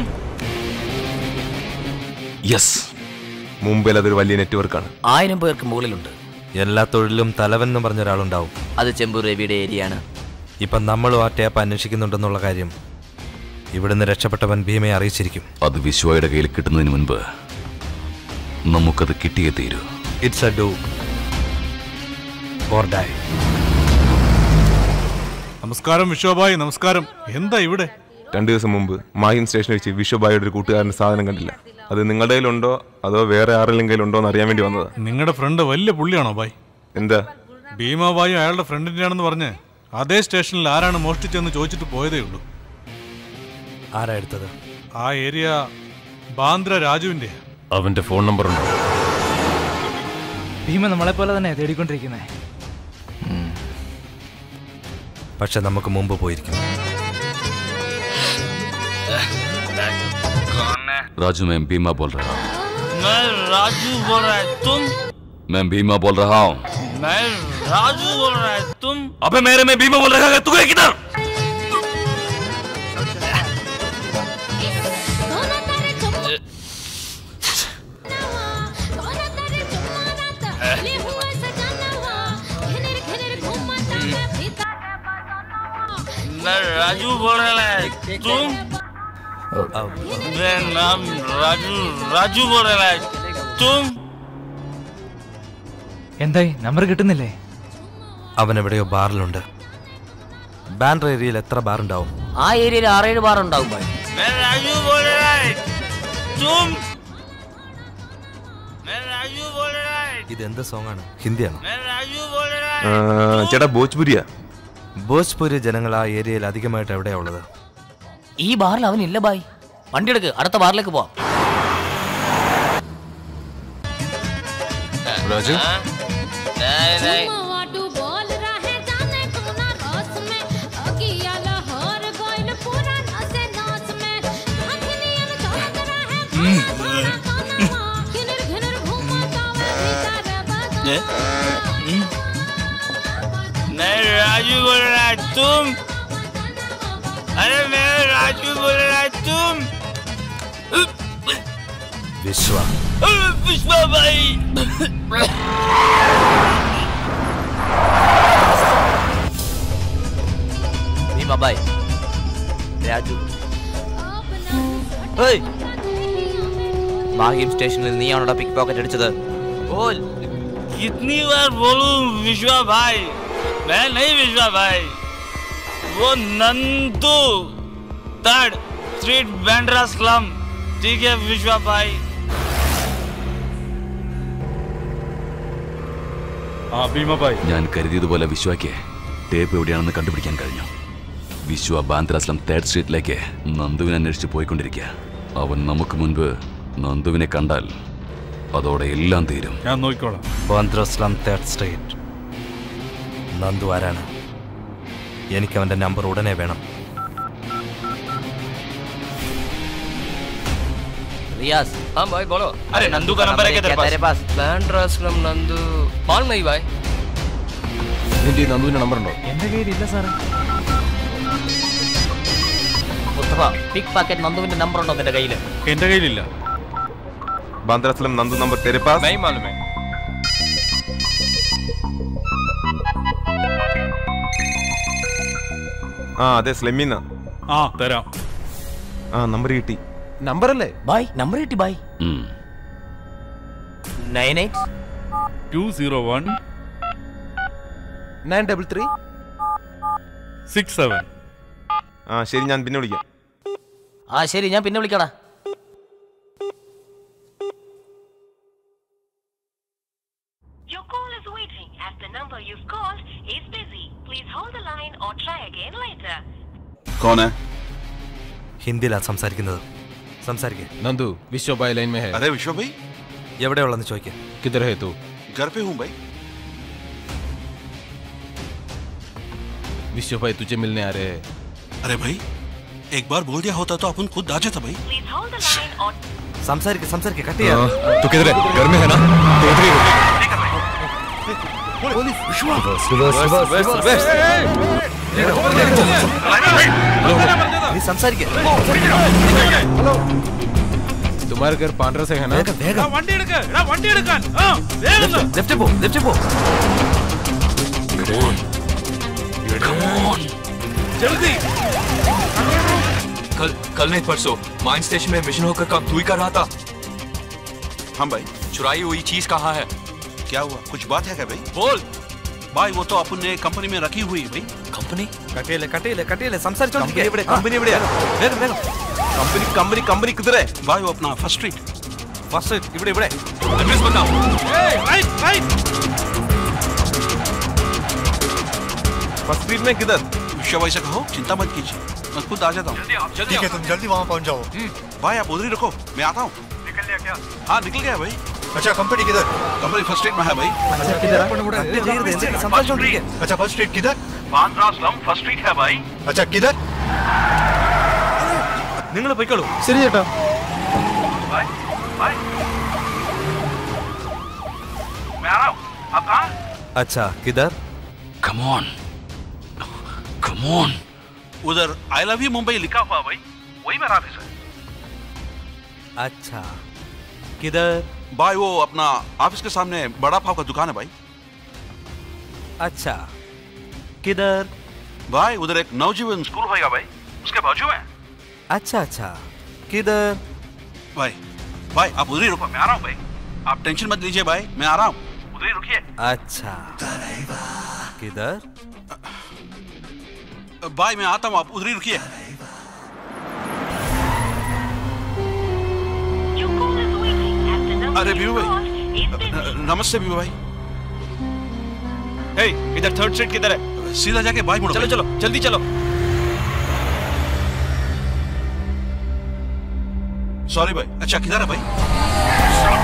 യെസ് മുംബൈയിൽ അതൊരു വലിയ നെറ്റ്വർക്കാണ് ആയിരം പേർക്ക് മുകളിലുണ്ട് എല്ലാ തൊഴിലും തലവൻ എന്ന് പറഞ്ഞ ഒരാളുണ്ടാവും അത് ചെമ്പൂർ രവിയുടെ ഏരിയയാണ് ഇപ്പം നമ്മളും ആ ടേപ്പ് അന്വേഷിക്കുന്നുണ്ടെന്നുള്ള കാര്യം ഇവിടുന്ന് രക്ഷപ്പെട്ടവൻ ഭീമയെ അറിയിച്ചിരിക്കും അത് വിശ്വയുടെ കയ്യിൽ കിട്ടുന്നതിന് മുൻപ് നമുക്കത് കിട്ടിയേ തീരൂ it's a do or die നമസ്കാരം വിശ്വഭായ് നമസ്കാരം എന്താ ഇവിടെ രണ്ടു ദിവസം മുമ്പ് മാഹിൻ സ്റ്റേഷനിൽ വെച്ച് വിശ്വഭായുടെ ഒരു കൂട്ടുകാരന്റെ സാധനം കണ്ടില്ല അത് നിങ്ങളുടെ കയ്യിലുണ്ടോ അതോ വേറെ ആരെങ്കിലും കയ്യിലുണ്ടോ എന്ന് അറിയാൻ വേണ്ടി വന്നതാ നിങ്ങളുടെ ഫ്രണ്ട് വലിയ പുള്ളിയാണോ ബായ് എന്താ ഭീമാബായി അയാളുടെ ഫ്രണ്ടിന്റെ ആണെന്ന് പറഞ്ഞ് അതേ സ്റ്റേഷനിൽ ആരാണ് മോഷ്ടിച്ചതെന്ന് ചോദിച്ചിട്ട് പോയതേ ഉള്ളൂ ആരാ എടുത്തത് ആ ഏരിയ ബാന്ദ്ര രാജുവിന്റെ അവന്റെ ഫോൺ നമ്പർ ഉണ്ടോ ഭീമ നമ്മളെ പോലെ തന്നെ തേടിക്കൊണ്ടിരിക്കുന്നേ പക്ഷെ നമുക്ക് മുമ്പ് പോയിരിക്കും राजू मैं बीमा बोल रहा हूँ मैं राजू बोल रहा है तुम मैं बीमा बोल रहा हूँ मैं राजू बोल रहा है तुम अबे मेरे में बीमा बोल रहा है तू है किधर मैं राजू बोल रहा है तुम मैं नाम राजू राजू बोल रहा है तुम എന്തായി നമ്പർ കിട്ടുന്നില്ലേ അവൻ എവിടെയോ ബാറിലുണ്ട് ബാൻഡ്ര ഏരിയയിൽ എത്ര ബാർ ഉണ്ടാവും ആ ഏരിയയിൽ ആറേഴ് ബാർ ഉണ്ടാവും ഭായ് मैं राजू बोल रहा है तुम मैं राजू बोल रहा है ഇത് എന്ത് സോങ് ആണ് ഹിന്ദിയാണോ मैं राजू बोल रहा है ആ, ചേട്ടാ ഭോജ്പുരിയാ ഭോജ്പൂരി ജനങ്ങൾ ആ ഏരിയയിൽ അധികമായിട്ട് എവിടെയാ ഉള്ളത് ഈ ബാറിൽ അവനില്ല ബായ് വണ്ടി എടുക്ക് അടുത്ത ബാറിലേക്ക് പോവാം രാജു नहीं नहीं ये? मैं राजू बोल रहा है तुम अरे मैं राजू बोल रहा है तुम വിശ്വ पुष्पा भाई ഭീമ ബായ് രാജു ഏയ് മാഹിം സ്റ്റേഷനിൽ നീയാണോടാ പിക് പോക്കറ്റ് അടിച്ചത് बोल कितनी बार बोलूं विश्वा भाई मैं नहीं विश्वा भाई वो Nandu third street Bandra slum ठीक है विश्वा भाई ആ ഭീമബായ് ഞാൻ കരുതിയതുപോലെ വിശ്വയ്ക്ക് ടേപ്പ് എവിടെയാണെന്ന് കണ്ടുപിടിക്കാൻ കഴിഞ്ഞു വിശ്വ ബാന്ദ്രാസ്ലം തേർഡ് സ്ട്രീറ്റിലേക്ക് നന്ദുവിനെ അന്വേഷിച്ച് പോയിക്കൊണ്ടിരിക്കുക അവൻ നമുക്ക് മുൻപ് നന്ദുവിനെ കണ്ടാൽ അതോടെ എല്ലാം തീരും ഞാൻ നോക്കിക്കോളാം ബാന്ദ്രസ്ലാം തേർഡ് സ്ട്രീറ്റ് നന്ദു ആരാണ് എനിക്ക് അവന്റെ നമ്പർ ഉടനെ വേണം रियाज हाँ भाई बोलो अरे नंदू का नंबर है क्या तेरे पास तेरे पास बैंड रसलम नंदू മാൾ നൈ ഭായ് നിന്റെ ഈ നന്ദുവിന്റെ നമ്പർ ഉണ്ടോ എന്റെ കയ്യിലില്ല സാറേ മുസ്തഫ പിക് പാക്കറ്റ് നന്ദുവിന്റെ നമ്പർ ഉണ്ടോ നിന്റെ കയ്യിൽ എന്റെ കയ്യിലില്ല ബാന്ദ്രാസ്ലം നന്ദു നമ്പർ തെരെ പാസ് नहीं मालूम है ആ അതെ സ്ലെമ്മിന്ന ആ തരാം ആ നമ്പർ കിട്ടി നമ്പർ അല്ലേ ബായ് നമ്പർ കിട്ടി ബായ് nine eight two zero one nine double three six seven ആ ശരി ഞാൻ പിന്നെ വിളിക്കാം ആ ശരി ഞാൻ പിന്നെ വിളിക്കടാ Your call is waiting as the number you've called is busy. Please hold the line or try again later. कौन है ഹിന്ദിയിലാ സംസാരിക്കുന്നത് സംസാരിക്കേ നന്ദു വിശ്വ ഭായ് ലൈൻ മേ ഹൈ अरे विश्व भाई എവിടെയുള്ളെന്ന് ചോദിക്കാം किधर है तू घर पे हूँ भाई विश्व भाई तुझे मिलने आ रहे हैं अरे भाई एक बार बोल दिया होता तो अपन खुद आ जाता भाई Please hold the line or സംസാരിക്കേ സംസാരിക്കേ കട്ട് हाँ, ചെയ്യാം तू किधर है घर में है ना तो उधर ही रुक। നീ സംസാരിക്കേ तुम्हारे घर पांड्रा से है ना വേഗം വേഗം വണ്ടി എടുക്ക എടാ വണ്ടി എടുക്കാൻ ആ വേഗം ലെഫ്റ്റ് പോ ലെഫ്റ്റ് പോ ജൽദി कल कल नहीं परसों माइन स्टेशन में मिशन होकर काम तू ही कर रहा था हाँ भाई चुराई हुई चीज कहाँ है क्या हुआ कुछ बात है क्या भाई बोल भाई वो तो अपन ने कंपनी में रखी हुई है भाई कंपनी കട്ടിയല്ലേ കട്ടിയല്ലേ കട്ടിയല്ലേ സംസാരിച്ചോണ്ടിരിക്കേ कंपनी एवड़े, कंपनी एवड़े। വേഗം വേഗം कंपनी कंपनी कंपनी किधर है भाई वो अपना फर्स्ट स्ट्रीट ഫസ്റ്റ് ഇവിടെ ഇവിടെ एड्रेस बताओ राइट राइट फर्स्ट स्ट्रीट में किधर विश्व भाई से कहो चिंता मत कीजिए मैं खुद आ जाता हूँ ठीक है तुम जल्दी वहाँ पहुँच जाओ भाई आप उधर ही रखो मैं आता हूँ निकल लिया क्या हाँ निकल गया भाई अच्छा कंपनी किधर कंपनी फर्स्ट स्ट्रीट में है भाई സംസാരിച്ചോണ്ടിരിക്കേ अच्छा फर्स्ट स्ट्रीट किधर बांद्रा स्लम फर्स्ट स्ट्रीट है भाई अच्छा किधर നിങ്ങൾ പോയിക്കോളൂ ശരി ചേട്ടാ भाई भाई मैं आ रहा हूँ आप कहाँ अच्छा किधर कम ऑन कम ऑन उधर आई लव यू मुंबई लिखा हुआ भाई वही मेरा ऑफिस है अच्छा किधर भाई वो अपना ऑफिस के सामने बड़ा पाव का दुकान है भाई अच्छा किधर भाई उधर एक नवजीवन स्कूल होगा भाई उसके बाजू में अच्छा अच्छा किधर भाई भाई आप उधर ही रुको मैं आ रहा हूँ भाई आप टेंशन मत लीजिए भाई मैं आ रहा हूँ उधर ही रुकिए अच्छा किधर भाई मैं आता हूँ आप उधर ही रुकिए your call is waiting as the number अरे बीबू you've भाई called is busy. नमस्ते बीबू भाई हे इधर थर्ड स्ट्रीट किधर है सीधा जाके बाई मुड़ो चलो चलो जल्दी चलो सॉरी भाई अच्छा किधर है भाई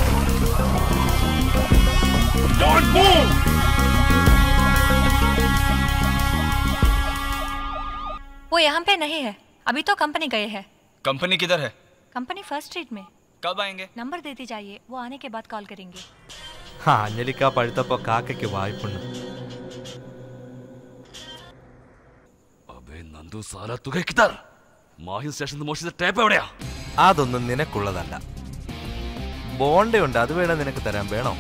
वो यहाँ पे नहीं है अभी तो कंपनी गए हैं कंपनी किधर है कंपनी फर्स्ट स्ट्रीट में कब आएंगे नंबर देती जाइए वो आने के बाद कॉल करेंगे ആ അഞ്ഞലിക്ക പഴുത്തപ്പോ കാക്കയ്ക്ക് വായ്പുണ്ട് അബേ നന്ദു സാല തുക കിതർ മാഹിൻ സ്റ്റേഷനിൽ മോഷിച്ച ടേപ്പ് എവിടെയാ അതൊന്നും നിനക്കുള്ളതല്ല ബോണ്ടയുണ്ട് അത് വേണം നിനക്ക് തരാൻ വേണോ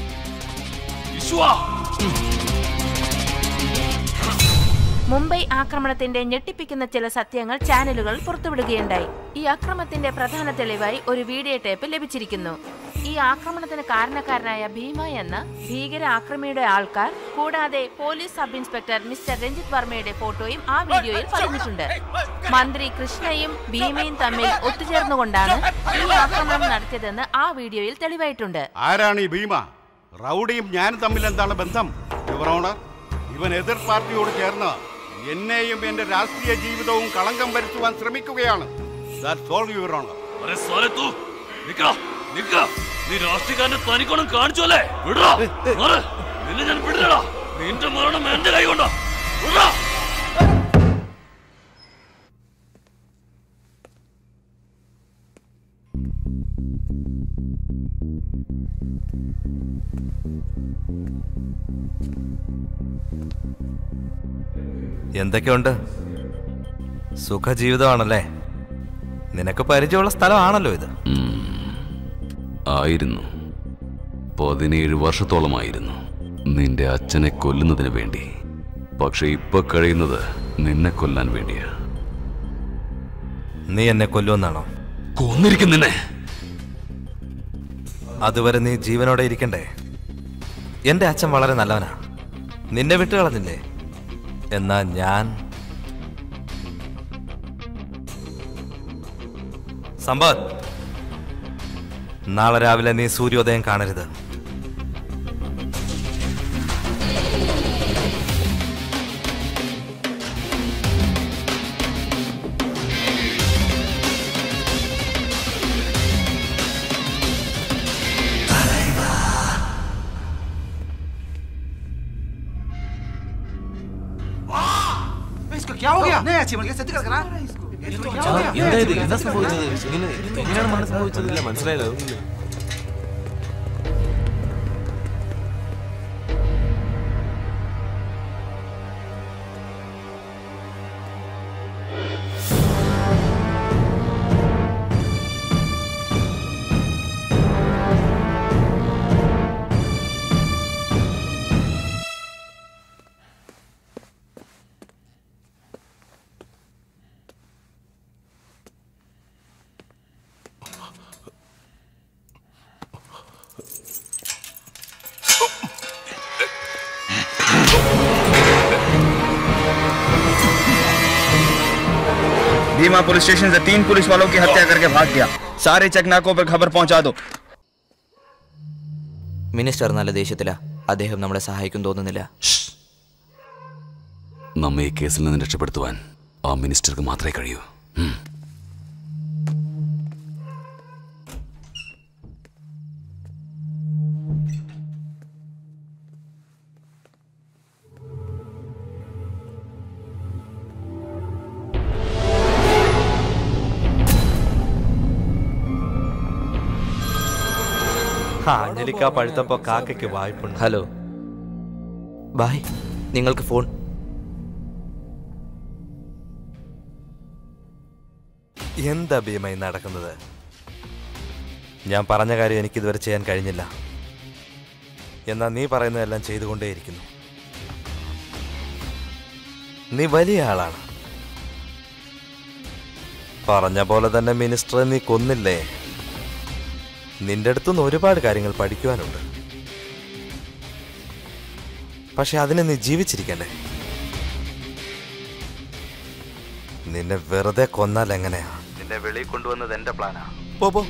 മുംബൈ ആക്രമണത്തിന്റെ ഞെട്ടിപ്പിക്കുന്ന ചില സത്യങ്ങൾ ചാനലുകൾ പുറത്തുവിടുകയുണ്ടായി ഈ ആക്രമണത്തിന്റെ പ്രധാന തെളിവായി ഒരു വീഡിയോ ടേപ്പ് ലഭിച്ചിരിക്കുന്നു ഈ ആക്രമണത്തിന് കാരണക്കാരനായ ഭീമ എന്ന ഭീകര ആക്രമിയുടെ ആൾക്കാർ കൂടാതെ police sub inspector mister Ranjith വർമ്മയുടെ ഫോട്ടോയും ആ വീഡിയോയിൽ പറഞ്ഞിട്ടുണ്ട് മന്ത്രി കൃഷ്ണയും ഭീമയും തമ്മിൽ ഒത്തുചേർന്നുകൊണ്ടാണ് ഈ ആക്രമണം നടത്തിയതെന്ന് ആ വീഡിയോയിൽ തെളിവായിട്ടുണ്ട് ആരാണ് ഈ ഭീമ റൗഡിയും ഞാനും തമ്മിൽ എന്താണ് ബന്ധം യുവറോണർ ഇവൻ എതിർ പാർട്ടിയോട് ചേർന്ന് എന്നെയും എന്റെ രാഷ്ട്രീയ ജീവിതവും കളങ്കം വരുത്തുവാൻ ശ്രമിക്കുകയാണ് That's all, Your Honor. അരെ സാലെ തൂ നിക്ക നിക്ക നീ രാഷ്ട്രീയക്കാരന്റെ തനിക്കൊണം കാണിച്ചു അല്ലേ വിടറാ മാറ്. നിന്നെ ഞാൻ വിടില്ലടാ നിന്റെ മരണം എന്റെ കൈ കൊണ്ടാ വിടറാ എന്തൊക്കെയുണ്ട് സുഖജീവിതമാണല്ലേ നിനക്ക് പരിചയമുള്ള സ്ഥലമാണല്ലോ ഇത് ആയിരുന്നു പതിനേഴ് വർഷത്തോളമായിരുന്നു നിന്റെ അച്ഛനെ കൊല്ലുന്നതിന് വേണ്ടി പക്ഷെ ഇപ്പൊ കഴിയുന്നത് നിന്നെ കൊല്ലാൻ വേണ്ടിയാ നീ എന്നെ കൊല്ലുമെന്നാണോ കൊന്നിരിക്കും നിന്നെ അതുവരെ നീ ജീവനോടെ ഇരിക്കണ്ടേ എന്റെ അച്ഛൻ വളരെ നല്ലവനാ നിന്നെ വിട്ടുകളഞ്ഞില്ലേ എന്നാ ഞാൻ സമ്പത്ത് നാളെ രാവിലെ നീ സൂര്യോദയം കാണരുത് इसको क्या हो गया नहीं अच्छी मल सत्य कर करा इसको क्या हो गया എന്താ ഇത് എന്താ സംഭവിച്ചത് ഇങ്ങനെ എങ്ങനെയാണ് മരണം സംഭവിച്ചത് ഇല്ല മനസ്സിലായല്ലോ भीमा पुलिस स्टेशन से तीन पुलिस वालों की हत्या करके भाग गया सारे चकनाकों पर खबर पहुंचा दो മിനിസ്റ്റർ നല്ല ദേഷ്യത്തിലാ അദ്ദേഹം നമ്മളെ സഹായിക്കും തോന്നുന്നില്ല നമ്മെ ഈ കേസിൽ നിന്ന് രക്ഷപ്പെടുത്തുവാൻ ആ മിനിസ്റ്റർക്ക് മാത്രമേ കഴിയൂ ഉം. ആ, അഞ്ജലിക്ക പഴുത്തപ്പോ കാക്കയ്ക്ക് വായ്പുണ്ട് ഹലോ ബായ് നിങ്ങൾക്ക് ഫോൺ എന്താ ഭീമായി നടക്കുന്നത് ഞാൻ പറഞ്ഞ കാര്യം എനിക്ക് ഇതുവരെ ചെയ്യാൻ കഴിഞ്ഞില്ല എന്നാൽ നീ പറയുന്നതെല്ലാം ചെയ്തുകൊണ്ടേയിരിക്കുന്നു നീ വലിയ ആളാണ് പറഞ്ഞ പോലെ തന്നെ മിനിസ്റ്റർ നീ കൊന്നില്ലേ നിന്റെ അടുത്തുനിന്ന് ഒരുപാട് കാര്യങ്ങൾ പഠിക്കുവാനുണ്ട് പക്ഷെ അതിന് നീ ജീവിച്ചിരിക്കണ്ടേ നിന്നെ വെറുതെ കൊന്നാൽ എങ്ങനെയാ നിന്നെ വെളിയിൽ കൊണ്ടുവന്നത് എന്റെ പ്ലാനാ പോ പോ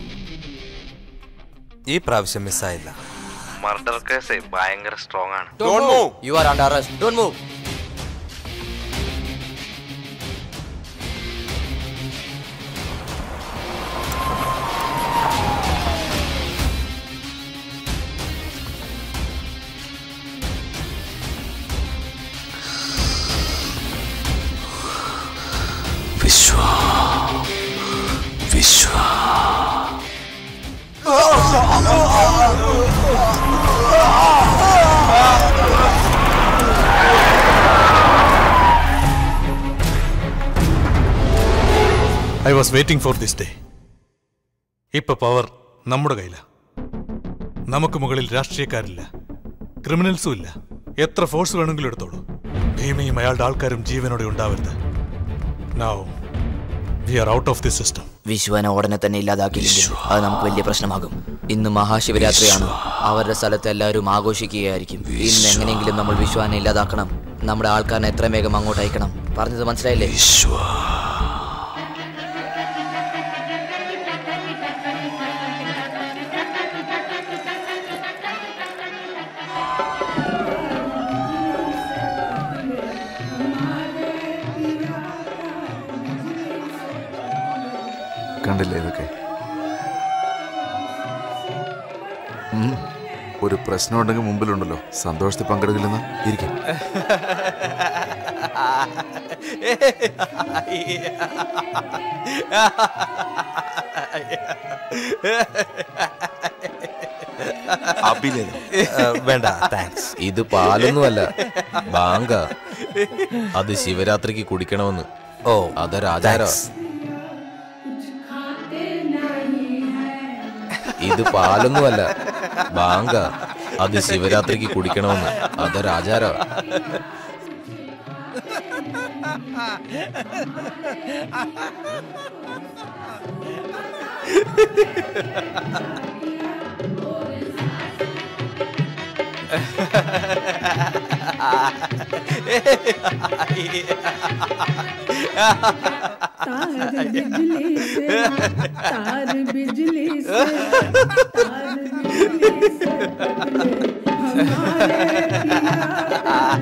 ഈ പ്രാവശ്യം മിസ്സായില്ല മർഡർ കേസ് ഭയങ്കര സ്ട്രോങ് ആണ് you are under arrest don't move Vishwa Vishwa I was waiting for this day ഇപ്പൊ പവർ നമ്മുടെ കയ്യില നമുക്ക് മുകളിൽ രാഷ്ട്രീയക്കാരില്ല ക്രിമിനൽസും ഇല്ല എത്ര ഫോഴ്സ് വേണമെങ്കിലും എടുത്തോളൂ ഭീമയും അയാളുടെ ആൾക്കാരും ജീവനോടെ ഉണ്ടാവരുത് now we are out of the system വിശ്വനെ ഉടനെ തന്നെ ഇല്ലാതാക്കിയില്ലെങ്കിൽ അത് നമുക്ക് വലിയ പ്രശ്നമാകും ഇന്ന് മഹാശിവരാത്രിയാണ് അവരുടെ സ്ഥലത്ത് എല്ലാവരും ആഘോഷിക്കുകയായിരിക്കും ഇന്ന് എങ്ങനെയെങ്കിലും നമ്മൾ വിശ്വാനെ ഇല്ലാതാക്കണം നമ്മുടെ ആൾക്കാരനെ എത്രയും വേഗം അങ്ങോട്ട് അയക്കണം പറഞ്ഞത് മനസ്സിലായില്ലേ കണ്ടില്ലേ ഇതൊക്കെ ഉം. ഒരു പ്രശ്നം ഉണ്ടെങ്കിൽ മുമ്പിലുണ്ടല്ലോ സന്തോഷത്തിൽ പങ്കെടുക്കില്ലെന്ന് ഇരിക്കും आप भी ले लो വേണ്ട താങ്ക്സ് ഇത് പാലൊന്നുമല്ല ബാങ്ക അത് ശിവരാത്രിക്ക് കുടിക്കണമെന്ന് ഓ അതൊരാചാര ഇത് പാലൊന്നുമല്ല ബാങ്ക അത് ശിവരാത്രിക്ക് കുടിക്കണമെന്ന് അതൊരാചാര तार बिजली से तार बिजली से तार बिजली से हमारे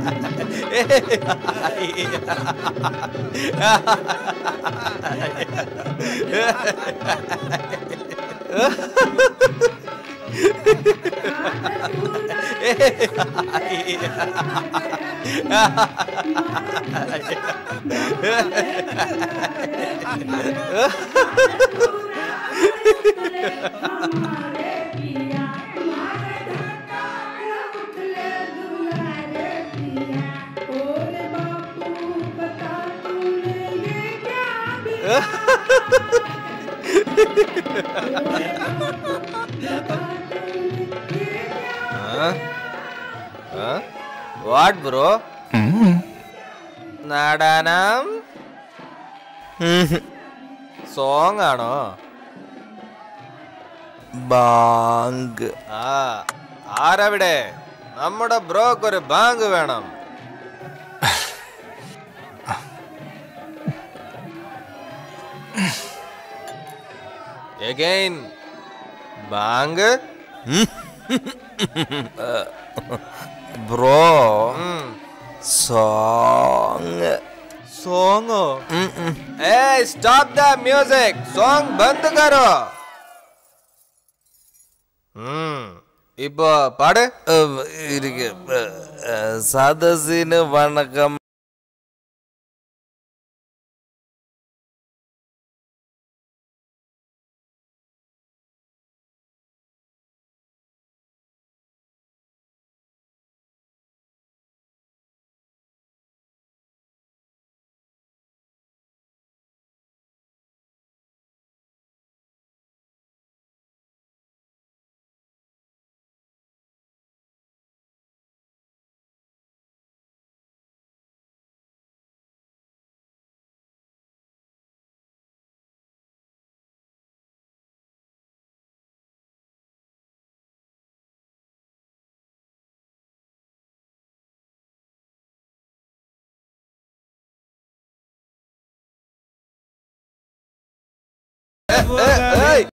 വാട്ട് ബ്രോ നടനം സോങ് ആണോ ബാങ്ക് ആ ആരവിടെ നമ്മുടെ ബ്രോക്ക് ഒരു ബാങ്ക് വേണം എഗൈൻ ബാങ്ക് ബ്രോ സോങ് സോങ്ങോ hey stop the music song ബന്ദ് കരോ ഇപ്പൊ പാട് സദസ്സിന് വണക്കം ഏയ്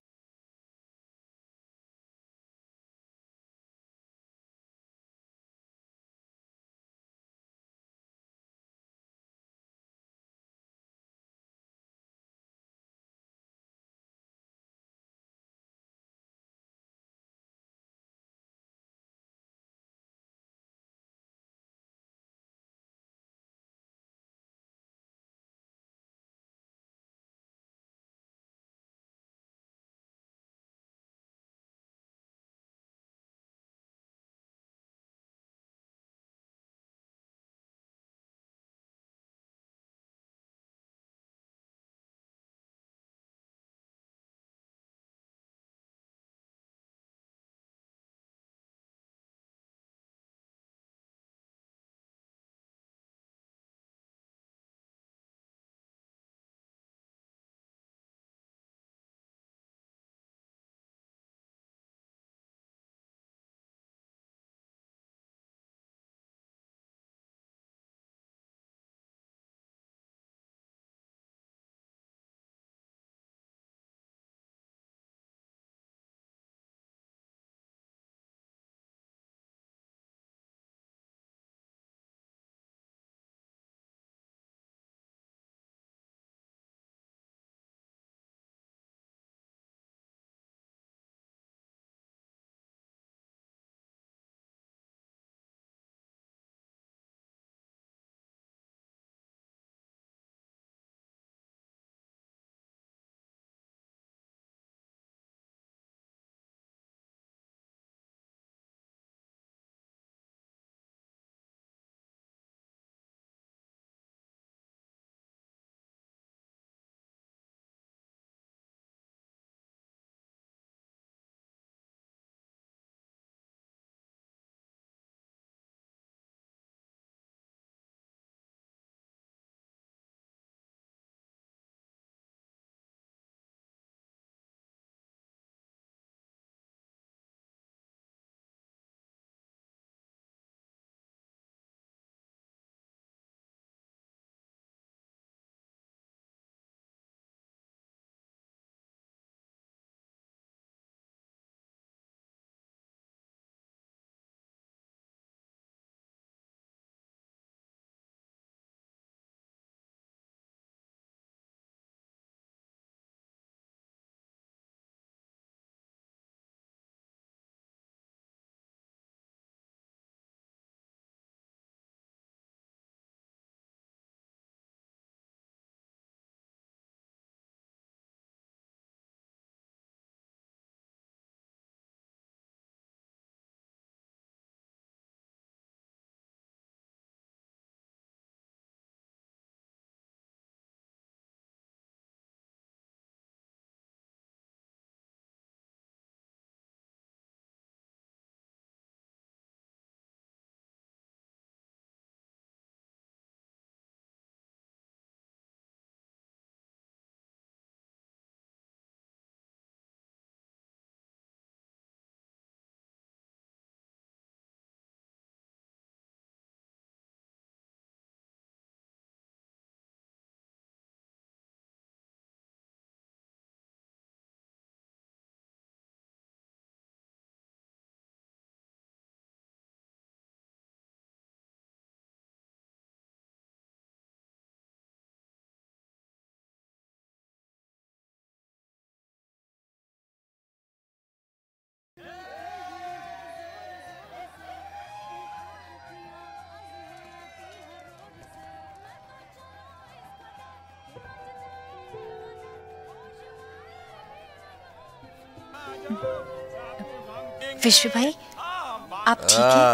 विश्व भाई आप ठीक हैं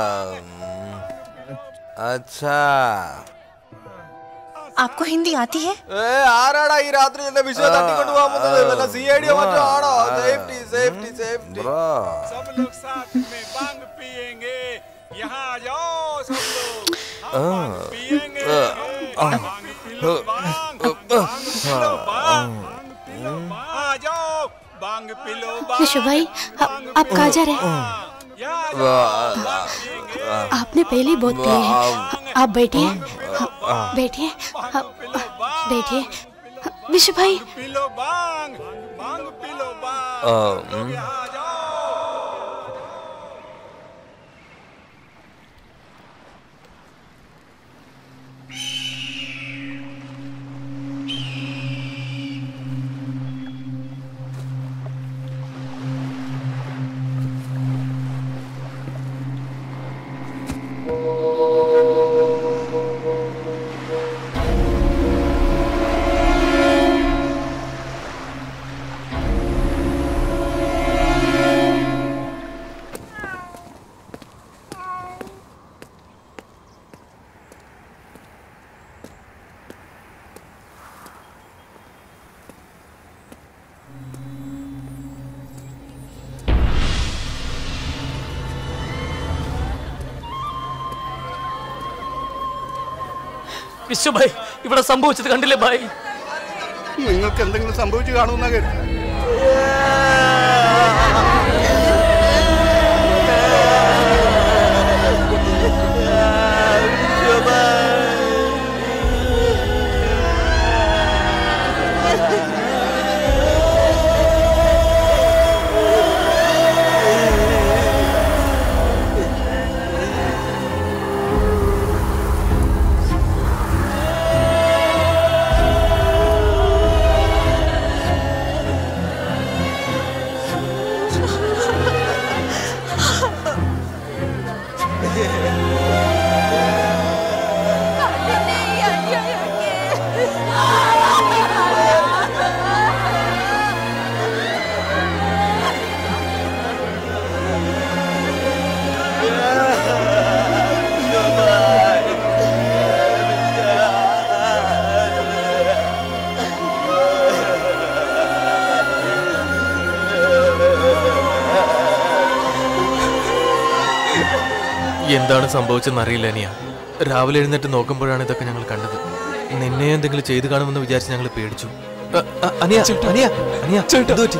अच्छा आपको हिंदी आती है ഏ ആരാടാ ഈ രാത്രി എന്നെ വിശ്വ തട്ടിക്കൊണ്ട് പോകാൻ പോകുന്നത് വല്ല സി ഐ ഡിയോ മറ്റോ ആണോ സേഫ്റ്റി സേഫ്റ്റി സേഫ്റ്റി विश्व भाई आप आप कहाँ जा रहे हैं आपने पहले ही बहुत पिए हैं आप बैठिए हाँ, बैठिए हाँ, बैठिए विश्व भाई വിശ്വ ഭായ് ഇവിടെ സംഭവിച്ചത് കണ്ടില്ലേ ഭായ് നിങ്ങൾക്ക് എന്തെങ്കിലും സംഭവിച്ചു കാണുമെന്ന കരുതി എന്താണ് സംഭവിച്ചെന്ന് അറിയില്ല അനിയ രാവിലെ എഴുന്നേറ്റ് നോക്കുമ്പോഴാണ് ഇതൊക്കെ ഞങ്ങൾ കണ്ടത് നിന്നെ എന്തെങ്കിലും ചെയ്തു കാണുമെന്ന് വിചാരിച്ച് ഞങ്ങൾ പേടിച്ചു അ, അ, അനിയ അനിയ അനിയ എന്ത് പറ്റി?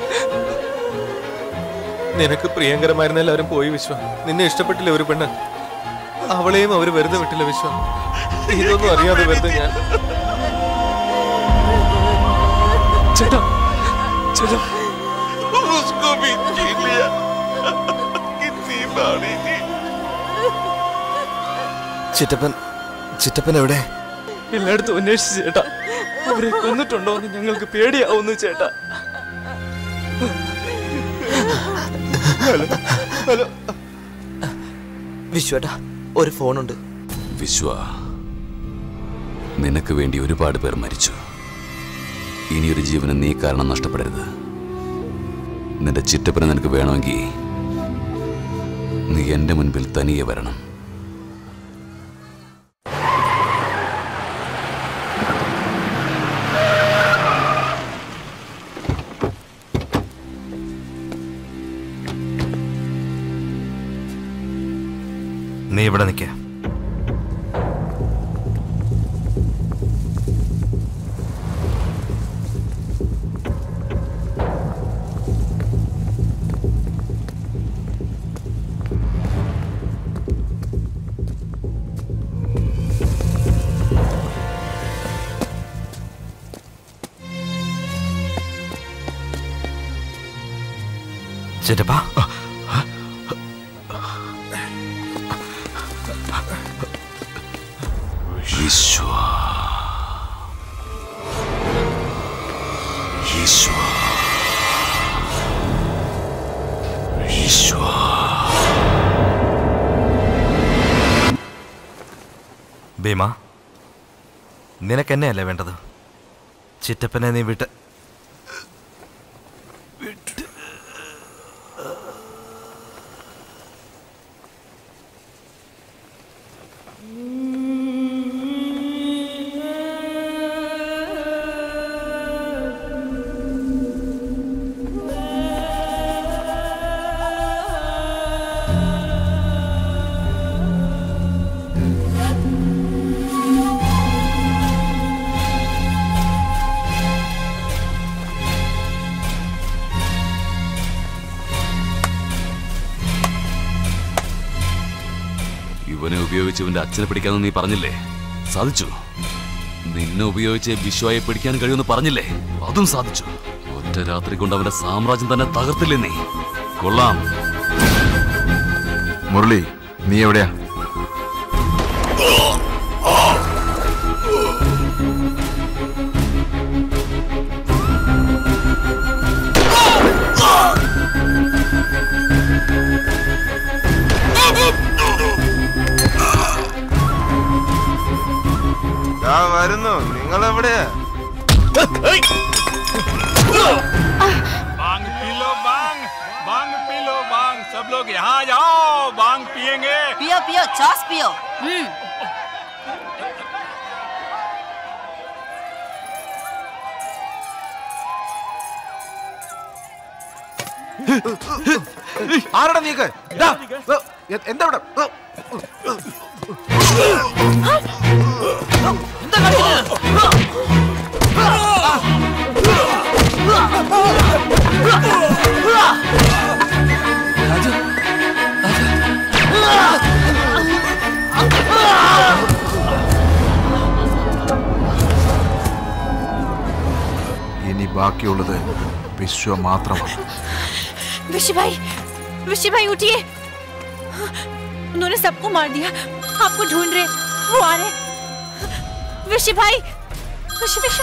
നിനക്ക് പ്രിയങ്കരമായിരുന്ന എല്ലാവരും പോയി വിശ്വ നിന്നെ ഇഷ്ടപ്പെട്ടില്ല ഒരു പെണ്ണ് അവളെയും അവര് വെറുതെ വിട്ടില്ല വിശ്വ ഇതൊന്നും അറിയാതെ വെറുതെ ഞാൻ ചേട്ടാ ചേട്ടാ उसको भी छीन लिया कितनी बाड़ी थी ചിറ്റപ്പൻ ചിറ്റപ്പൻ എവിടെ എല്ലായിടത്തും അന്വേഷിച്ചു ചേട്ടാ അവരെ കൊന്നിട്ടുണ്ടോ എന്ന് ഞങ്ങൾക്ക് പേടിയാവുന്നു ചേട്ടാ ഹലോ ഹലോ വിശ്വേട്ടാ ഒരു ഫോണുണ്ട് വിശ്വ നിനക്ക് വേണ്ടി ഒരുപാട് പേർ മരിച്ചു ഇനിയൊരു ജീവന് നീ കാരണം നഷ്ടപ്പെടരുത് നിന്റെ ചിറ്റപ്പനെ നിനക്ക് വേണമെങ്കിൽ നീ എൻ്റെ മുൻപിൽ തനിയെ വരണം നീ ഇവിടെ നിൽക്ക ചിറ്റപ്പാ വിശ്വ വിശ്വ വിശ്വ ഭീമ നിനക്കെന്നെയല്ലേ വേണ്ടത് ചിറ്റപ്പനെ നീ വിട്ട് ഇവനെ ഉപയോഗിച്ച് ഇവന്റെ അച്ഛനെ പിടിക്കാമെന്ന് നീ പറഞ്ഞില്ലേ സാധിച്ചു നിന്നെ ഉപയോഗിച്ച് വിശ്വയെ പിടിക്കാൻ കഴിയുമെന്ന് പറഞ്ഞില്ലേ അതും സാധിച്ചു ഒറ്റ രാത്രി കൊണ്ട് അവന്റെ സാമ്രാജ്യം തന്നെ തകർത്തില്ലേ നീ കൊള്ളാം മുരളി നീ എവിടെയാ വരുന്നു നിങ്ങൾ എവിടെയാ बांग पी लो बांग बांग पी लो बांग सब लोग यहाँ जाओ बांग पियेंगे पियो पियो चॉस पियो हम्म ആരുടെ നീക്ക് ദാ, ഏ, എ- എന്താ ഇവിടെ ഏ, ഇനി ബാക്കിയുള്ളത് വിശ്വ മാത്രമാണ് विशी भाई विशी भाई उठिए उन्होंने सबको मार दिया आपको ढूंढ रहे वो आ रहे विशी भाई विशी विशी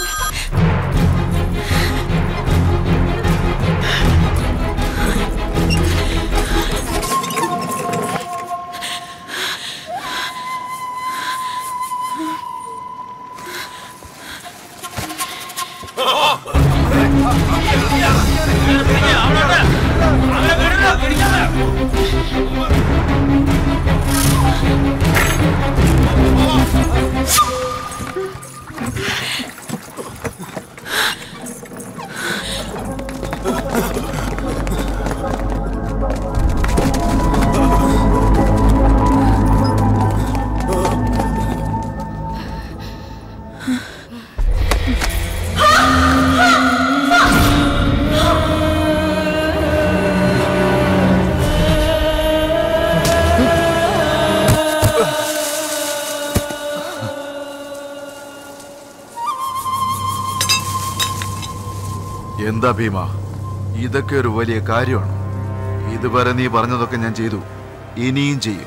എന്താ ഭീമ ഇതൊക്കെ ഒരു വലിയ കാര്യമാണ് ഇതുവരെ നീ പറഞ്ഞതൊക്കെ ഞാൻ ചെയ്തു ഇനിയും ചെയ്യും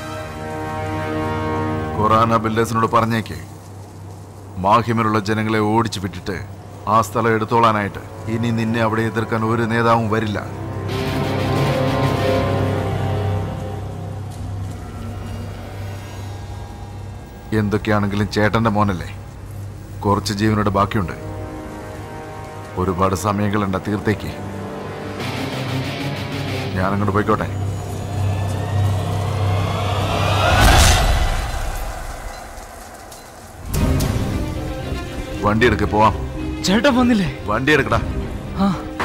ഖുറാന ബിൽഡേഴ്സിനോട് പറഞ്ഞേക്ക് മാഹിമിലുള്ള ജനങ്ങളെ ഓടിച്ചു വിട്ടിട്ട് ആ സ്ഥലം എടുത്തോളാനായിട്ട് ഇനി നിന്നെ അവിടെ എതിർക്കാൻ ഒരു നേതാവും വരില്ല എന്തൊക്കെയാണെങ്കിലും ചേട്ടന്റെ മോനല്ലേ കുറച്ച് ജീവനോട് ബാക്കിയുണ്ട് ഒരുപാട് സമയങ്ങളുണ്ട് തീർത്തേക്ക് ഞാൻ അങ്ങോട്ട് പോയിക്കോട്ടെ വണ്ടി എടുക്ക് പോവാം ചേട്ടൻ വന്നില്ലേ വണ്ടി എടുക്കടാ ആ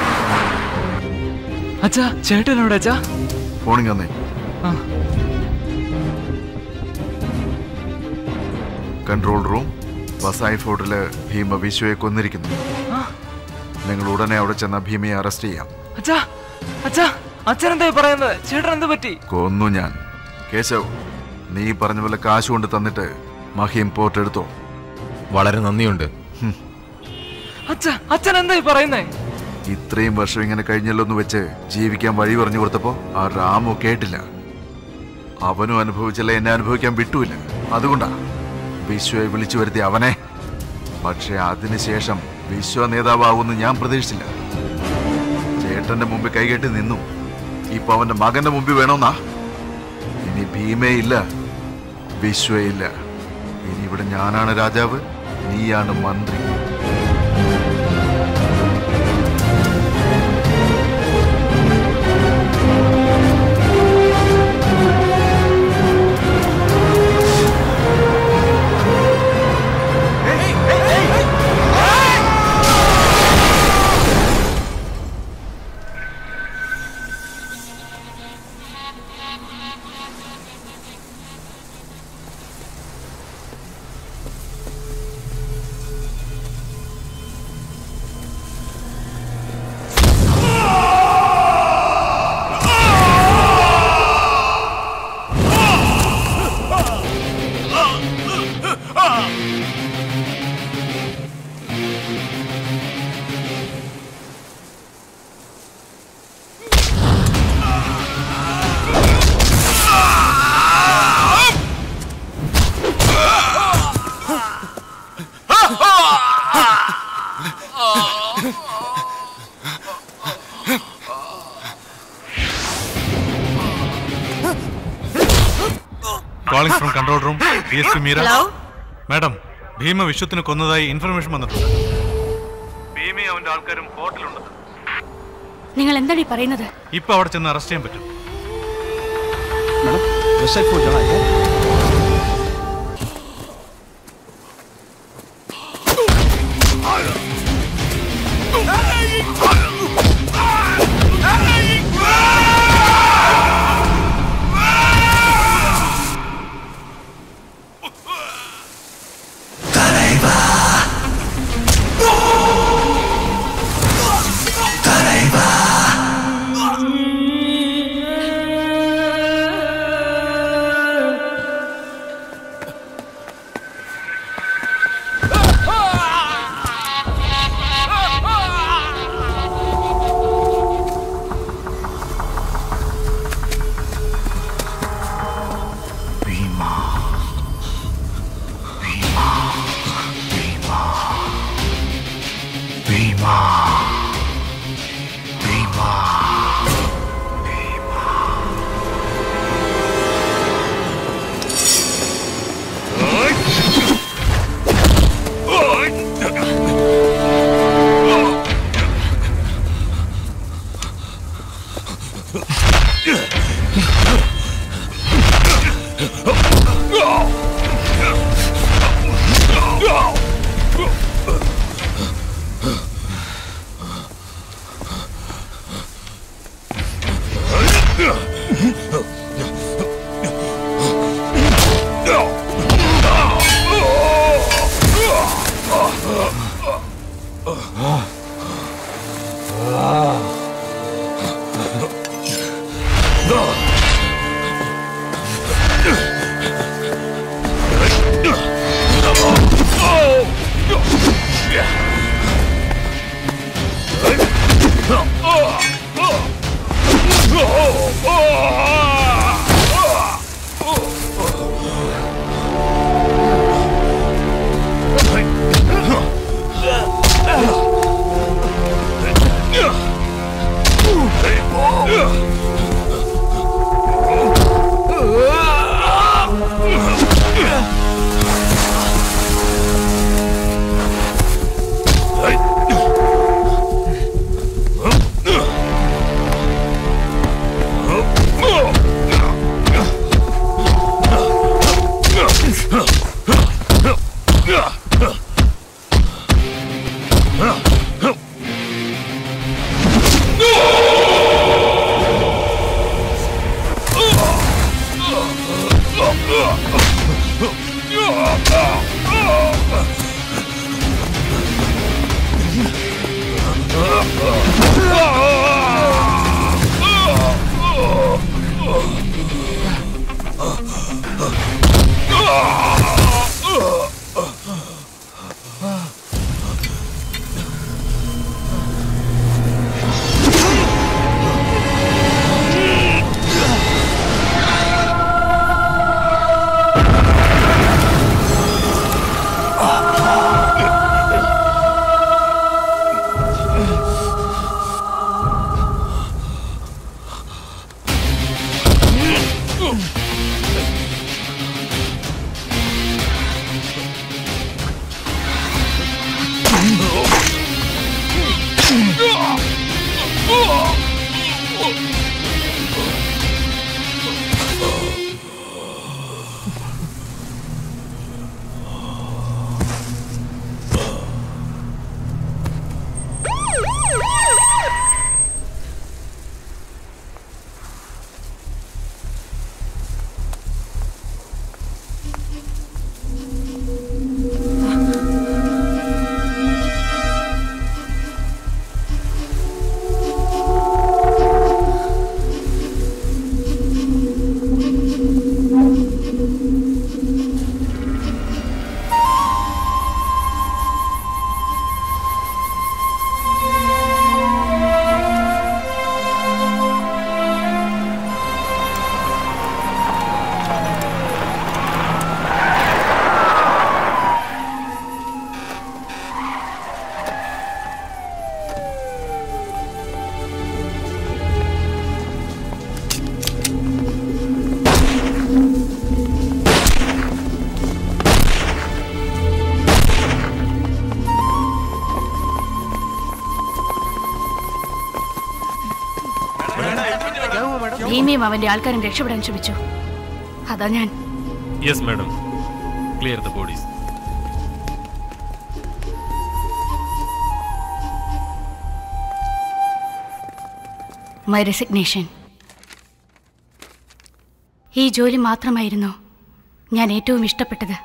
അച്ഛാ ചേട്ടൻ എവിടെ അച്ഛാ ഫോണിങ് വന്നേ ആ കൺട്രോൾ റൂം വസായി ഫോർട്ടില് ഭീമ വിശ്വയെ കൊന്നിരിക്കുന്നു ആ. നിങ്ങൾ ഉടനെ അവിടെ ചെന്ന ഭീമയെ അറസ്റ്റ് ചെയ്യാം അച്ഛാ അച്ഛാ അച്ഛൻ എന്തായി പറയുന്നത് ചേട്ടൻ എന്ത് പറ്റി കൊന്നു ഞാൻ കേശവ് നീ പറഞ്ഞ പോലെ കാശ് കൊണ്ട് തന്നിട്ട് മഹീം പോർട്ട് എടുത്തോ വളരെ നന്ദിയുണ്ട് അച്ഛാ അച്ഛൻ എന്തായി പറയുന്നേ ഇത്രയും വർഷം ഇങ്ങനെ കഴിഞ്ഞല്ലോ എന്ന് വെച്ച് ജീവിക്കാൻ വഴി പറഞ്ഞു കൊടുത്തപ്പോ ആ രാമു കേട്ടില്ല അവനും അനുഭവിച്ചില്ല എന്നെ അനുഭവിക്കാൻ വിട്ടുമില്ല അതുകൊണ്ടാ വിശ്വയെ വിളിച്ചു വരുത്തി അവനെ പക്ഷെ അതിനുശേഷം വിശ്വ നേതാവാകുമെന്ന് ഞാൻ പ്രതീക്ഷിച്ചില്ല ചേട്ടന്റെ മുമ്പിൽ കൈകെട്ടി നിന്നു ഇപ്പൊ അവന്റെ മകന്റെ മുമ്പിൽ വേണമെന്നാ ഇനി ഭീമയില്ല വിശ്വയില്ല ഇനി ഇവിടെ ഞാനാണ് രാജാവ് നീയാണ് മന്ത്രി calling from control room D S P Meera Hello? Madam Bheema വിശ്വത്തിന് കൊന്നതായി ഇൻഫർമേഷൻ വന്നിട്ടുണ്ട് ഭീമയും അവന്റെ ആൾക്കാരും ഫോർട്ടിലുണ്ട് നിങ്ങൾ എന്താണ് ഈ പറയുന്നത് ഇപ്പൊ അവിടെ ചെന്ന് അറസ്റ്റ് ചെയ്യാൻ പറ്റും ഭീമയും അവന്റെ ആൾക്കാരും രക്ഷപ്പെടാൻ ശ്രമിച്ചു അതാ ഞാൻ yes madam clear the bodies my resignation ഈ ജോലി മാത്രമായിരുന്നു ഞാൻ ഏറ്റവും ഇഷ്ടപ്പെട്ടത്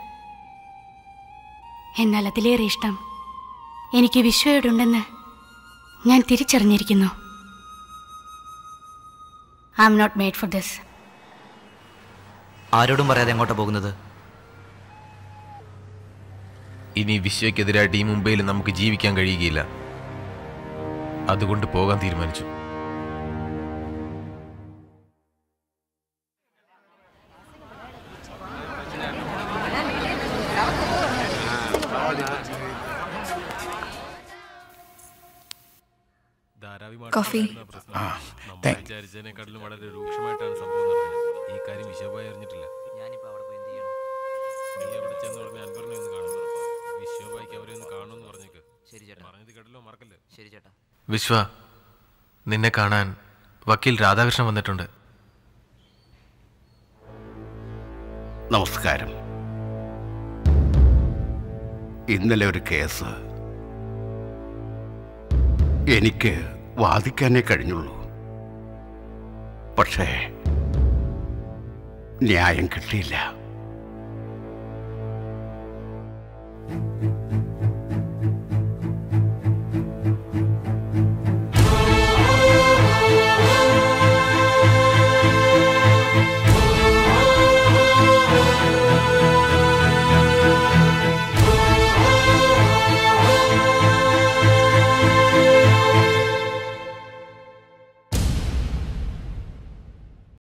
എന്നാൽ അതിലേറെ ഇഷ്ടം എനിക്ക് വിശ്വയോടുണ്ടെന്ന് ഞാൻ തിരിച്ചറിഞ്ഞിരിക്കുന്നു I'm not made for this ആരോടും പറയാതെ എങ്ങോട്ടാ പോകുന്നത് ഇനി വിശ്വയ്ക്കെതിരായിട്ട് ഈ മുംബൈയിൽ നമുക്ക് ജീവിക്കാൻ കഴിയുകയില്ല അതുകൊണ്ട് പോകാൻ തീരുമാനിച്ചു കോഫി വിചാരിച്ചതിനെക്കാട്ടിലും വളരെ രൂക്ഷമായിട്ടാണ് സംഭവം നടന്നത് ഈ കാര്യം വിശ്വഭായി അറിഞ്ഞിട്ടില്ല ഞാനിപ്പോ അവിടെ പോയി എന്ത് ചെയ്യണം നീ അവിടെ ചെന്ന് പറഞ്ഞ അൻവറിനെ ഒന്ന് കാണുന്നു വിശ്വഭായിക്ക് അവരെ ഒന്ന് കാണുമെന്ന് പറഞ്ഞേക്ക് ശരി ചേട്ടാ പറഞ്ഞത് കേട്ടല്ലോ മറക്കല്ലേ ശരി ചേട്ടാ വിശ്വ നിന്നെ കാണാൻ വക്കീൽ രാധാകൃഷ്ണൻ വന്നിട്ടുണ്ട് നമസ്കാരം ഇന്നലെ ഒരു കേസ് എനിക്ക് വാദിക്കാനേ കഴിഞ്ഞുള്ളൂ പക്ഷേ ന്യായം കിട്ടിയില്ല